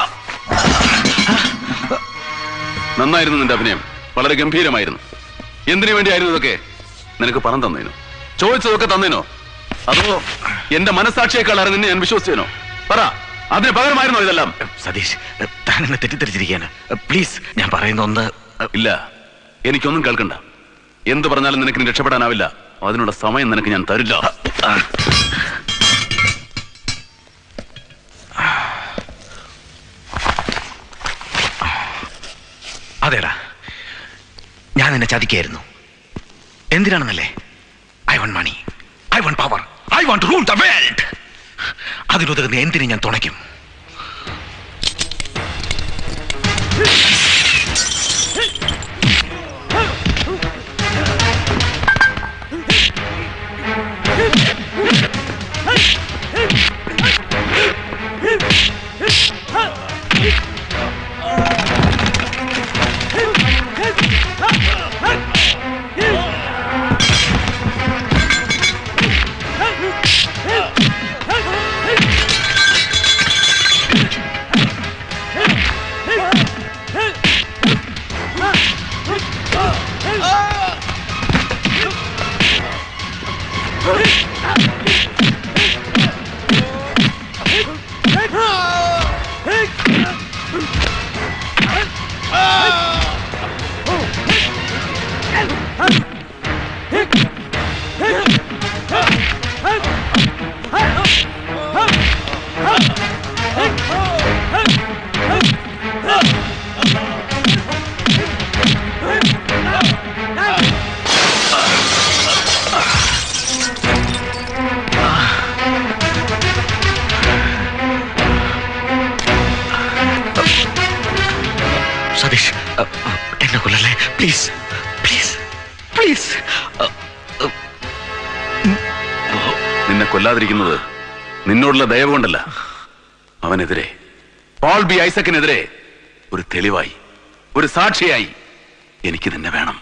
നന്നായിരുന്നു നിന്റെ അഭിനയം വളരെ ഗംഭീരമായിരുന്നു എന്തിനു വേണ്ടിയായിരുന്നു ഇതൊക്കെ നിനക്ക് പണം തന്നേനോ ചോദിച്ചതൊക്കെ തന്നേനോ അതോ എന്റെ മനസാക്ഷിയെക്കാളാണ് നിന്നെ ഞാൻ വിശ്വസിച്ചേനോ പറ അതിന് പകരമായിരുന്നോ ഇതെല്ലാം സതീഷ് താൻ എന്നെ തെറ്റിദ്ധരിച്ചിരിക്കുകയാണ് പ്ലീസ് ഞാൻ പറയുന്ന ഒന്ന് ഇല്ല എനിക്കൊന്നും കേൾക്കണ്ട എന്ത് പറഞ്ഞാലും നിനക്ക് ഇനി രക്ഷപ്പെടാനാവില്ല അതിനുള്ള സമയം നിനക്ക് ഞാൻ തരില്ല അതേടാ ഞാൻ നിന്നെ ചതിക്കായിരുന്നു എന്തിനാണെന്നല്ലേ I want money I want power I want rule the world അതിനുതകുന്ന എന്തിനും ഞാൻ തുണയ്ക്കും സതീഷ് അ, അ, എന്നെ കൊല്ലല്ലേ പ്ലീസ് പ്ലീസ് പ്ലീസ് നിന്നെ കൊല്ലാതിരിക്കുന്നത് നിന്നോടുള്ള ദയവ് കൊണ്ടല്ല അവനെതിരെ പോൾ ബി ഐസക്കിനെതിരെ ഒരു തെളിവായി ഒരു സാക്ഷിയായി എനിക്ക് നിന്നെ വേണം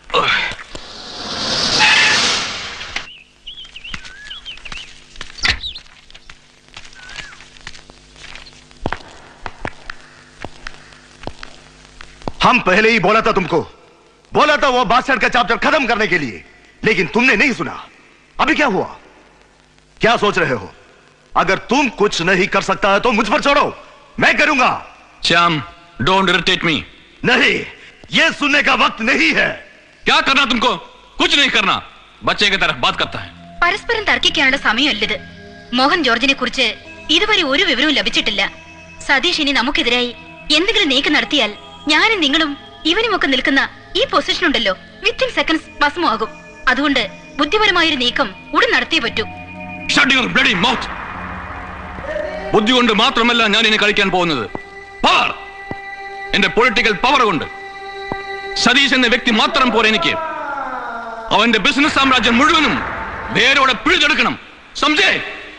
हम पहले ही बोला था तुमको बोला था वो बास्टर्ड का चैप्टर खत्म करने के लिए लेकिन तुमने नहीं सुना अभी क्या हुआ क्या सोच रहे हो अगर तुम कुछ नहीं कर सकता है तो मुझ पर छोड़ो मैं करूंगा श्याम डोंट इरिटेट मी नहीं ये सुनने का वक्त नहीं है क्या करना तुमको कुछ नहीं करना बच्चे की तरफ बात करता है പരസ്പരം തർക്കിക്കാനുള്ള സമയമല്ലിത് മോഹൻ ജോർജിനെ കുറിച്ച് ഇതുവരെ ഒരു വിവരവും ലഭിച്ചിട്ടില്ല സതീഷ് ഇനി നമുക്കെതിരായി എന്തെങ്കിലും നീക്കം നടത്തിയാൽ ഞാനും നിങ്ങളും ഇവനുമൊക്കെ നിൽക്കുന്ന ഈ പൊസിഷൻ ഉണ്ടല്ലോ വിത്തിൻ സെക്കൻഡ്സ് ഭസ്മമാകും അതുകൊണ്ട് ബുദ്ധിപരമായൊരു നീക്കം ഉടൻ നടത്തിയേ പറ്റൂ Shut your bloody mouth. ബുദ്ധി കൊണ്ട് മാത്രമല്ല ഞാൻ ഇനി കളിക്കാൻ പോകുന്നത് പവർ എന്റെ പൊളിറ്റിക്കൽ പവർ കൊണ്ട് സതീഷ് എന്ന വ്യക്തി മാത്രം പോലെ എനിക്ക് അവന്റെ ബിസിനസ് സാമ്രാജ്യം മുഴുവനും വേരോടെ പിഴുതെടുക്കണം സംജയ്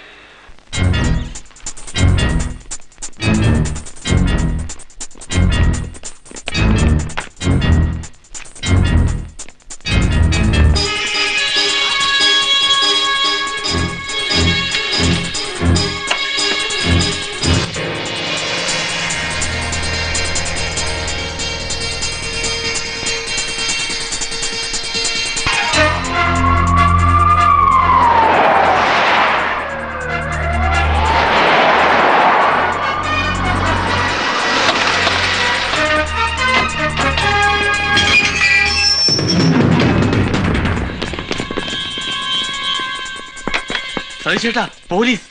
സതീഷേട്ടാ പോലീസ്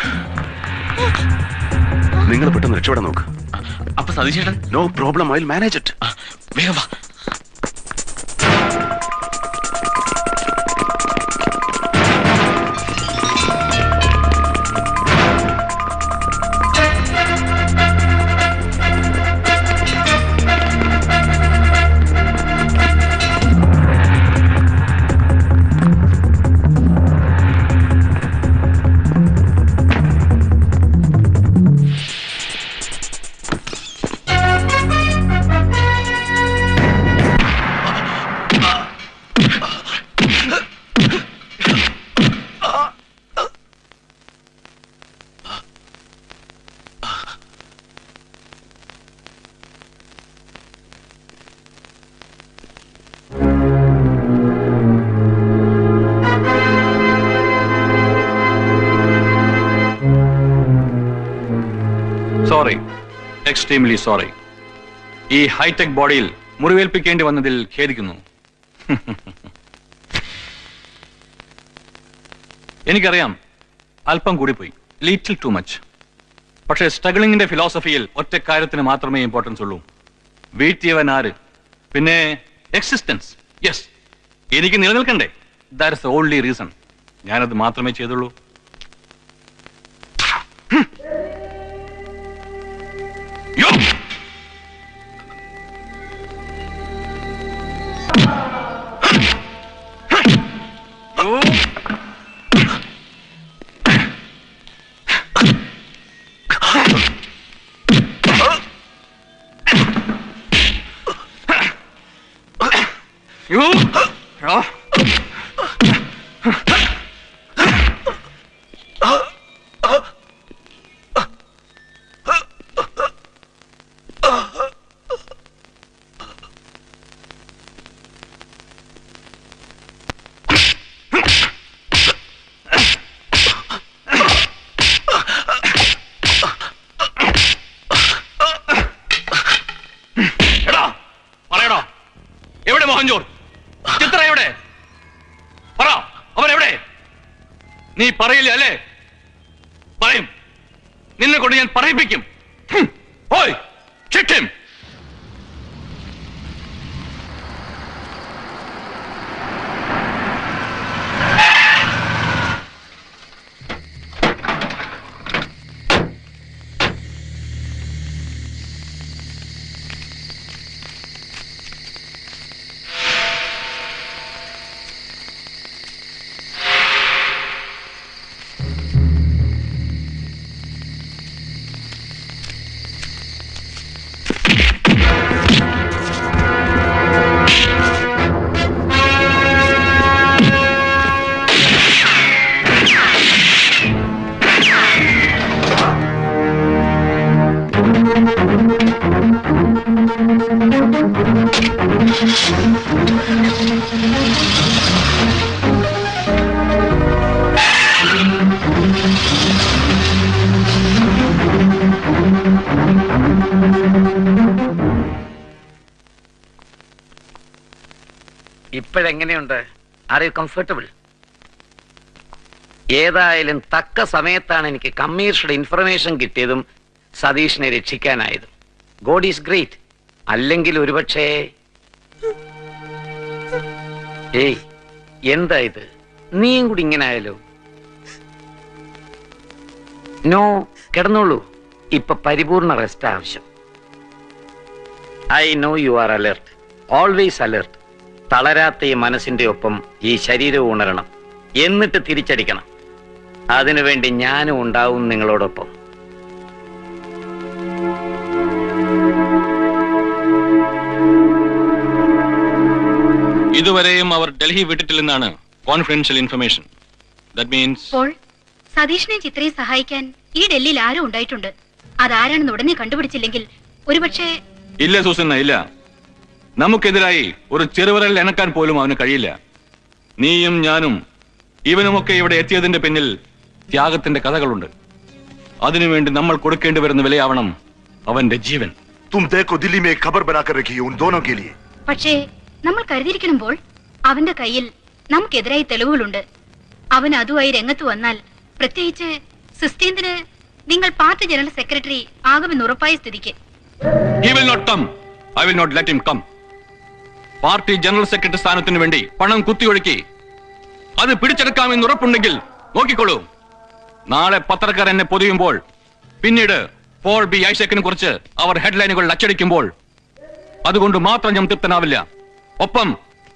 നിങ്ങൾ പെട്ടെന്ന് രക്ഷപ്പെടാൻ നോക്ക് അപ്പൊ സതീഷേട്ടൻ no problem I manage it വേഗം വാ സോറി എക്സ്ട്രീംലി സോറി ഈ ഹൈടെക് ബോഡിയിൽ മുറിവേൽപ്പിക്കേണ്ടി വന്നതിൽ ഖേദിക്കുന്നു എനിക്കറിയാം അല്പം കൂടിപ്പോയി ലിറ്റിൽ ടു മച്ച് പക്ഷേ സ്ട്രഗിളിംഗിന്റെ ഫിലോസഫിയിൽ ഒറ്റ കാര്യത്തിന് മാത്രമേ ഇമ്പോർട്ടൻസ് ഉള്ളൂ വീഴ്ത്തിയവൻ ആര് പിന്നെ എക്സിസ്റ്റൻസ് യെസ് എനിക്ക് നിലനിൽക്കണ്ടേ ദാറ്റ് ഇസ് ഓൺലി റീസൺ ഞാനത് മാത്രമേ ചെയ്തുള്ളൂ യോ യോ യോ എടാ പറയടാ എവിടെ മോഹൻജോർ ചിത്ര എവിടെ പറ അവൻ എവിടെ നീ പറയില്ല അല്ലേ പറയും നിന്നെ കൊണ്ട് ഞാൻ പറയിപ്പിക്കും ഹും. ഓയ് shoot him. ഇപ്പോഴെങ്ങനെയുണ്ട് ആർ യു കംഫർട്ടബിൾ ഏതായാലും തക്ക സമയത്താണ് എനിക്ക് കമ്മീഷയുടെ ഇൻഫർമേഷൻ കിട്ടിയതും സതീഷിനെ രക്ഷിക്കാനായതും ഗോഡ് ഈസ് ഗ്രേറ്റ് അല്ലെങ്കിൽ ഒരുപക്ഷേ ഏയ് എന്താ ഇത് നീയും കൂടി ഇങ്ങനെ ആയാലോ നോ കിടന്നോളൂ ഇപ്പൊ പരിപൂർണ റെസ്റ്റ് ആവശ്യം I know you are alert always alert തളരാത്ത ഈ മനസ്സിന്റെ ഒപ്പം ഈ ശരീരവും ഉണരണം എന്നിട്ട് തിരിച്ചടിക്കണം അതിനുവേണ്ടി ഞാനും ഉണ്ടാവും നിങ്ങളോടൊപ്പം ഇതുവരെയും അവർ ഡൽഹി വിട്ടിട്ടില്ലെന്നാണ് കോൺഫിഡൻഷ്യൽ ഇൻഫർമേഷൻ ദാറ്റ് മീൻസ് അപ്പോൾ സതീഷിനെ ചിത്രയെ സഹായിക്കാൻ ഈ ഡൽഹിയിൽ ആരും ഉണ്ടായിട്ടുണ്ട് അതാരാണെന്ന് ഉടനെ കണ്ടുപിടിച്ചില്ലെങ്കിൽ ഒരുപക്ഷെ ഇല്ല സൂസന്ന ഇല്ല നമുക്കെതിരായി ഒരു ചെറുവിരൽ എനക്കാൻ പോലും അവന് കഴിയില്ല നീയും ഞാനും ഇവനുമൊക്കെ ഇവിടെ എത്തിയതിന്റെ പിന്നിൽ ത്യാഗത്തിന്റെ കഥകളുണ്ട് അതിനുവേണ്ടി നമ്മൾ കൊടുക്കേണ്ടി വരുന്ന വിലയാവണം അവന്റെ ജീവൻ तुम देखो दिल्ली में एक खबर बनाकर रखी है उन दोनों के लिए പക്ഷേ നമ്മൾ കരുതിയിരിക്കണമ്പോൾ അവന്റെ കയ്യിൽ നമുക്കെതിരായി തെളിവുകളുണ്ട് അവൻ അതുമായി രംഗത്ത് വന്നാൽ പ്രത്യേകിച്ച് സിസ്റ്റീന്തിന് നിങ്ങൾ പാർട്ടി ജനറൽ സെക്രട്ടറി ആകുമെന്ന് ഉറപ്പായ സ്ഥിതിക്ക് he will not come I will not let him come party general secretary സ്ഥാനത്തിന് വേണ്ടി പണം കുത്തിയൊഴുക്കി അത് പിടിച്ചെടുക്കാമെന്ന് ഉറപ്പുണ്ടെങ്കിൽ നോക്കിക്കോളൂ നാളെ പത്രക്കാർ എന്നെ പൊതിയുമ്പോൾ പിന്നീട് പോൾ ബി ഐസക്കിനെ കുറിച്ച് അവർ ഹെഡ്ലൈനുകൾ അച്ചടിക്കുമ്പോൾ അതുകൊണ്ട് മാത്രം ഞാൻ തൃപ്തനാവില്ല ഒപ്പം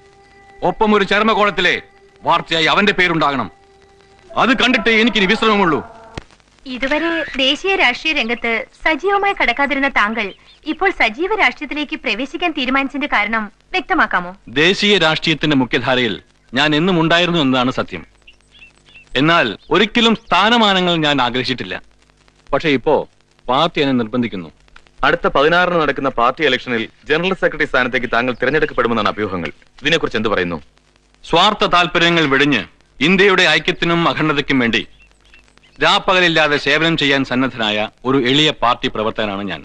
ഒപ്പം ഒരു ചരമകോളത്തിലെ വാർത്തയായി അവന്റെ പേരുണ്ടാകണം അത് കണ്ടിട്ടേ എനിക്കിനി വിശ്രമമുള്ളൂ ഇതുവരെ ദേശീയ രാഷ്ട്രീയ രംഗത്ത് സജീവമായി കടക്കാതിരുന്ന താങ്കൾ ഇപ്പോൾ സജീവ രാഷ്ട്രീയത്തിലേക്ക് പ്രവേശിക്കാൻ തീരുമാനിച്ചതിന്റെ കാരണം വ്യക്തമാക്കാമോ ദേശീയ രാഷ്ട്രീയത്തിന്റെ മുഖ്യധാരയിൽ ഞാൻ എന്നും ഉണ്ടായിരുന്നു എന്നതാണ് സത്യം എന്നാൽ ഒരിക്കലും സ്ഥാനമാനങ്ങൾ ഞാൻ ആഗ്രഹിച്ചിട്ടില്ല പക്ഷെ ഇപ്പോ പാർട്ടി എന്നെ നിർബന്ധിക്കുന്നു അടുത്ത പതിനാറിന് നടക്കുന്ന പാർട്ടി ഇലക്ഷനിൽ ജനറൽ സെക്രട്ടറി സ്ഥാനത്തേക്ക് താങ്കൾ തിരഞ്ഞെടുക്കപ്പെടുമെന്നാണ് അഭ്യൂഹങ്ങൾ ഇതിനെക്കുറിച്ച് എന്ത് പറയുന്നു സ്വാർത്ഥ താല്പര്യങ്ങൾ വെടിഞ്ഞ് ഇന്ത്യയുടെ ഐക്യത്തിനും അഖണ്ഡതയ്ക്കും വേണ്ടി രാപ്പകലില്ലാതെ സേവനം ചെയ്യാൻ സന്നദ്ധനായ ഒരു എളിയ പാർട്ടി പ്രവർത്തകനാണ് ഞാൻ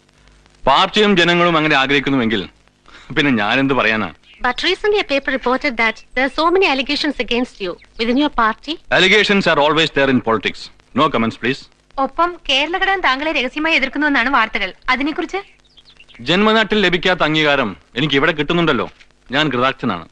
പാർട്ടിയും ജനങ്ങളും അങ്ങനെ ആഗ്രഹിക്കുന്നുവെങ്കിൽ പിന്നെ ഞാൻ എന്ത് പറയാനാ But recently a paper reported that there are so many allegations against you within your party. Allegations are always there in politics no comments please ഒപ്പം കേരള ഘടകം താങ്കളെ രഹസ്യമായി എതിർക്കുന്നുവെന്നാണ് വാർത്തകൾ അതിനെക്കുറിച്ച് ജന്മനാട്ടിൽ ലഭിക്കാത്ത അംഗീകാരം എനിക്ക് ഇവിടെ കിട്ടുന്നുണ്ടല്ലോ ഞാൻ കൃതാർത്ഥനാണ്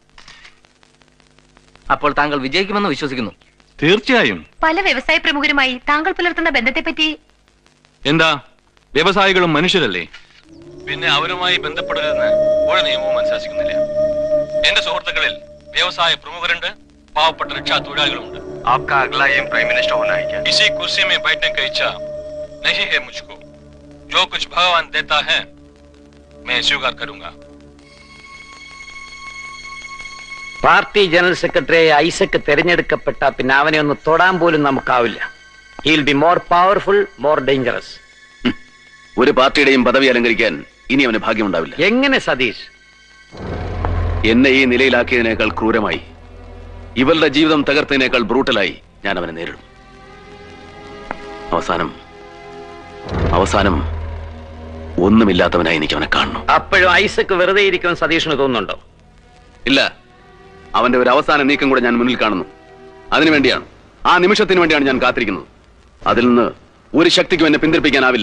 അപ്പോൾ താങ്കൾ വിജയിക്കുമെന്ന് വിശ്വസിക്കുന്നു തീർച്ചയായും പല വ്യവസായ പ്രമുഖരുമായി താങ്കൾ പുലർത്തുന്ന ബന്ധത്തെപ്പറ്റി എന്താ വ്യവസായികളും മനുഷ്യരല്ലേ പിന്നെ അവരുമായി ബന്ധപ്പെടരുതെന്ന് ഒരു നിയമവും അനുശാസിക്കുന്നില്ല എന്റെ സുഹൃത്തുക്കളിൽ വ്യവസായ പ്രമുഖരുണ്ട് പാവപ്പെട്ട രക്ഷാ തൊഴിലാളികളുണ്ട് आपका अगला एम प्राइम मिनिस्टर होना है क्या इसी कुर्सी में बैठने की इच्छा नहीं है मुझको जो कुछ भगवान देता है मैं स्वीकार करूंगा പാർട്ടി ജനറൽ സെക്രട്ടറിയായി ഐസക് തെരഞ്ഞെടുക്കപ്പെട്ട പിന്നെ അവനെ ഒന്ന് തൊടാൻ പോലും നമുക്കാവില്ല he'll be more powerful more dangerous ഒരു പാർട്ടിയുടെയും പദവി അലങ്കരിക്കാൻ ഇനി അവന് ഭാഗ്യമുണ്ടാവില്ല എങ്ങനെ സതീഷ് എന്നെ ഈ നിലയിലാക്കിയതിനേക്കാൾ ക്രൂരമായി ഇവരുടെ ജീവിതം തകർത്തതിനേക്കാൾ ബ്രൂട്ടലായി ഞാൻ അവനെ നേരിടും അവസാനം അവസാനം ഒന്നുമില്ലാത്തവനായി എനിക്ക് അവനെ കാണണം അപ്പോഴും ഐസക് വെറുതെ ഇരിക്കുമെന്ന് സതീഷിന് തോന്നുന്നുണ്ടോ ഇല്ല അവന്റെ ഒരു അവസാന നീക്കം കൂടെ ഞാൻ മുന്നിൽ കാണുന്നു അതിനുവേണ്ടിയാണ് ആ നിമിഷത്തിന് വേണ്ടിയാണ് ഞാൻ കാത്തിരിക്കുന്നത് അതിൽ നിന്ന് ഒരു ശക്തിക്കും എന്നെ പിന്തിരിപ്പിക്കാനാവില്ല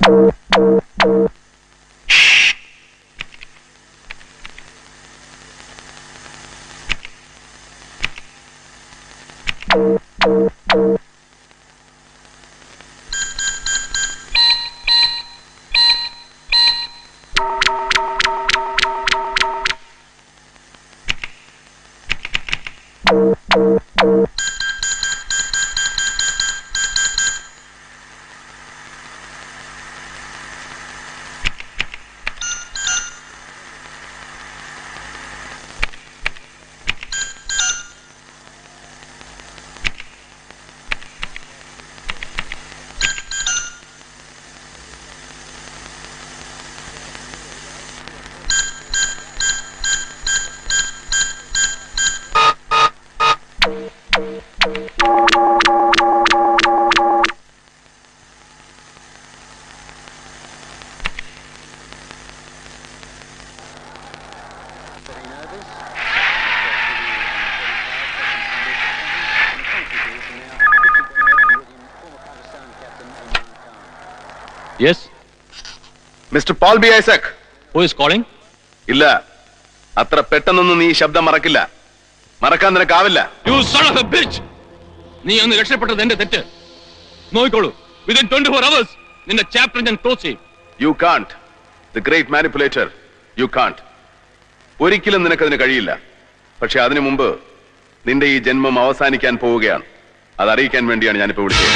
yes mister Paul B Isaac who is calling ഇല്ല അത്ര പെട്ടെന്നൊന്നും നീ ഈ ശബ്ദം മറക്കില്ല മറക്കാൻ നിനക്കാവില്ല you son of a bitch നീ ഒന്ന് രക്ഷപ്പെട്ടത് എന്റെ തെറ്റ് നോക്കിക്കോളൂ വിതിൻ ട്വന്റി ഫോർ അവേഴ്സ് നിന്റെ ചാപ്റ്റർ ഞാൻ ക്ലോസ് ചെയ്യും you can't the great manipulator you can't ഒരിക്കലും നിനക്കതിന് കഴിയില്ല പക്ഷെ അതിനു മുമ്പ് നിന്റെ ഈ ജന്മം അവസാനിക്കാൻ പോവുകയാണ് അത് അറിയിക്കാൻ വേണ്ടിയാണ് ഞാനിപ്പോ വിളിച്ചത്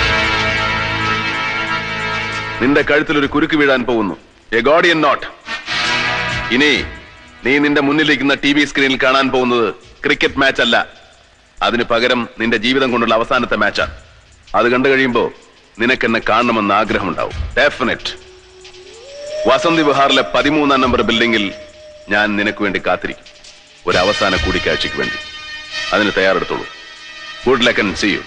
നിന്റെ കഴുത്തിൽ ഒരു കുരുക്ക് വീഴാൻ പോകുന്നു എ ഗോഡിയൻ നോട്ട് ഇനി നീ നിന്റെ മുന്നിലിരിക്കുന്ന ടി വി സ്ക്രീനിൽ കാണാൻ പോകുന്നത് ക്രിക്കറ്റ് മാച്ച് അല്ല അതിന് പകരം നിന്റെ ജീവിതം കൊണ്ടുള്ള അവസാനത്തെ മാച്ചാണ് അത് കണ്ടു കഴിയുമ്പോ നിനക്കെന്നെ കാണണമെന്ന് ആഗ്രഹമുണ്ടാവും ഡെഫിനറ്റ് വസന്തി വിഹാറിലെ പതിമൂന്നാം നമ്പർ ബിൽഡിംഗിൽ ഞാൻ നിനക്ക് വേണ്ടി കാത്തിരിക്കും ഒരു അവസാന കൂടിക്കാഴ്ചയ്ക്ക് വേണ്ടി അതിന് തയ്യാറെടുത്തോളൂ good luck and see you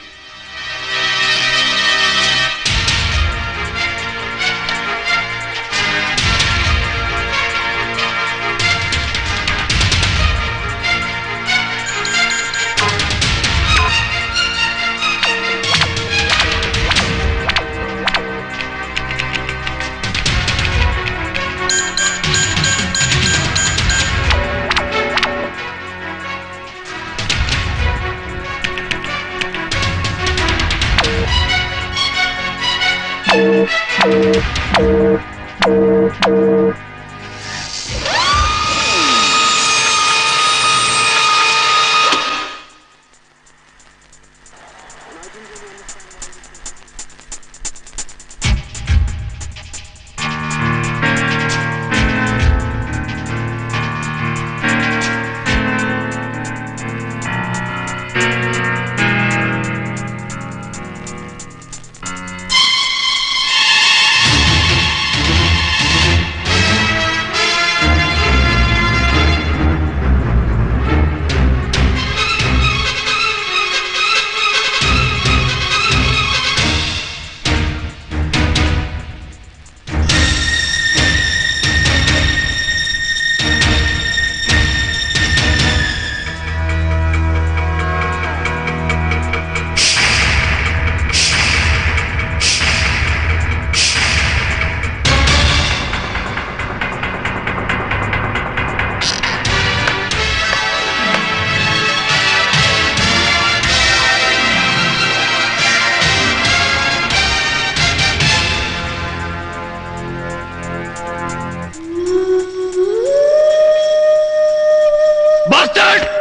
Bastard!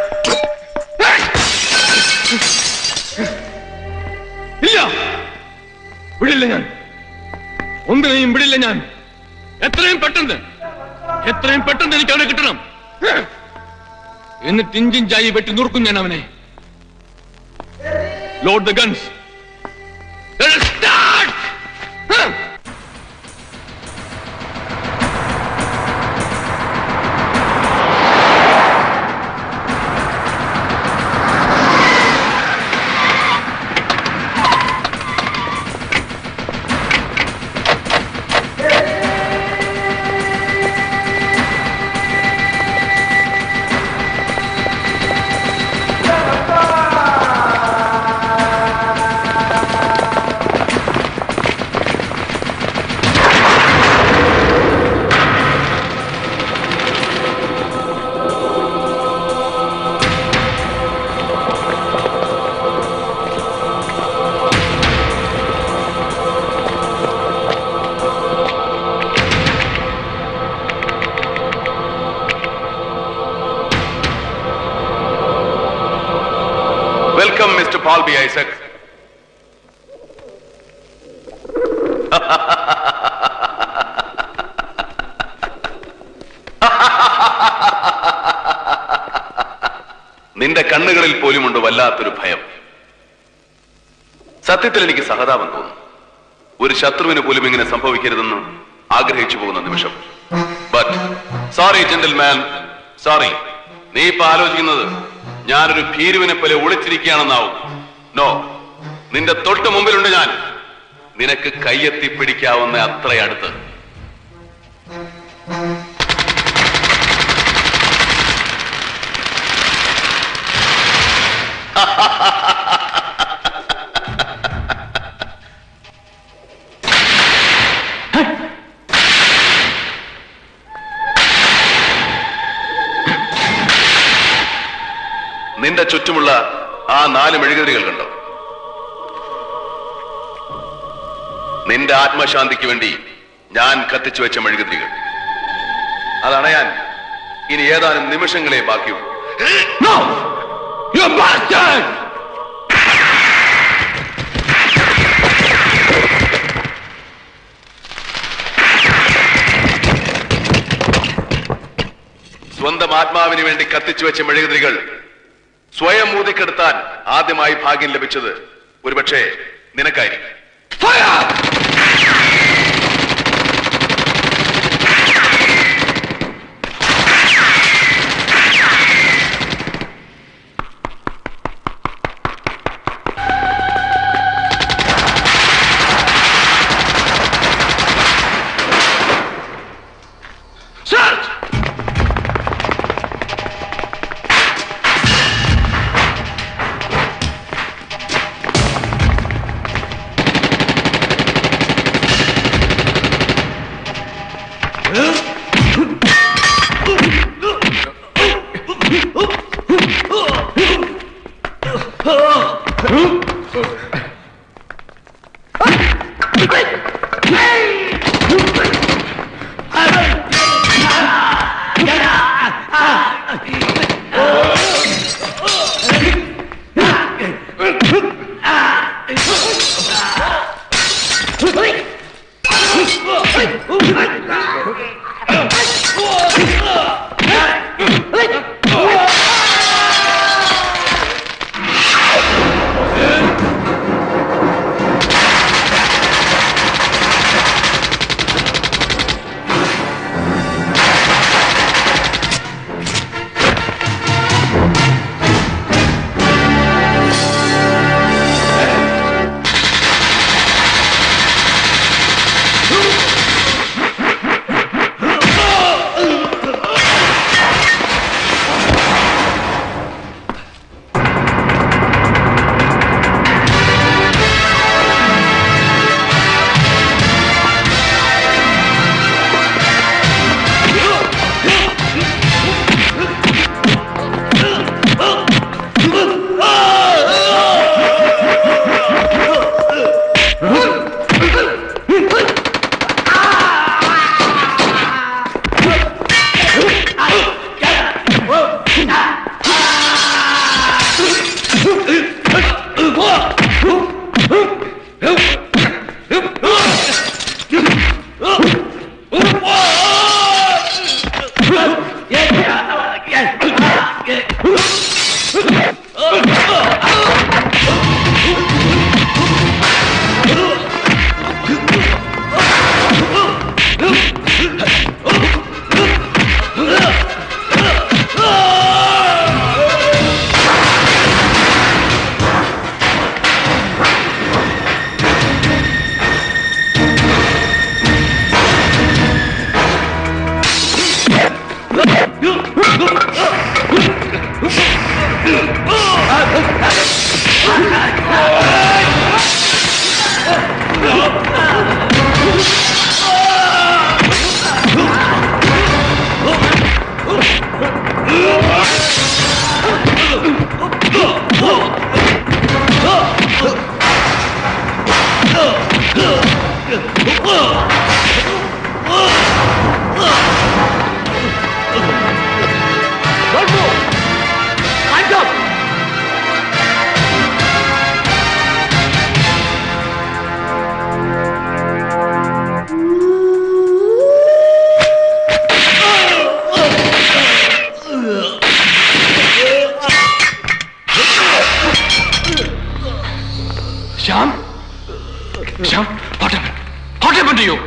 ഇല്ല വിടില്ല ഞാൻ ഒന്നിനെയും വിടില്ല ഞാൻ എത്രയും പെട്ടെന്ന് എത്രയും പെട്ടെന്ന് എനിക്ക് അവനെ കിട്ടണം എന്നിട്ട് ഇഞ്ചിഞ്ചായി വെട്ടി നുറുക്കും ഞാൻ അവനെ load the guns call me Isaac. നിന്റെ കണ്ണുകളിൽ പോലുമുണ്ട് വല്ലാത്തൊരു ഭയം സത്യത്തിൽ എനിക്ക് സഹതാപം തോന്നുന്നു ഒരു ശത്രുവിന് പോലും ഇങ്ങനെ സംഭവിക്കരുതെന്ന് ആഗ്രഹിച്ചു പോകുന്ന നിമിഷം ബട്ട് സോറി ജെന്റിൽമാൻ സോറി നീ ഇപ്പൊ ആലോചിക്കുന്നത് ഞാനൊരു ഭീരുവിനെ പോലെ ഒളിച്ചിരിക്കുകയാണെന്നാവും നോ നിന്റെ തൊട്ട് മുമ്പിലുണ്ട് ഞാൻ നിനക്ക് കയ്യെത്തി പിടിക്കാവുന്ന അത്ര അടുത്ത് നിന്റെ ചുറ്റുമുള്ള ആ നാല് മെഴുകുതിരികൾ കണ്ടോ നിന്റെ ആത്മശാന്തിക്ക് വേണ്ടി ഞാൻ കത്തിച്ചു വെച്ച മെഴുകുതിരികൾ അതണയാൻ ഇനി ഏതാനും നിമിഷങ്ങളെ ബാക്കിയുള്ളൂ No! You bastard! സ്വന്തം ആത്മാവിന് വേണ്ടി കത്തിച്ചു വെച്ച മെഴുകുതിരികൾ സ്വയം ഊതിക്കെടുത്താൻ ആദ്യമായി ഭാഗ്യം ലഭിച്ചത് ഒരുപക്ഷെ നിനക്കായിരിക്കും Search! Don't move! Hands up! to you.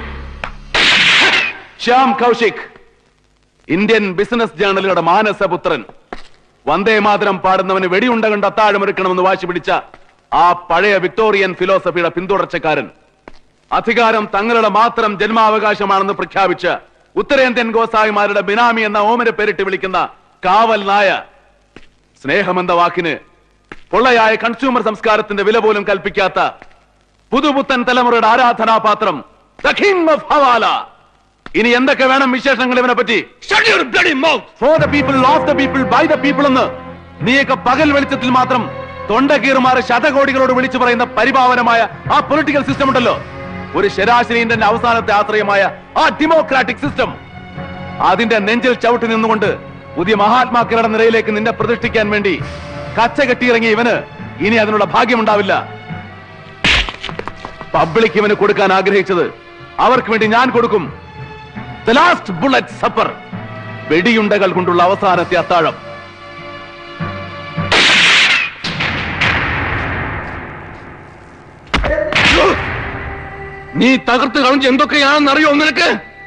Shyam Kaushik Indian business ജേർണലുകളുടെ മാനസപുത്രൻ വന്ദേ മാതരം പാടുന്നവന് വെടിയുണ്ട കണ്ട് അത്താഴമൊരുക്കണമെന്ന് വാശി പിടിച്ച ആ പഴയ വിക്ടോറിയൻ ഫിലോസഫിയുടെ പിന്തുടർച്ചക്കാരൻ അധികാരം തങ്ങളുടെ മാത്രം ജന്മാവകാശമാണെന്ന് പ്രഖ്യാപിച്ച് ഉത്തരേന്ത്യൻ ഗോസായിമാരുടെ ബിനാമി എന്ന ഓമന പേരിട്ട് വിളിക്കുന്ന കാവൽ നായ സ്നേഹമെന്ന വാക്കിന് പൊള്ളയായ കൺസ്യൂമർ സംസ്കാരത്തിന്റെ വില പോലും കൽപ്പിക്കാത്ത പുതുപുത്തൻ തലമുറയുടെ ആരാധനാപാത്രം ദ കിങ് ഓഫ് ഹവാല ഇനി എന്തൊക്കെ വേണം വിശേഷങ്ങൾ ഇവനെ പറ്റി for the people of the people by the people എന്ന് നീയൊക്കെ പകൽ വെളിച്ചത്തിൽ മാത്രം തൊണ്ടകീറുമാറ് ശതകോടികളോട് വിളിച്ചു പറയുന്ന പരിപാവനമായ ആ പൊളിറ്റിക്കൽ സിസ്റ്റം ഉണ്ടല്ലോ ഒരു ശരാശരി ഇന്ത്യന്റെ അവസാനത്തെ ആശ്രയമായ ആ ഡെമോക്രാറ്റിക് സിസ്റ്റം അതിന്റെ നെഞ്ചിൽ ചവിട്ടി നിന്നുകൊണ്ട് പുതിയ മഹാത്മാക്കളുടെ നിരയിലേക്ക് നിന്നെ പ്രതിഷ്ഠിക്കാൻ വേണ്ടി കച്ച കെട്ടിയിറങ്ങിയ ഇവന് ഇനി അതിനുള്ള ഭാഗ്യമുണ്ടാവില്ല പബ്ലിക് ഇവന് കൊടുക്കാൻ ആഗ്രഹിച്ചത് അവർക്ക് വേണ്ടി ഞാൻ കൊടുക്കും ദ ലാസ്റ്റ് ബുള്ളറ്റ് സപ്പർ വെടിയുണ്ടകൾ കൊണ്ടുള്ള അവസാനത്തെ അത്താഴം നീ തകർത്ത് കളഞ്ഞ് എന്തൊക്കെയാണെന്ന് അറിയോ നിനക്ക്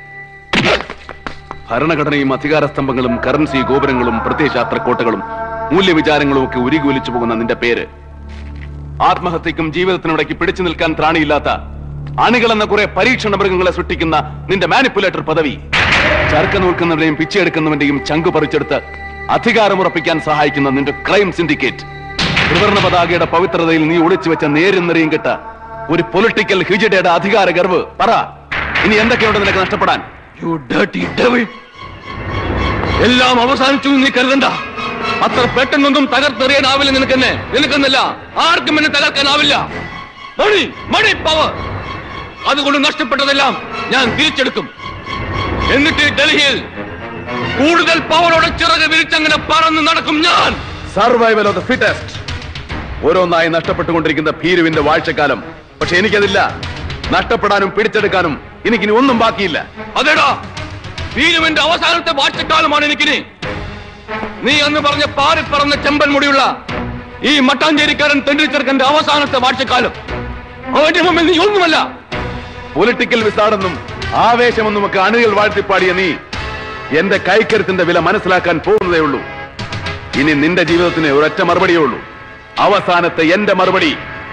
ഭരണഘടനയും അധികാര സ്തംഭങ്ങളും കറൻസി ഗോപുരങ്ങളും പ്രത്യയശാസ്ത്ര കോട്ടകളും മൂല്യവിചാരങ്ങളും ഒക്കെ ഉരുകി ഒലിച്ചു പോകുന്ന നിന്റെ പേര് ആത്മഹത്യക്കും ജീവിതത്തിനിടയ്ക്ക് പിടിച്ചു നിൽക്കാൻ ത്രാണിയില്ലാത്ത അണികളെന്ന കുറെ പരീക്ഷണ മൃഗങ്ങളെ സൃഷ്ടിക്കുന്ന നിന്റെ മാനിപ്പുലേറ്റർ പദവി ചർക്ക നോക്കുന്നവന്റെയും പിച്ചെടുക്കുന്നവന്റെയും ചങ്കു പറിച്ചെടുത്ത് അധികാരമുറപ്പിക്കാൻ സഹായിക്കുന്ന നിന്റെ ക്രൈം സിൻഡിക്കേറ്റ് ത്രിവർണ പതാകയുടെ പവിത്രതയിൽ നീ ഒളിച്ചു വെച്ച നേരും നിറയും കിട്ട ഒരു പൊളിറ്റിക്കൽ ഹിജിഡയുടെ അധികാര ഗർവ് പറ ഇനി എന്തൊക്കെയുണ്ട് നിനക്ക് നഷ്ടപ്പെടാൻ You dirty devil. എല്ലാം അവസാനിച്ചു എന്ന് നീ കരുതണ്ട അത്ര പെട്ടെന്നൊന്നും തകർത്തെറിയാനാവില്ല നിനക്കെന്നെ നിനക്കെന്നല്ല ആർക്കും എന്നെ തകർക്കാനാവില്ല മണി മണി പവർ അതുകൊണ്ട് നഷ്ടപ്പെട്ടതെല്ലാം ഞാൻ തിരിച്ചെടുക്കും എന്നിട്ട് ഡൽഹിയിൽ കൂടുതൽ പവറോടെ ചിറക് വിരിച്ചങ്ങനെ പറന്ന് നടക്കും ഞാൻ സർവൈവൽ ഓഫ് ദ ഫിറ്റസ്റ്റ് ഓരോന്നായി നഷ്ടപ്പെട്ടുകൊണ്ടിരിക്കുന്ന ഭീരുവിന്റെ വാഴ്ചക്കാലം പക്ഷെ എനിക്കതില്ല നഷ്ടപ്പെടാനും പിടിച്ചെടുക്കാനും എനിക്കിനി ഒന്നും ബാക്കിയില്ല അതേടാ ഭീരുവിന്റെ അവസാനത്തെ വാഴ്ചക്കാലമാണ് എനിക്കിനി നീ അന്ന് പറഞ്ഞ പാറി പറന്ന ചെമ്പൻ മുടിയുള്ള ഈ മട്ടാഞ്ചേരിക്കാരൻ തെണ്ടിച്ചെറുക്കന്റെ അവസാനത്തെ വാഴ്ചക്കാലം അവന്റെ മുമ്പിൽ നീ ഒന്നുമല്ല പൊളിറ്റിക്കൽ വിസാടെന്നും ആവേശമെന്നും ഒക്കെ അണികൾ വാഴ്ത്തിപ്പാടിയ നീ എന്റെ കൈക്കരുത്തിന്റെ വില മനസ്സിലാക്കാൻ പോകുന്നതേ ഉള്ളൂ ഇനി നിന്റെ ജീവിതത്തിന് ഒരൊറ്റ മറുപടിയേ ഉള്ളൂ അവസാനത്തെ എന്റെ മറുപടി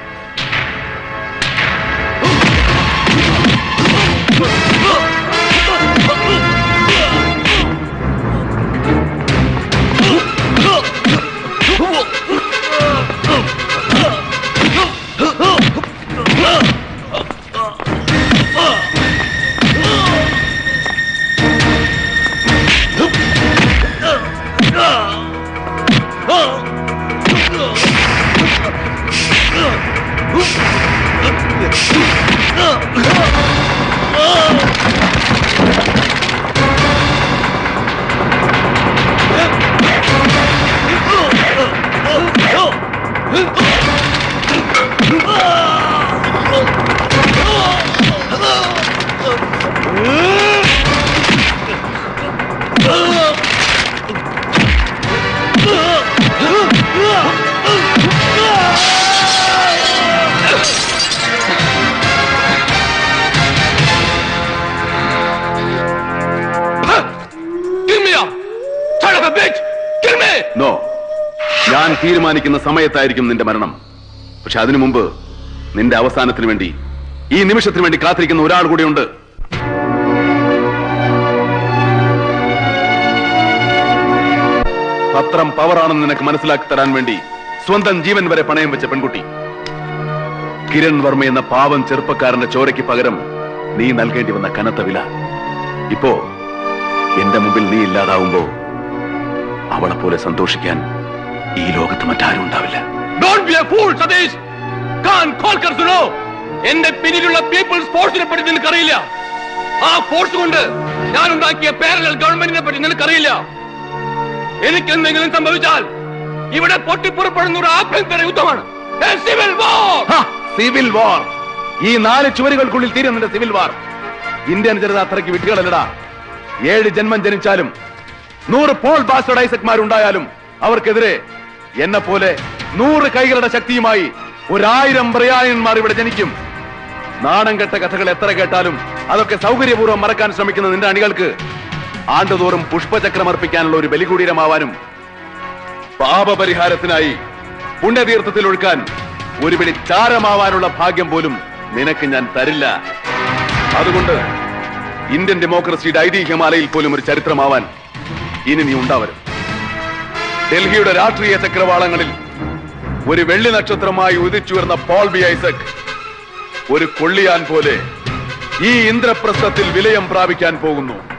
നോ ഞാൻ തീരുമാനിക്കുന്ന സമയത്തായിരിക്കും നിന്റെ മരണം പക്ഷെ അതിനു മുമ്പ് നിന്റെ അവസാനത്തിന് വേണ്ടി ഈ നിമിഷത്തിന് വേണ്ടി കാത്തിരിക്കുന്ന ഒരാൾ കൂടിയുണ്ട് പത്രം പവറാണെന്ന് നിനക്ക് മനസ്സിലാക്കി തരാൻ വേണ്ടി സ്വന്തം ജീവൻ വരെ പണയം വെച്ച പെൺകുട്ടി കിരൺ വർമ്മ എന്ന പാവം ചെറുപ്പക്കാരന്റെ ചോരയ്ക്ക് പകരം നീ നൽകേണ്ടി വന്ന കനത്ത വില ഇപ്പോ എന്റെ മുമ്പിൽ നീ ഇല്ലാതാവുമ്പോ അവളെ പോലെ സന്തോഷിക്കാൻ ഈ ലോകത്ത് മറ്റാരും ഉണ്ടാവില്ല don't be a fool Satish കാൻ കോൾക്കർ സുനോ എന്റെ പിന്നിലുള്ള പീപ്പിൾസ് ഫോഴ്സിനെ പറ്റി നിനക്കറിയില്ല ആ ഫോഴ്സ് കൊണ്ട് ഞാൻ ഉണ്ടാക്കിയ പാരലൽ ഗവൺമെന്റിനെ പറ്റി നിനക്കറിയില്ല എനിക്ക് എന്തെങ്കിലും സംഭവിച്ചാൽ ഇവിടെ പൊട്ടിപ്പുറപ്പെടുന്ന ഒരു ആഭ്യന്തര യുദ്ധമാണ് സിവിൽ വാർ സിവിൽ വാർ ഈ നാല് ചുവരുകൾക്കുള്ളിൽ തീരുന്നുണ്ട് സിവിൽ വാർ ഇന്ത്യൻ ജനത അത്രയ്ക്ക് വിട്ടുകളല്ലടാ ഏഴ് ജന്മം ജനിച്ചാലും നൂറ് പോൾ ബാസ്റ്റഡ് ഐസക്മാരുണ്ടായാലും അവർക്കെതിരെ എന്നെ പോലെ നൂറ് കൈകളുടെ ശക്തിയുമായി ഒരായിരം ബ്രയായന്മാർ ഇവിടെ ജനിക്കും നാണം കെട്ട കഥകൾ എത്ര കേട്ടാലും അതൊക്കെ സൗകര്യപൂർവ്വം മറക്കാൻ ശ്രമിക്കുന്ന നിന്റെ അണികൾക്ക് ആണ്ടുതോറും പുഷ്പചക്രം അർപ്പിക്കാനുള്ള ഒരു ബലികൂടീരമാവാനും പാപപരിഹാരത്തിനായി പുണ്യതീർത്ഥത്തിൽ ഒഴുക്കാൻ ഒരു പിടി ചാരമാവാനുള്ള ഭാഗ്യം പോലും നിനക്ക് ഞാൻ തരില്ല അതുകൊണ്ട് ഇന്ത്യൻ ഡെമോക്രസിയുടെ ഐതിഹ്യമാലയിൽ പോലും ഒരു ചരിത്രമാവാൻ ഇനി നീ ഉണ്ടാവരും ഡൽഹിയുടെ രാഷ്ട്രീയ ചക്രവാളങ്ങളിൽ ഒരു വെള്ളി നക്ഷത്രമായി ഉദിച്ചുയർന്ന പോൾ ബി ഐസക് ഒരു കൊള്ളിയാൻ പോലെ ഈ ഇന്ദ്രപ്രസ്ഥത്തിൽ വിലയം പ്രാപിക്കാൻ പോകുന്നു